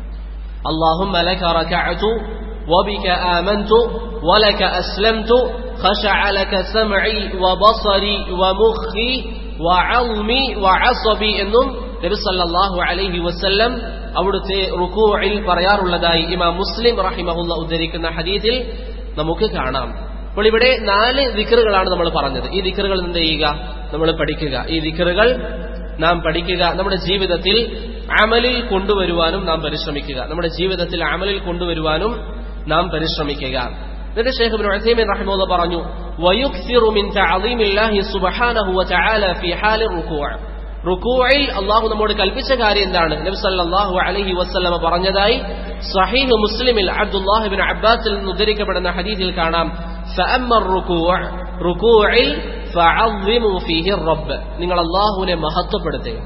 اللهم لك ركعت وبك آمنت ولك أسلمت خشع لك سمعي وبصري ومخي وعظمي وعصبي എന്നും നബി സല്ലല്ലാഹു അലൈഹി വസല്ലം അവിടുത്തെ റുകൂഇൽ പറയാറുള്ളതായി ഇമാം മുസ്ലിം റഹിമഹുല്ല ഉദ്ധരിക്കുന്ന ഹദീസിൽ നമുക്ക് കാണാം അപ്പോൾ ഇവിടെ നാല് ദിക്കറുകളാണ് നമ്മൾ പറഞ്ഞത് ഈ ദിക്കറുകൾ എന്ത് ചെയ്യുക നമ്മൾ പഠിക്കുക ഈ ദിക്കറുകൾ നാം പഠിക്കുക നമ്മുടെ ജീവിതത്തിൽ അമലിൽ കൊണ്ടുവരുവാനും നാം പരിശ്രമിക്കുക നമ്മുടെ ജീവിതത്തിൽ അമലിൽ കൊണ്ടുവരുവാനും നാം പരിശ്രമിക്കുക എന്നിട്ട് ഷേഖ് ഇബ്നു ഉസൈമീൻ റഹിമഹുല്ലാഹ് പറഞ്ഞു വയുക്സിറു മിൻ തഅളീമില്ലാഹി സുബ്ഹാനഹു വതആല ഫീ ഹാലി റുകൂഅ റുക്കൂയിൽ അള്ളാഹു നമ്മോട് കൽപ്പിച്ച കാര്യം എന്താണ് നബി സല്ലല്ലാഹു അലൈഹി വസല്ലമ പറഞ്ഞതായി സഹീഹ് മുസ്ലിമിൽ അബ്ദുല്ലാഹിബിൻ അബ്ബാസിൽ നിന്ന് ഉദ്ധരിക്കപ്പെടുന്ന ഹദീസിൽ കാണാം ഫഅമ്മ റുകൂഅ റുകൂഇൽ ഫഅള്ളിമു ഫീഹി റബ്ബ് നിങ്ങൾ അള്ളാഹുവിനെ മഹത്വപ്പെടുത്തുക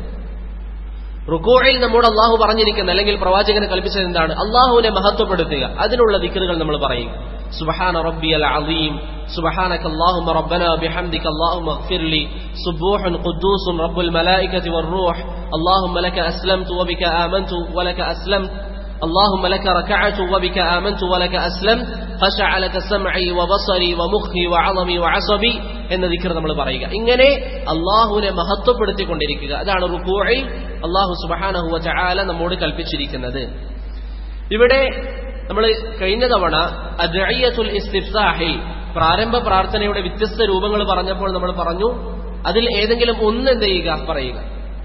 റുക്കൂയിൽ നമ്മോട് അള്ളാഹു പറഞ്ഞിരിക്കുന്ന അല്ലെങ്കിൽ പ്രവാചകനെ കൽപ്പിച്ചത് എന്താണ് അള്ളാഹുവിനെ മഹത്വപ്പെടുത്തുക അതിനുള്ള ദിക്കറുകൾ നമ്മൾ പറയും സുബഹാന റബ്ബി അൽ അലീം سبحانك اللهم ربنا وبحمدك اللهم اغفر لي سبوح قدوس رب الملائكة والروح اللهم لك أسلمت وبك آمنت ولك أسلمت اللهم لك ركعت وبك آمنت ولك أسلمت خشع لك سمعي وبصري ومخي وعظمي وعصبي എന്ന ദിക്കർ നമ്മൾ പറയുക ഇങ്ങനെ അള്ളാഹുവിനെ മഹത്വപ്പെടുത്തിക്കൊണ്ടിരിക്കുക അതാണ് റുക്കൂഴിൽ അള്ളാഹു സുബഹാനഹുവ ചാല നമ്മോട് കൽപ്പിച്ചിരിക്കുന്നത് ഇവിടെ നമ്മൾ കഴിഞ്ഞ തവണ അദ്അയ്യത്തുൽ ഇസ്തിഫ്താഹിൽ പ്രാരംഭ പ്രാർത്ഥനയുടെ വ്യത്യസ്ത രൂപങ്ങൾ പറഞ്ഞപ്പോൾ നമ്മൾ പറഞ്ഞു അതിൽ ഏതെങ്കിലും ഒന്ന് എന്ത് ചെയ്യുക പറയുക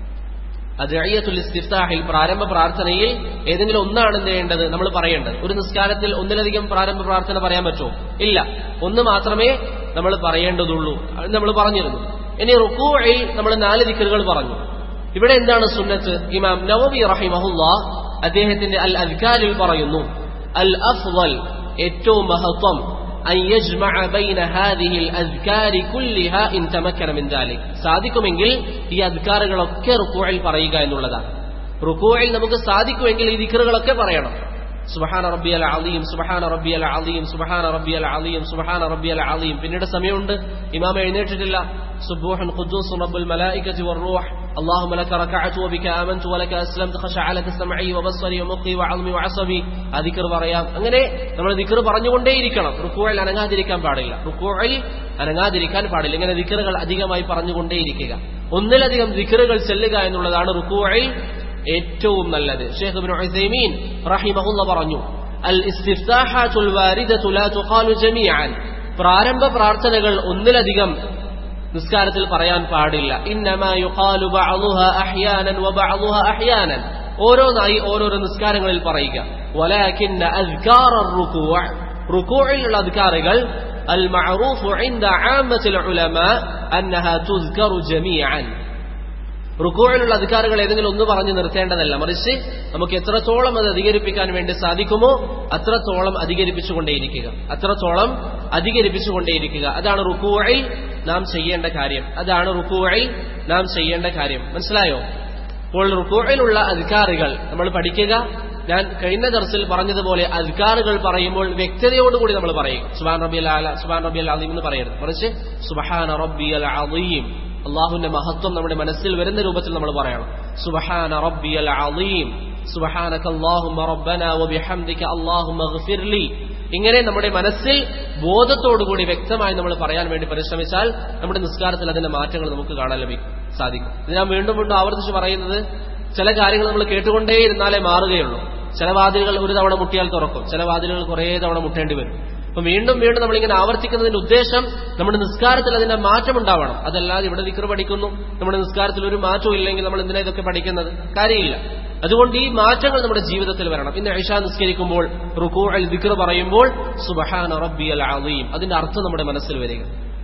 അദ്അയ്യത്തുൽ ഇസ്തിഫ്താഹിൽ പ്രാരംഭ പ്രാർത്ഥനയിൽ ഏതെങ്കിലും ഒന്നാണ് എന്ത് ചെയ്യേണ്ടത് നമ്മൾ പറയേണ്ടത് ഒരു നിസ്കാരത്തിൽ ഒന്നിലധികം പ്രാരംഭ പ്രാർത്ഥന പറയാൻ പറ്റുമോ ഇല്ല ഒന്ന് മാത്രമേ നമ്മൾ പറയേണ്ടതുള്ളൂ അത് നമ്മൾ പറഞ്ഞിരുന്നു ഇനി റുക്കൂയിൽ നമ്മൾ നാല് ദിക്കറുകൾ പറഞ്ഞു ഇവിടെ എന്താണ് സുന്നത്ത് ഇമാം നവവി റഹിമഹുല്ല അദ്ദേഹത്തിന്റെ അൽ അദ്കാരിൽ പറയുന്നു അൽ അഫ്വൽ ഏറ്റവും മഹത്വം أن يجمع بين هذه الأذكار كلها إن تمكن من ذلك സാധിക്കുമെങ്കിൽ ഈ അദ്കാറുകളൊക്കെ റുക്കൂഴിൽ പറയുക എന്നുള്ളതാണ് റുക്കൂഴിൽ നമുക്ക് സാധിക്കുമെങ്കിൽ ഈ ദിക്കറുകളൊക്കെ പറയണം സുബഹാന റബ്ബി അൽ അലീം സുബഹാന റബ്ബി അൽ അലീം സുബഹാന റബ്ബി അൽ അലീം സുബഹാന റബ്ബി അൽ അലീം പിന്നീട് സമയമുണ്ട് ഇമാം എഴുന്നേറ്റിട്ടില്ല സുബൂഹൻ ഖുദ്ദൂസ് റബ്ബുൽ മലായികത്തി വറൂഹ് اللهم لك ركعت وبك آمنت ولك أسلمت خشع لك سمعي وبصري ومخي وعظمي وعصبي ആ ദിക്ർ പറയാം അങ്ങനെ നമ്മൾ ദിക്ർ പറഞ്ഞുകൊണ്ടേയിരിക്കണം റുക്കൂഴിൽ അനങ്ങാതിരിക്കാൻ പാടില്ല റുക്കൂഴിൽ അനങ്ങാതിരിക്കാൻ പാടില്ല ഇങ്ങനെ ദിക്റുകൾ അധികമായി പറഞ്ഞുകൊണ്ടേയിരിക്കുക ഒന്നിലധികം ദിക്റുകൾ ചെല്ലുക എന്നുള്ളതാണ് റുക്കൂഴിൽ ഏറ്റവും നല്ലത് ഷേഖ് ഇബ്നു ഉസൈമീൻ റഹിമഹുല്ല പറഞ്ഞു അൽ ഇസ്തിഫ്താഹാത്തുൽ വാരിദതു ലാ തുഖാലു ജമീഅൻ പ്രാരംഭ പ്രാർത്ഥനകൾ ഒന്നിലധികം നിസ്കാരത്തിൽ പറയാൻ പാടില്ല ഇന്നമാ യുഖാലു ബഅദുഹ അഹ്യാനൻ വബഅദുഹ അഹ്യാനൻ ഓരോന്നായി ഓരോരോ നിസ്കാരങ്ങളിൽ പറയുക വലാകിന്ന അസ്കാർ റുകൂഅ റുകൂഇലുള്ള അദ്കാറുകൾ المعروف عند عامة العلماء أنها تذكر جميعا റുക്കോയിലുള്ള അധികാരങ്ങൾ ഏതെങ്കിലും ഒന്ന് പറഞ്ഞു നിർത്തേണ്ടതല്ല മറിച്ച് നമുക്ക് എത്രത്തോളം അത് അധികരിപ്പിക്കാൻ വേണ്ടി സാധിക്കുമോ അത്രത്തോളം അധികരിപ്പിച്ചുകൊണ്ടേയിരിക്കുക അത്രത്തോളം അധികരിപ്പിച്ചുകൊണ്ടേയിരിക്കുക അതാണ് റുക്കുവയിൽ നാം ചെയ്യേണ്ട കാര്യം അതാണ് റുക്കുവയിൽ നാം ചെയ്യേണ്ട കാര്യം മനസ്സിലായോ അപ്പോൾ റുക്കുവയിലുള്ള അധികാരികൾ നമ്മൾ പഠിക്കുക ഞാൻ കഴിഞ്ഞ ദർസിൽ പറഞ്ഞതുപോലെ അധികാറുകൾ പറയുമ്പോൾ വ്യക്തതയോടുകൂടി നമ്മൾ പറയും സുബാൻ റബി അല സുബാൻ റബി അൽ അലീം എന്ന് പറയരുത് മറിച്ച് സുബഹാന റബ്ബി അൽ അലീം അള്ളാഹുവിന്റെ മഹത്വം നമ്മുടെ മനസ്സിൽ വരുന്ന രൂപത്തിൽ നമ്മൾ പറയണം സുബഹാന റബ്ബിയൽ അലീം സുബഹാനക അല്ലാഹുമ്മ റബ്ബന വബിഹംദിക അല്ലാഹുമ്മ ഗ്ഫിർ ലി ഇങ്ങനെ നമ്മുടെ മനസ്സിൽ ബോധത്തോടുകൂടി വ്യക്തമായി നമ്മൾ പറയാൻ വേണ്ടി പരിശ്രമിച്ചാൽ നമ്മുടെ നിസ്കാരത്തിൽ അതിന്റെ മാറ്റങ്ങൾ നമുക്ക് കാണാൻ ലഭിക്കും സാധിക്കും ഇത് ഞാൻ വീണ്ടും വീണ്ടും ആവർത്തിച്ച് പറയുന്നത് ചില കാര്യങ്ങൾ നമ്മൾ കേട്ടുകൊണ്ടേ ഇരുന്നാലേ മാറുകയുള്ളൂ ചില വാതിലുകൾ ഒരു തവണ മുട്ടിയാൽ തുറക്കും ചില വാതിലുകൾ കുറേ തവണ മുട്ടേണ്ടി വരും അപ്പൊ വീണ്ടും വീണ്ടും നമ്മളിങ്ങനെ ആവർത്തിക്കുന്നതിന്റെ ഉദ്ദേശം നമ്മുടെ നിസ്കാരത്തിൽ അതിന്റെ മാറ്റം ഉണ്ടാവണം അതല്ലാതെ ഇവിടെ ദിക്ർ പഠിക്കുന്നു നമ്മുടെ നിസ്കാരത്തിൽ ഒരു മാറ്റവും ഇല്ലെങ്കിൽ നമ്മൾ എന്തിനാ ഇതൊക്കെ പഠിക്കുന്നത് കാര്യമില്ല അതുകൊണ്ട് ഈ മാറ്റങ്ങൾ നമ്മുടെ ജീവിതത്തിൽ വരണം ഇന്ന് ഐഷ നിസ്കരിക്കുമ്പോൾ റുക്കൂ അൽ ദിക്ർ പറയുമ്പോൾ സുബഹാന റബ്ബി അൽ അലീം അതിന്റെ അർത്ഥം നമ്മുടെ മനസ്സിൽ വരിക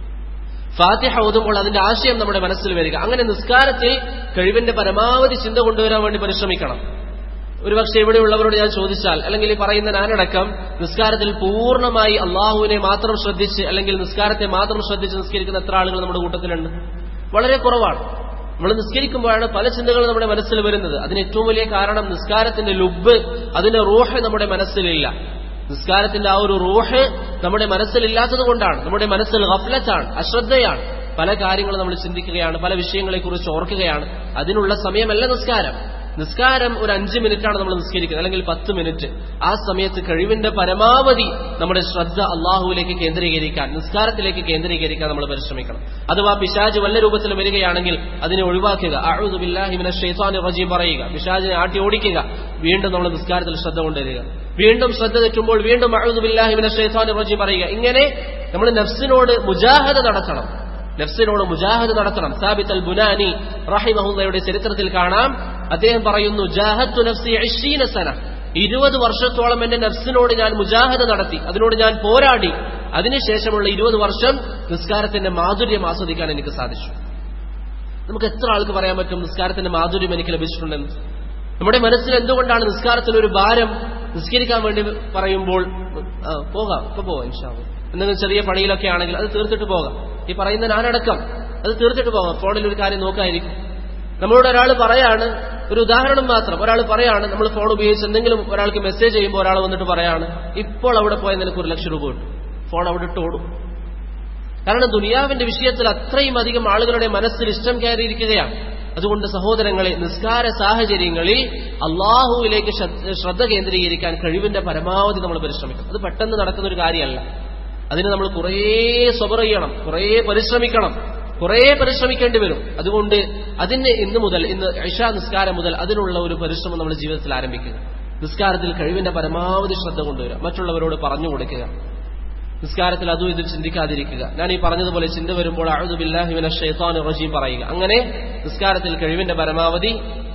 ഫാത്തിഹ ഓതുമ്പോൾ അതിന്റെ ആശയം നമ്മുടെ മനസ്സിൽ വരിക അങ്ങനെ നിസ്കാരത്തിൽ കഴിവിന്റെ പരമാവധി ചിന്ത കൊണ്ടുവരാൻ വേണ്ടി പരിശ്രമിക്കണം ഒരുപക്ഷെ ഇവിടെയുള്ളവരോട് ഞാൻ ചോദിച്ചാൽ അല്ലെങ്കിൽ ഈ പറയുന്ന ഞാനടക്കം നിസ്കാരത്തിൽ പൂർണ്ണമായി അള്ളാഹുവിനെ മാത്രം ശ്രദ്ധിച്ച് അല്ലെങ്കിൽ നിസ്കാരത്തെ മാത്രം ശ്രദ്ധിച്ച് നിസ്കരിക്കുന്ന എത്ര ആളുകൾ നമ്മുടെ കൂട്ടത്തിലുണ്ട് വളരെ കുറവാണ് നമ്മൾ നിസ്കരിക്കുമ്പോഴാണ് പല ചിന്തകളും നമ്മുടെ മനസ്സിൽ വരുന്നത് അതിന് ഏറ്റവും വലിയ കാരണം നിസ്കാരത്തിന്റെ ലുബ് അതിന്റെ റൂഹ് നമ്മുടെ മനസ്സിലില്ല നിസ്കാരത്തിന്റെ ആ ഒരു റൂഹ് നമ്മുടെ മനസ്സിലില്ലാത്തത് കൊണ്ടാണ് നമ്മുടെ മനസ്സിൽ ഗഫ്ലത്താണ് അശ്രദ്ധയാണ് പല കാര്യങ്ങളും നമ്മൾ ചിന്തിക്കുകയാണ് പല വിഷയങ്ങളെക്കുറിച്ച് ഓർക്കുകയാണ് അതിനുള്ള സമയമല്ല നിസ്കാരം നിസ്കാരം ഒരു അഞ്ച് മിനിറ്റാണ് നമ്മൾ നിസ്കരിക്കുന്നത് അല്ലെങ്കിൽ പത്ത് മിനിറ്റ് ആ സമയത്ത് കഴിവിന്റെ പരമാവധി നമ്മുടെ ശ്രദ്ധ അള്ളാഹുവിലേക്ക് കേന്ദ്രീകരിക്കാൻ നിസ്കാരത്തിലേക്ക് കേന്ദ്രീകരിക്കാൻ നമ്മൾ പരിശ്രമിക്കണം അഥവാ പിശാജ് വല്ല രൂപത്തിൽ വരികയാണെങ്കിൽ അതിനെ ഒഴിവാക്കുക അഴുതുബില്ലാഹിമിനെ ഷെയ്ത്താൻ റജീം പറയുക പിശാജിനെ ആട്ടി ഓടിക്കുക വീണ്ടും നമ്മൾ നിസ്കാരത്തിൽ ശ്രദ്ധ കൊണ്ടുവരിക വീണ്ടും ശ്രദ്ധ തെറ്റുമ്പോൾ വീണ്ടും അഴുതുബില്ലാഹിമിനെ ഷെയ്ത്താൻ റജീം പറയുക ഇങ്ങനെ നമ്മൾ നഫ്സിനോട് മുജാഹദ നടത്തണം നഫ്സിനോട് മുജാഹദ് നടത്തണം സാബിത്ത് അൽ ബുനാനി റഹിമഹുല്ലയുടെ ചരിത്രത്തിൽ കാണാം അദ്ദേഹം പറയുന്നു ജാഹത്തു നഫ്സി ഇശ്ശീന സന ഇരുപത് വർഷത്തോളം എന്റെ നഫ്സിനോട് ഞാൻ മുജാഹദ നടത്തി അതിനോട് ഞാൻ പോരാടി അതിനുശേഷമുള്ള ഇരുപത് വർഷം നിസ്കാരത്തിന്റെ മാധുര്യം ആസ്വദിക്കാൻ എനിക്ക് സാധിച്ചു നമുക്ക് എത്ര ആൾക്ക് പറയാൻ പറ്റും നിസ്കാരത്തിന്റെ മാധുര്യം എനിക്ക് ലഭിച്ചിട്ടുണ്ടെന്ന് നമ്മുടെ മനസ്സിൽ എന്തുകൊണ്ടാണ് നിസ്കാരത്തിന് ഒരു ഭാരം നിസ്കരിക്കാൻ വേണ്ടി പറയുമ്പോൾ ആ, പോകാം ഇപ്പൊ പോകാം ഇൻഷാവ് എന്തെങ്കിലും ചെറിയ പണിയിലൊക്കെ ആണെങ്കിൽ അത് തീർത്തിട്ട് പോകാം ഈ പറയുന്ന ഞാനടക്കം അത് തീർത്തിട്ട് പോകാം ഫോണിൽ ഒരു കാര്യം നോക്കായിരിക്കും നമ്മളോട് ഒരാൾ പറയാണ് ഒരു ഉദാഹരണം മാത്രം ഒരാൾ പറയാണ് നമ്മൾ ഫോൺ ഉപയോഗിച്ച് എന്തെങ്കിലും ഒരാൾക്ക് മെസ്സേജ് ചെയ്യുമ്പോൾ ഒരാൾ വന്നിട്ട് പറയാണ് ഇപ്പോൾ അവിടെ പോയാൽ നിനക്ക് ഒരു ലക്ഷം രൂപ കിട്ടും ഫോൺ അവിടെ ഇട്ട് ഓടും കാരണം ദുനിയാവിന്റെ വിഷയത്തിൽ അത്രയും അധികം ആളുകളുടെ മനസ്സിൽ ഇഷ്ടം കയറിയിരിക്കുകയാണ് അതുകൊണ്ട് സഹോദരങ്ങളെ നിസ്കാര സാഹചര്യങ്ങളിൽ അള്ളാഹുവിലേക്ക് ശ്രദ്ധ- ശ്രദ്ധ കേന്ദ്രീകരിക്കാൻ കഴിവിന്റെ പരമാവധി നമ്മൾ പരിശ്രമിക്കണം അത് പെട്ടെന്ന് നടക്കുന്ന ഒരു കാര്യമല്ല അതിന് നമ്മൾ കുറേ സ്വബർ ചെയ്യണം കുറേ പരിശ്രമിക്കണം കുറേ പരിശ്രമിക്കേണ്ടി വരും അതുകൊണ്ട് അതിന് ഇന്ന് മുതൽ ഇന്ന് ഇഷാ നിസ്കാരം മുതൽ അതിനുള്ള ഒരു പരിശ്രമം നമ്മുടെ ജീവിതത്തിൽ ആരംഭിക്കുക നിസ്കാരത്തിൽ കഴിവിന്റെ പരമാവധി ശ്രദ്ധ കൊണ്ടുവരിക മറ്റുള്ളവരോട് പറഞ്ഞു കൊടുക്കുക നിസ്കാരത്തിൽ അതും ഇതും ചിന്തിക്കാതിരിക്കുക ഞാൻ ഈ പറഞ്ഞതുപോലെ ചിന്ത വരുമ്പോൾ അഴുതു ബില്ലാഹിമിന ഷെയ്ത്താൻ റജീം പറയുക അങ്ങനെ നിസ്കാരത്തിൽ കഴിവിന്റെ പരമാവധി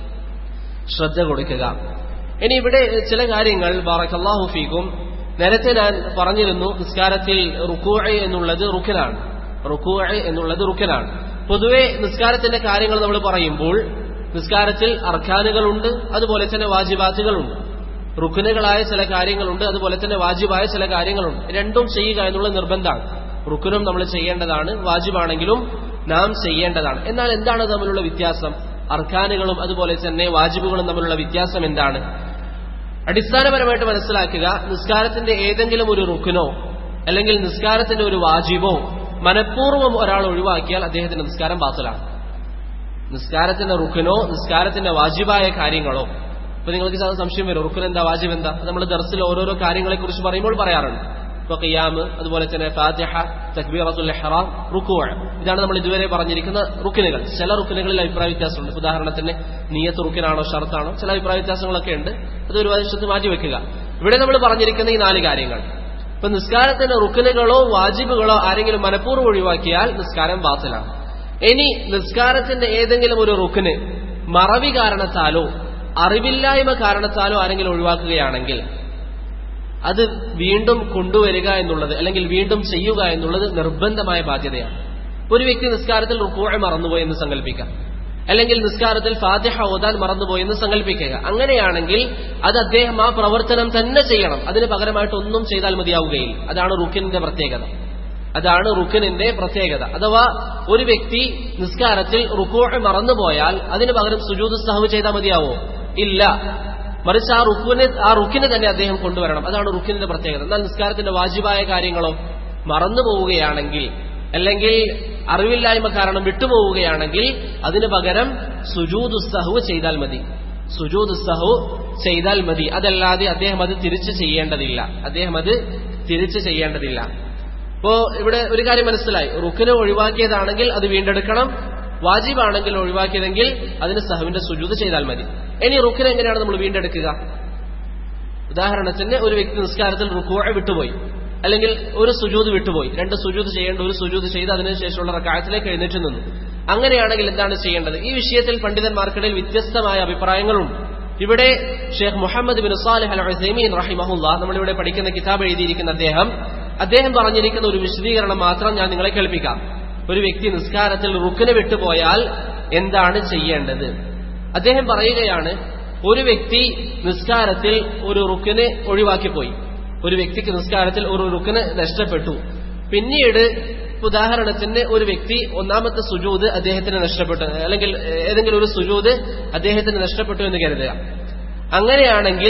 ശ്രദ്ധ കൊടുക്കുക ഇനി ഇവിടെ ചില കാര്യങ്ങൾ ബാറക്കല്ലാഹു ഫീക്കും നേരത്തെ ഞാൻ പറഞ്ഞിരുന്നു നിസ്കാരത്തിൽ റുക്കൂ എന്നുള്ളത് റുക്കനാണ് റുക്കൂ എന്നുള്ളത് റുക്കനാണ് പൊതുവെ നിസ്കാരത്തിന്റെ കാര്യങ്ങൾ നമ്മൾ പറയുമ്പോൾ നിസ്കാരത്തിൽ അർഖാനുകളുണ്ട് അതുപോലെ തന്നെ വാജിബാത്തുകളുണ്ട് റുക്കുനുകളായ ചില കാര്യങ്ങളുണ്ട് അതുപോലെ തന്നെ വാജിബായ ചില കാര്യങ്ങളുണ്ട് രണ്ടും ചെയ്യുക എന്നുള്ള നിർബന്ധമാണ് റുക്കുനും നമ്മൾ ചെയ്യേണ്ടതാണ് വാജിബാണെങ്കിലും നാം ചെയ്യേണ്ടതാണ് എന്നാൽ എന്താണ് തമ്മിലുള്ള വ്യത്യാസം അർഖാനുകളും അതുപോലെ തന്നെ വാജിബുകളും തമ്മിലുള്ള വ്യത്യാസം എന്താണ് അടിസ്ഥാനപരമായിട്ട് മനസ്സിലാക്കുക നിസ്കാരത്തിന്റെ ഏതെങ്കിലും ഒരു റുക്കിനോ അല്ലെങ്കിൽ നിസ്കാരത്തിന്റെ ഒരു വാജിബോ മനഃപൂർവ്വം ഒരാൾ ഒഴിവാക്കിയാൽ അദ്ദേഹത്തിന്റെ നിസ്കാരം ബാത്തലാണ് നിസ്കാരത്തിന്റെ റുക്കിനോ നിസ്കാരത്തിന്റെ വാജിബായ കാര്യങ്ങളോ ഇപ്പൊ നിങ്ങൾക്ക് സാധാരണ സംശയം വരും റുക്കൻ എന്താ വാജിബ് എന്താ നമ്മൾ ദർസിൽ ഓരോരോ കാര്യങ്ങളെ കുറിച്ച് പറയുമ്പോൾ പറയാറുണ്ട് ഇപ്പൊ ഖിയാമ് അതുപോലെ തന്നെ ഫാത്തിഹ തക്ബീറത്തുൽ ഇഹ്റാം റുക്കു ഇതാണ് നമ്മൾ ഇതുവരെ പറഞ്ഞിരിക്കുന്ന റുക്കിനുകൾ ചില റുക്കിനുകളിൽ അഭിപ്രായ വ്യത്യാസമുണ്ട് ഇപ്പൊ ഉദാഹരണത്തിന് നീയത്ത് റുക്കിനാണോ ഷർത്താണോ ചില അഭിപ്രായ വ്യത്യാസങ്ങളൊക്കെ ഉണ്ട് അത് ഒരു വശത്ത് മാറ്റി വെക്കുക ഇവിടെ നമ്മൾ പറഞ്ഞിരിക്കുന്ന ഈ നാല് കാര്യങ്ങൾ ഇപ്പൊ നിസ്കാരത്തിന്റെ റുക്കിനുകളോ വാജിബുകളോ ആരെങ്കിലും മനഃപൂർവ്വം ഒഴിവാക്കിയാൽ നിസ്കാരം ബാത്തിലാണ് ഇനി നിസ്കാരത്തിന്റെ ഏതെങ്കിലും ഒരു റുക്കിന് മറവി കാരണത്താലോ അറിവില്ലായ്മ കാരണത്താലോ ആരെങ്കിലും ഒഴിവാക്കുകയാണെങ്കിൽ അത് വീണ്ടും കൊണ്ടുവരിക എന്നുള്ളത് അല്ലെങ്കിൽ വീണ്ടും ചെയ്യുക എന്നുള്ളത് നിർബന്ധമായ ബാധ്യതയാണ് ഒരു വ്യക്തി നിസ്കാരത്തിൽ റുക്കോഴ മറന്നുപോയി എന്ന് സങ്കല്പിക്കാം അല്ലെങ്കിൽ നിസ്കാരത്തിൽ ഫാത്തിഹ ഓതാൻ മറന്നുപോയി എന്ന് സങ്കല്പിക്കുക അങ്ങനെയാണെങ്കിൽ അത് അദ്ദേഹം ആ പ്രവർത്തനം തന്നെ ചെയ്യണം അതിന് പകരമായിട്ട് ഒന്നും ചെയ്താൽ മതിയാവുകയില്ല അതാണ് റുക്കിന്റെ പ്രത്യേകത അതാണ് റുക്കിനിന്റെ പ്രത്യേകത അഥവാ ഒരു വ്യക്തി നിസ്കാരത്തിൽ റുക്കോഴ മറന്നുപോയാൽ അതിന് പകരം സുജൂദ് സഹവ് ചെയ്താൽ മതിയാവോ ഇല്ല മറിച്ച് ആ റുക്കിന് ആ റുക്കിന് തന്നെ അദ്ദേഹം കൊണ്ടുവരണം അതാണ് റുക്കിന്റെ പ്രത്യേകത എന്നാൽ നിസ്കാരത്തിന്റെ വാജിബായ കാര്യങ്ങളോ മറന്നു പോവുകയാണെങ്കിൽ അല്ലെങ്കിൽ അറിവില്ലായ്മ കാരണം വിട്ടുപോവുകയാണെങ്കിൽ അതിന് പകരം സുജൂദ് സഹു ചെയ്താൽ മതി സുജൂദ് സഹു ചെയ്താൽ മതി അതല്ലാതെ അദ്ദേഹം അത് തിരിച്ചു ചെയ്യേണ്ടതില്ല അദ്ദേഹം അത് തിരിച്ചു ചെയ്യേണ്ടതില്ല ഇപ്പോ ഇവിടെ ഒരു കാര്യം മനസ്സിലായി റുക്കിനെ ഒഴിവാക്കിയതാണെങ്കിൽ അത് വീണ്ടെടുക്കണം വാജിബാണെങ്കിൽ ഒഴിവാക്കിയതെങ്കിൽ അതിന് സഹുവിന്റെ സുജൂത് ചെയ്താൽ മതി ഇനി റുക്കിനെ എങ്ങനെയാണ് നമ്മൾ വീണ്ടെടുക്കുക ഉദാഹരണത്തിന് ഒരു വ്യക്തി നിസ്കാരത്തിൽ റുക്കോഴ വിട്ടുപോയി അല്ലെങ്കിൽ ഒരു സുജൂത് വിട്ടുപോയി രണ്ട് സുജൂത് ചെയ്യേണ്ട ഒരു സുജൂത് ചെയ്ത് അതിനുശേഷമുള്ള റക്കായത്തിലേക്ക് എഴുന്നേറ്റ് നിന്നു അങ്ങനെയാണെങ്കിൽ എന്താണ് ചെയ്യേണ്ടത് ഈ വിഷയത്തിൽ പണ്ഡിതന്മാർക്കിടയിൽ വ്യത്യസ്തമായ അഭിപ്രായങ്ങളുണ്ട് ഇവിടെ ഷെയ്ഖ് Muhammad bin Salih al Uthaymeen റഹിമഹുല്ല നമ്മളിവിടെ പഠിക്കുന്ന കിതാബ് എഴുതിയിരിക്കുന്ന അദ്ദേഹം അദ്ദേഹം പറഞ്ഞിരിക്കുന്ന ഒരു വിശദീകരണം മാത്രം ഞാൻ നിങ്ങളെ കേൾപ്പിക്കാം ഒരു വ്യക്തി നിസ്കാരത്തിൽ റുക്കിന് വിട്ടുപോയാൽ എന്താണ് ചെയ്യേണ്ടത് അദ്ദേഹം പറയുകയാണ് ഒരു വ്യക്തി നിസ്കാരത്തിൽ ഒരു റുക്കിന് ഒഴിവാക്കിപ്പോയി ഒരു വ്യക്തിക്ക് നിസ്കാരത്തിൽ ഒരു റുക്കിന് നഷ്ടപ്പെട്ടു പിന്നീട് ഉദാഹരണത്തിന് ഒരു വ്യക്തി ഒന്നാമത്തെ സുജൂത് അദ്ദേഹത്തിന് നഷ്ടപ്പെട്ടു അല്ലെങ്കിൽ ഏതെങ്കിലും ഒരു സുജൂത് അദ്ദേഹത്തിന് നഷ്ടപ്പെട്ടു എന്ന് കരുതുക അങ്ങനെയാണെങ്കിൽ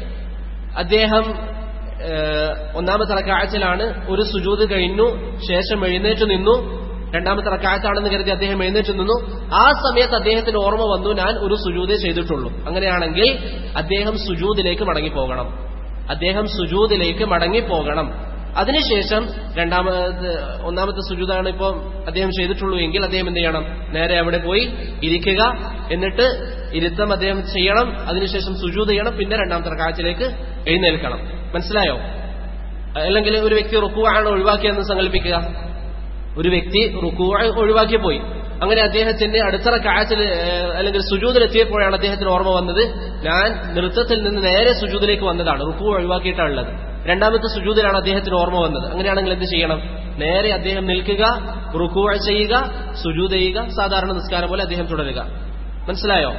അദ്ദേഹം ഏഹ്, ഒന്നാമത്തെ റക്കാഴ്ചയിലാണ് ഒരു സുജൂത് കഴിഞ്ഞു ശേഷം എഴുന്നേറ്റ് നിന്നു രണ്ടാമത്തെ റക്കാഴത്താണെന്ന് കരുതി അദ്ദേഹം എഴുന്നേറ്റ് നിന്നു ആ സമയത്ത് അദ്ദേഹത്തിന് ഓർമ്മ വന്നു ഞാൻ ഒരു സുജൂതേ ചെയ്തിട്ടുള്ളൂ അങ്ങനെയാണെങ്കിൽ അദ്ദേഹം സുജൂദിലേക്ക് മടങ്ങിപ്പോകണം അദ്ദേഹം സുജൂദിലേക്ക് മടങ്ങിപ്പോകണം അതിനുശേഷം രണ്ടാമത് ഒന്നാമത്തെ സുജൂതാണ് ഇപ്പോൾ അദ്ദേഹം ചെയ്തിട്ടുള്ളൂ എങ്കിൽ അദ്ദേഹം എന്ത് ചെയ്യണം നേരെ അവിടെ പോയി ഇരിക്കുക എന്നിട്ട് ഇരുത്തം അദ്ദേഹം ചെയ്യണം അതിനുശേഷം സുജൂത് ചെയ്യണം പിന്നെ രണ്ടാമത്തെ റക്കാഴ്ചയിലേക്ക് എഴുന്നേൽക്കണം മനസ്സിലായോ അല്ലെങ്കിൽ ഒരു വ്യക്തി റുക്കുവാണ് ഒഴിവാക്കിയെന്ന് സങ്കല്പിക്കുക ഒരു വ്യക്തി റുക്കു ഒഴിവാക്കി പോയി അങ്ങനെ അദ്ദേഹത്തിന്റെ അടുത്ത റക്കായത്തിൽ അല്ലെങ്കിൽ സുജൂദിലെത്തിയപ്പോഴാണ് അദ്ദേഹത്തിന് ഓർമ്മ വന്നത് ഞാൻ നൃത്തത്തിൽ നിന്ന് നേരെ സുജൂദിലേക്ക് വന്നതാണ് റുക്കു ഒഴിവാക്കിയിട്ടാണുള്ളത് രണ്ടാമത്തെ സുജൂദിലാണ് അദ്ദേഹത്തിന് ഓർമ്മ വന്നത് അങ്ങനെയാണെങ്കിൽ എന്ത് ചെയ്യണം നേരെ അദ്ദേഹം നിൽക്കുക റുക്കു ചെയ്യുക സുജൂദ് ചെയ്യുക സാധാരണ നിസ്കാരം പോലെ അദ്ദേഹം തുടരുക മനസ്സിലായോ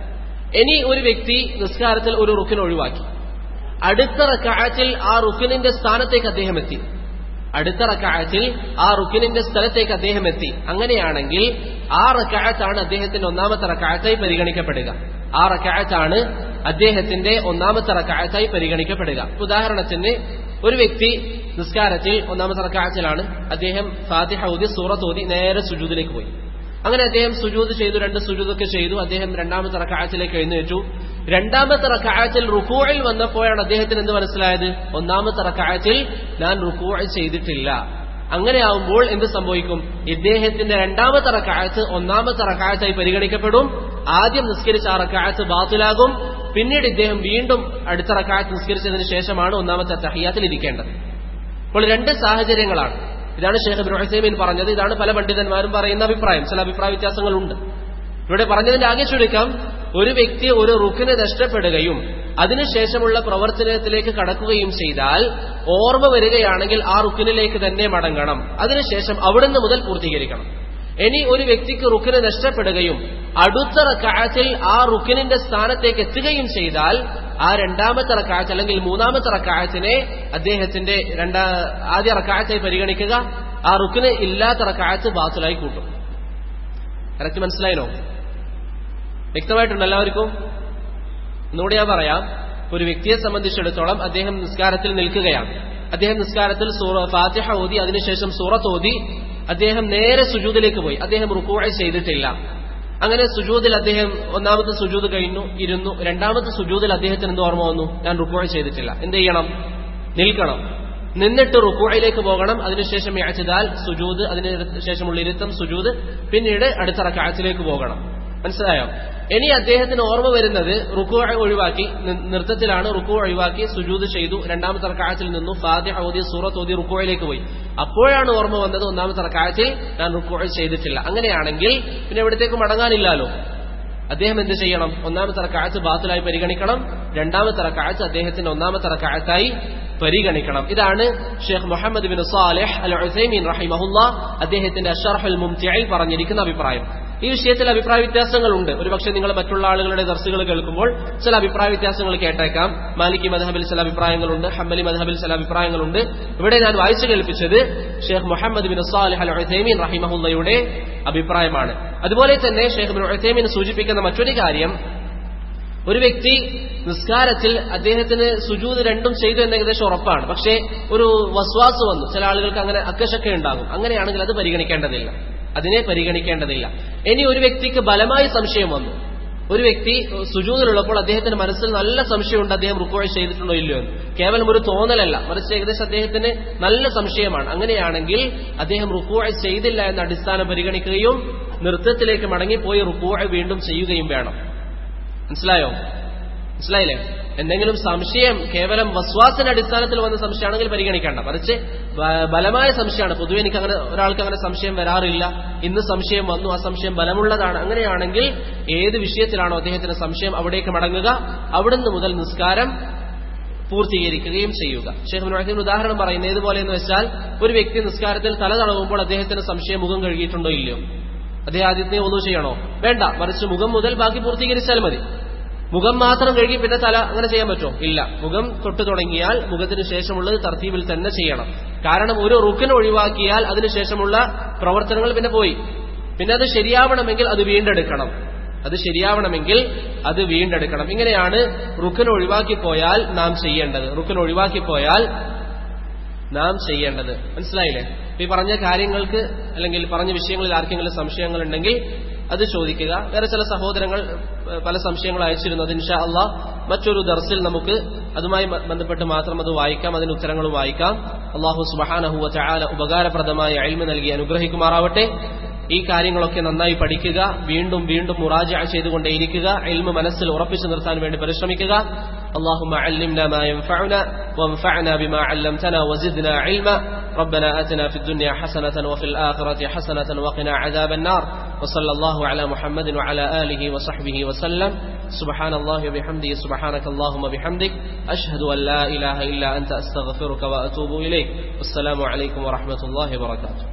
ഇനി ഒരു വ്യക്തി നിസ്കാരത്തിൽ ഒരു റുക്കിന് ഒഴിവാക്കി അടുത്ത റക്കായത്തിൽ ആ റുക്കിനിന്റെ സ്ഥാനത്തേക്ക് അദ്ദേഹം എത്തി അടുത്ത റക്കായത്തിൽ ആ റുക്കിനിന്റെ സ്ഥലത്തേക്ക് അദ്ദേഹം എത്തി അങ്ങനെയാണെങ്കിൽ ആ റക്കായത്താണ് അദ്ദേഹത്തിന്റെ ഒന്നാമത്തെ റക്കായത്തായി പരിഗണിക്കപ്പെടുക ആ റക്കായത്താണ് അദ്ദേഹത്തിന്റെ ഒന്നാമത്തെ റക്കായത്തായി പരിഗണിക്കപ്പെടുക ഉദാഹരണത്തിന് ഒരു വ്യക്തി നിസ്കാരത്തിൽ ഒന്നാമത്തെ റക്കായത്തിലാണ് അദ്ദേഹം ഫാത്തിഹ ഓതി സൂറത്ത് ഓതി നേരെ സുജൂദിലേക്ക് പോയി അങ്ങനെ അദ്ദേഹം സുജൂദ് ചെയ്തു രണ്ട് സുജൂദൊക്കെ ചെയ്തു അദ്ദേഹം രണ്ടാമത്തെ റക്കായത്തിലേക്ക് എഴുന്നേറ്റു രണ്ടാമത്തെ റക്കായത്തിൽ റുക്കൂഴിൽ വന്നപ്പോഴാണ് അദ്ദേഹത്തിന് എന്ത് മനസ്സിലായത് ഒന്നാമത്തെ റക്കായത്തിൽ ഞാൻ റുക്കൂഴ് ചെയ്തിട്ടില്ല അങ്ങനെയാവുമ്പോൾ എന്ത് സംഭവിക്കും ഇദ്ദേഹത്തിന്റെ രണ്ടാമത്തെ റക്കായത്ത് ഒന്നാമത്തെ റക്കായത്തായി പരിഗണിക്കപ്പെടും ആദ്യം നിസ്കരിച്ച ആ റക്കായത്ത് ബാത്തിലാകും പിന്നീട് ഇദ്ദേഹം വീണ്ടും അടുത്ത റക്കായത്ത് നിസ്കരിച്ചതിന് ശേഷമാണ് ഒന്നാമത്തെ തഹിയാത്തിൽ ഇരിക്കേണ്ടത് അപ്പോൾ രണ്ട് സാഹചര്യങ്ങളാണ് ഇതാണ് ഷേഖ് ഇബ്രാഹിമീൻ പറഞ്ഞത് ഇതാണ് പല പണ്ഡിതന്മാരും പറയുന്ന അഭിപ്രായം ചില അഭിപ്രായ വ്യത്യാസങ്ങളുണ്ട് ഇവിടെ പറഞ്ഞതിന്റെ ആകെ ചുരുക്കം ഒരു വ്യക്തി ഒരു റുക്കിന് നഷ്ടപ്പെടുകയും അതിനുശേഷമുള്ള പ്രവർത്തനത്തിലേക്ക് കടക്കുകയും ചെയ്താൽ ഓർമ്മ വരികയാണെങ്കിൽ ആ റുക്കിനിലേക്ക് തന്നെ മടങ്ങണം അതിനുശേഷം അവിടുന്ന് മുതൽ പൂർത്തീകരിക്കണം ഇനി ഒരു വ്യക്തിക്ക് റുക്കിന് നഷ്ടപ്പെടുകയും അടുത്ത റക്കായത്തിൽ ആ റുക്കിനിന്റെ സ്ഥാനത്തേക്ക് എത്തുകയും ചെയ്താൽ ആ രണ്ടാമത്തെ റക്കായത്ത് അല്ലെങ്കിൽ മൂന്നാമത്തെ റക്കായത്തിനെ അദ്ദേഹത്തിന്റെ രണ്ടാ ആദ്യ റക്കായത്തായി പരിഗണിക്കുക ആ റുക്കിന് ഇല്ലാത്ത റക്കായത്ത് ബാത്തിലായി കൂട്ടും കറക്റ്റ് മനസ്സിലായിനോ വ്യക്തമായിട്ടുണ്ട് എല്ലാവർക്കും ഒന്നുകൂടി ഞാൻ പറയാം ഒരു വ്യക്തിയെ സംബന്ധിച്ചിടത്തോളം അദ്ദേഹം നിസ്കാരത്തിൽ നിൽക്കുകയാണ് അദ്ദേഹം നിസ്കാരത്തിൽ ഫാത്തിഹ ഓതി അതിനുശേഷം സൂറത്ത് ഓതി അദ്ദേഹം നേരെ സുജൂദിലേക്ക് പോയി അദ്ദേഹം റുക്കോഴ ചെയ്തിട്ടില്ല അങ്ങനെ സുജൂദിൽ അദ്ദേഹം ഒന്നാമത്തെ സുജൂദ് കഴിഞ്ഞു ഇരുന്നു രണ്ടാമത്തെ സുജൂദിൽ അദ്ദേഹത്തിന് എന്ത് ഓർമ്മ വന്നു ഞാൻ റുക്കോഴ ചെയ്തിട്ടില്ല എന്ത് ചെയ്യണം നിൽക്കണം നിന്നിട്ട് റുക്കോയിലേക്ക് പോകണം അതിനുശേഷം യാച്ചിതാൽ സുജൂദ് അതിന് ശേഷമുള്ള ഇരുത്തം സുജൂദ് പിന്നീട് അടുത്ത റക്കായത്തിലേക്ക് പോകണം മനസ്സിലായോ ഇനി അദ്ദേഹത്തിന് ഓർമ്മ വരുന്നത് റുക്കു ഒഴിവാക്കി നൃത്തത്തിലാണ് റുക്കു ഒഴിവാക്കി സുജൂദ് ചെയ്തു രണ്ടാമത്തെ റക്കായത്തിൽ നിന്നു ഫാത്തിഹ ഓതി സൂറത്ത് ഓതി റുക്കോയിലേക്ക് പോയി അപ്പോഴാണ് ഓർമ്മ വന്നത് ഒന്നാമത്തെ റക്കായത്തിൽ ഞാൻ റുക്കോ ചെയ്തിട്ടില്ല അങ്ങനെയാണെങ്കിൽ പിന്നെ എവിടത്തേക്ക് മടങ്ങാനില്ലല്ലോ അദ്ദേഹം എന്ത് ചെയ്യണം ഒന്നാമത്തെ റക്കായത്ത് ബാത്തിലായി പരിഗണിക്കണം രണ്ടാമത്തെ റക്കായത്ത് അദ്ദേഹത്തിന്റെ ഒന്നാമത്തെ റക്കായത്തായി പരിഗണിക്കണം ഇതാണ് ഷെയ്ഖ് Muhammad bin Salih al Uthaymeen റഹിമഹുല്ല അദ്ദേഹത്തിന്റെ അഷർഹുൽ മുംതിയിൽ പറഞ്ഞിരിക്കുന്ന അഭിപ്രായം ഈ വിഷയത്തിൽ അഭിപ്രായ വ്യത്യാസങ്ങളുണ്ട് ഒരുപക്ഷെ നിങ്ങൾ മറ്റുള്ള ആളുകളുടെ ദർസുകൾ കേൾക്കുമ്പോൾ ചില അഭിപ്രായ വ്യത്യാസങ്ങൾ കേട്ടേക്കാം മാലിക്കി മധഹബിൽ ചില അഭിപ്രായങ്ങളുണ്ട് ഹമ്മലി മധഹബിൽ ചില അഭിപ്രായങ്ങളുണ്ട് ഇവിടെ ഞാൻ വായിച്ചു കേൾപ്പിച്ചത് ഷെയ്ഖ് Muhammad bin Salih al Uthaymeen റഹിമഹുല്ലയുടെ അഭിപ്രായമാണ് അതുപോലെ തന്നെ ഷെയ്ഖ് ബിൻ ഉസൈമീൻ സൂചിപ്പിക്കുന്ന മറ്റൊരു കാര്യം ഒരു വ്യക്തി നിസ്കാരത്തിൽ അദ്ദേഹത്തിന് സുജൂത് രണ്ടും ചെയ്തു എന്ന് ഏകദേശം ഉറപ്പാണ് പക്ഷേ ഒരു വസ്വാസ് വന്നു ചില ആളുകൾക്ക് അങ്ങനെ അക്കശക്ക ഉണ്ടാകും അങ്ങനെയാണെങ്കിൽ അത് പരിഗണിക്കേണ്ടതില്ല അതിനെ പരിഗണിക്കേണ്ടതില്ല ഇനി ഒരു വ്യക്തിക്ക് ബലമായി സംശയം വന്നു ഒരു വ്യക്തി സുജൂതിലുള്ളപ്പോൾ അദ്ദേഹത്തിന്റെ മനസ്സിൽ നല്ല സംശയമുണ്ട് അദ്ദേഹം റുക്കോഴ ചെയ്തിട്ടുണ്ടോ ഇല്ലയോ എന്ന് കേവലം ഒരു തോന്നലല്ല മറിച്ച് ഏകദേശം അദ്ദേഹത്തിന് നല്ല സംശയമാണ് അങ്ങനെയാണെങ്കിൽ അദ്ദേഹം റുക്കോഴ ചെയ്തില്ല എന്ന അടിസ്ഥാനം പരിഗണിക്കുകയും നൃത്തത്തിലേക്ക് മടങ്ങിപ്പോയി റുക്കോഴ വീണ്ടും ചെയ്യുകയും വേണം മനസ്സിലായോ മനസ്സിലായില്ലേ എന്തെങ്കിലും സംശയം കേവലം വസ്വാസിന്റെ അടിസ്ഥാനത്തിൽ വന്ന സംശയമാണെങ്കിൽ പരിഗണിക്കേണ്ട മറിച്ച് ബലമായ സംശയമാണ് പൊതുവെ എനിക്ക് അങ്ങനെ ഒരാൾക്ക് അങ്ങനെ സംശയം വരാറില്ല ഇന്ന് സംശയം വന്നു ആ സംശയം ബലമുള്ളതാണ് അങ്ങനെയാണെങ്കിൽ ഏത് വിഷയത്തിലാണോ അദ്ദേഹത്തിന് സംശയം അവിടേക്ക് മടങ്ങുക അവിടുന്ന് മുതൽ നിസ്കാരം പൂർത്തീകരിക്കുകയും ചെയ്യുക ഷെയ്ഖ് മുനാഹിം ഉദാഹരണം പറയുന്നത് ഏതുപോലെ എന്ന് വെച്ചാൽ ഒരു വ്യക്തി നിസ്കാരത്തിൽ തല തടവുമ്പോൾ അദ്ദേഹത്തിന് സംശയം മുഖം കഴുകിയിട്ടുണ്ടോ ഇല്ലയോ അദ്ദേഹം ആദ്യത്തെ ഒന്നും ചെയ്യണോ വേണ്ട മറിച്ച് മുഖം മുതൽ ബാക്കി പൂർത്തീകരിച്ചാൽ മതി മുഖം മാത്രം കഴുകി പിന്നെ തല അങ്ങനെ ചെയ്യാൻ പറ്റുമോ ഇല്ല മുഖം തൊട്ട് തുടങ്ങിയാൽ മുഖത്തിന് ശേഷമുള്ളത് തർത്തീബിൽ തന്നെ ചെയ്യണം കാരണം ഒരു റുക്കിന് ഒഴിവാക്കിയാൽ അതിനുശേഷമുള്ള പ്രവർത്തനങ്ങൾ പിന്നെ പോയി പിന്നെ അത് ശരിയാവണമെങ്കിൽ അത് വീണ്ടെടുക്കണം അത് ശരിയാവണമെങ്കിൽ അത് വീണ്ടെടുക്കണം ഇങ്ങനെയാണ് റുക്കിന് ഒഴിവാക്കിപ്പോയാൽ നാം ചെയ്യേണ്ടത് റുക്കിന് ഒഴിവാക്കിപ്പോയാൽ നാം ചെയ്യേണ്ടത് മനസ്സിലായില്ലേ ഈ പറഞ്ഞ കാര്യങ്ങൾക്ക് അല്ലെങ്കിൽ പറഞ്ഞ വിഷയങ്ങളിൽ ആർക്കെങ്കിലും സംശയങ്ങൾ ഉണ്ടെങ്കിൽ അത് ചോദിക്കുക വേറെ ചില സഹോദരങ്ങൾ പല സംശയങ്ങൾ അയച്ചിരുന്നു അത് ഇൻഷാ അള്ളാഹ് മറ്റൊരു ദർസിൽ നമുക്ക് അതുമായി ബന്ധപ്പെട്ട് മാത്രം അത് വായിക്കാം അതിന് ഉത്തരങ്ങൾ വായിക്കാം അള്ളാഹു സുബഹാനഹുവ ചാല ഉപകാരപ്രദമായ അയൽമ നൽകി അനുഗ്രഹിക്കുമാറാവട്ടെ ഈ കാര്യങ്ങളൊക്കെ നന്നായി പഠിക്കുക വീണ്ടും വീണ്ടും മുറാജ ചെയ്തുകൊണ്ടേയിരിക്കുക എൽമ മനസ്സിൽ ഉറപ്പിച്ചു നിർത്താൻ വേണ്ടി പരിശ്രമിക്കുക اللهم علمنا ما ينفعنا وانفعنا بما علمتنا وزدنا علما ربنا آتنا في الدنيا حسنة وفي الآخرة حسنة وقنا عذاب النار وصلى الله على محمد وعلى آله وصحبه وسلم سبحان الله وبحمده سبحانك اللهم بحمدك أشهد أن لا إله إلا أنت أستغفرك وأتوب إليك والسلام عليكم ورحمة الله وبركاته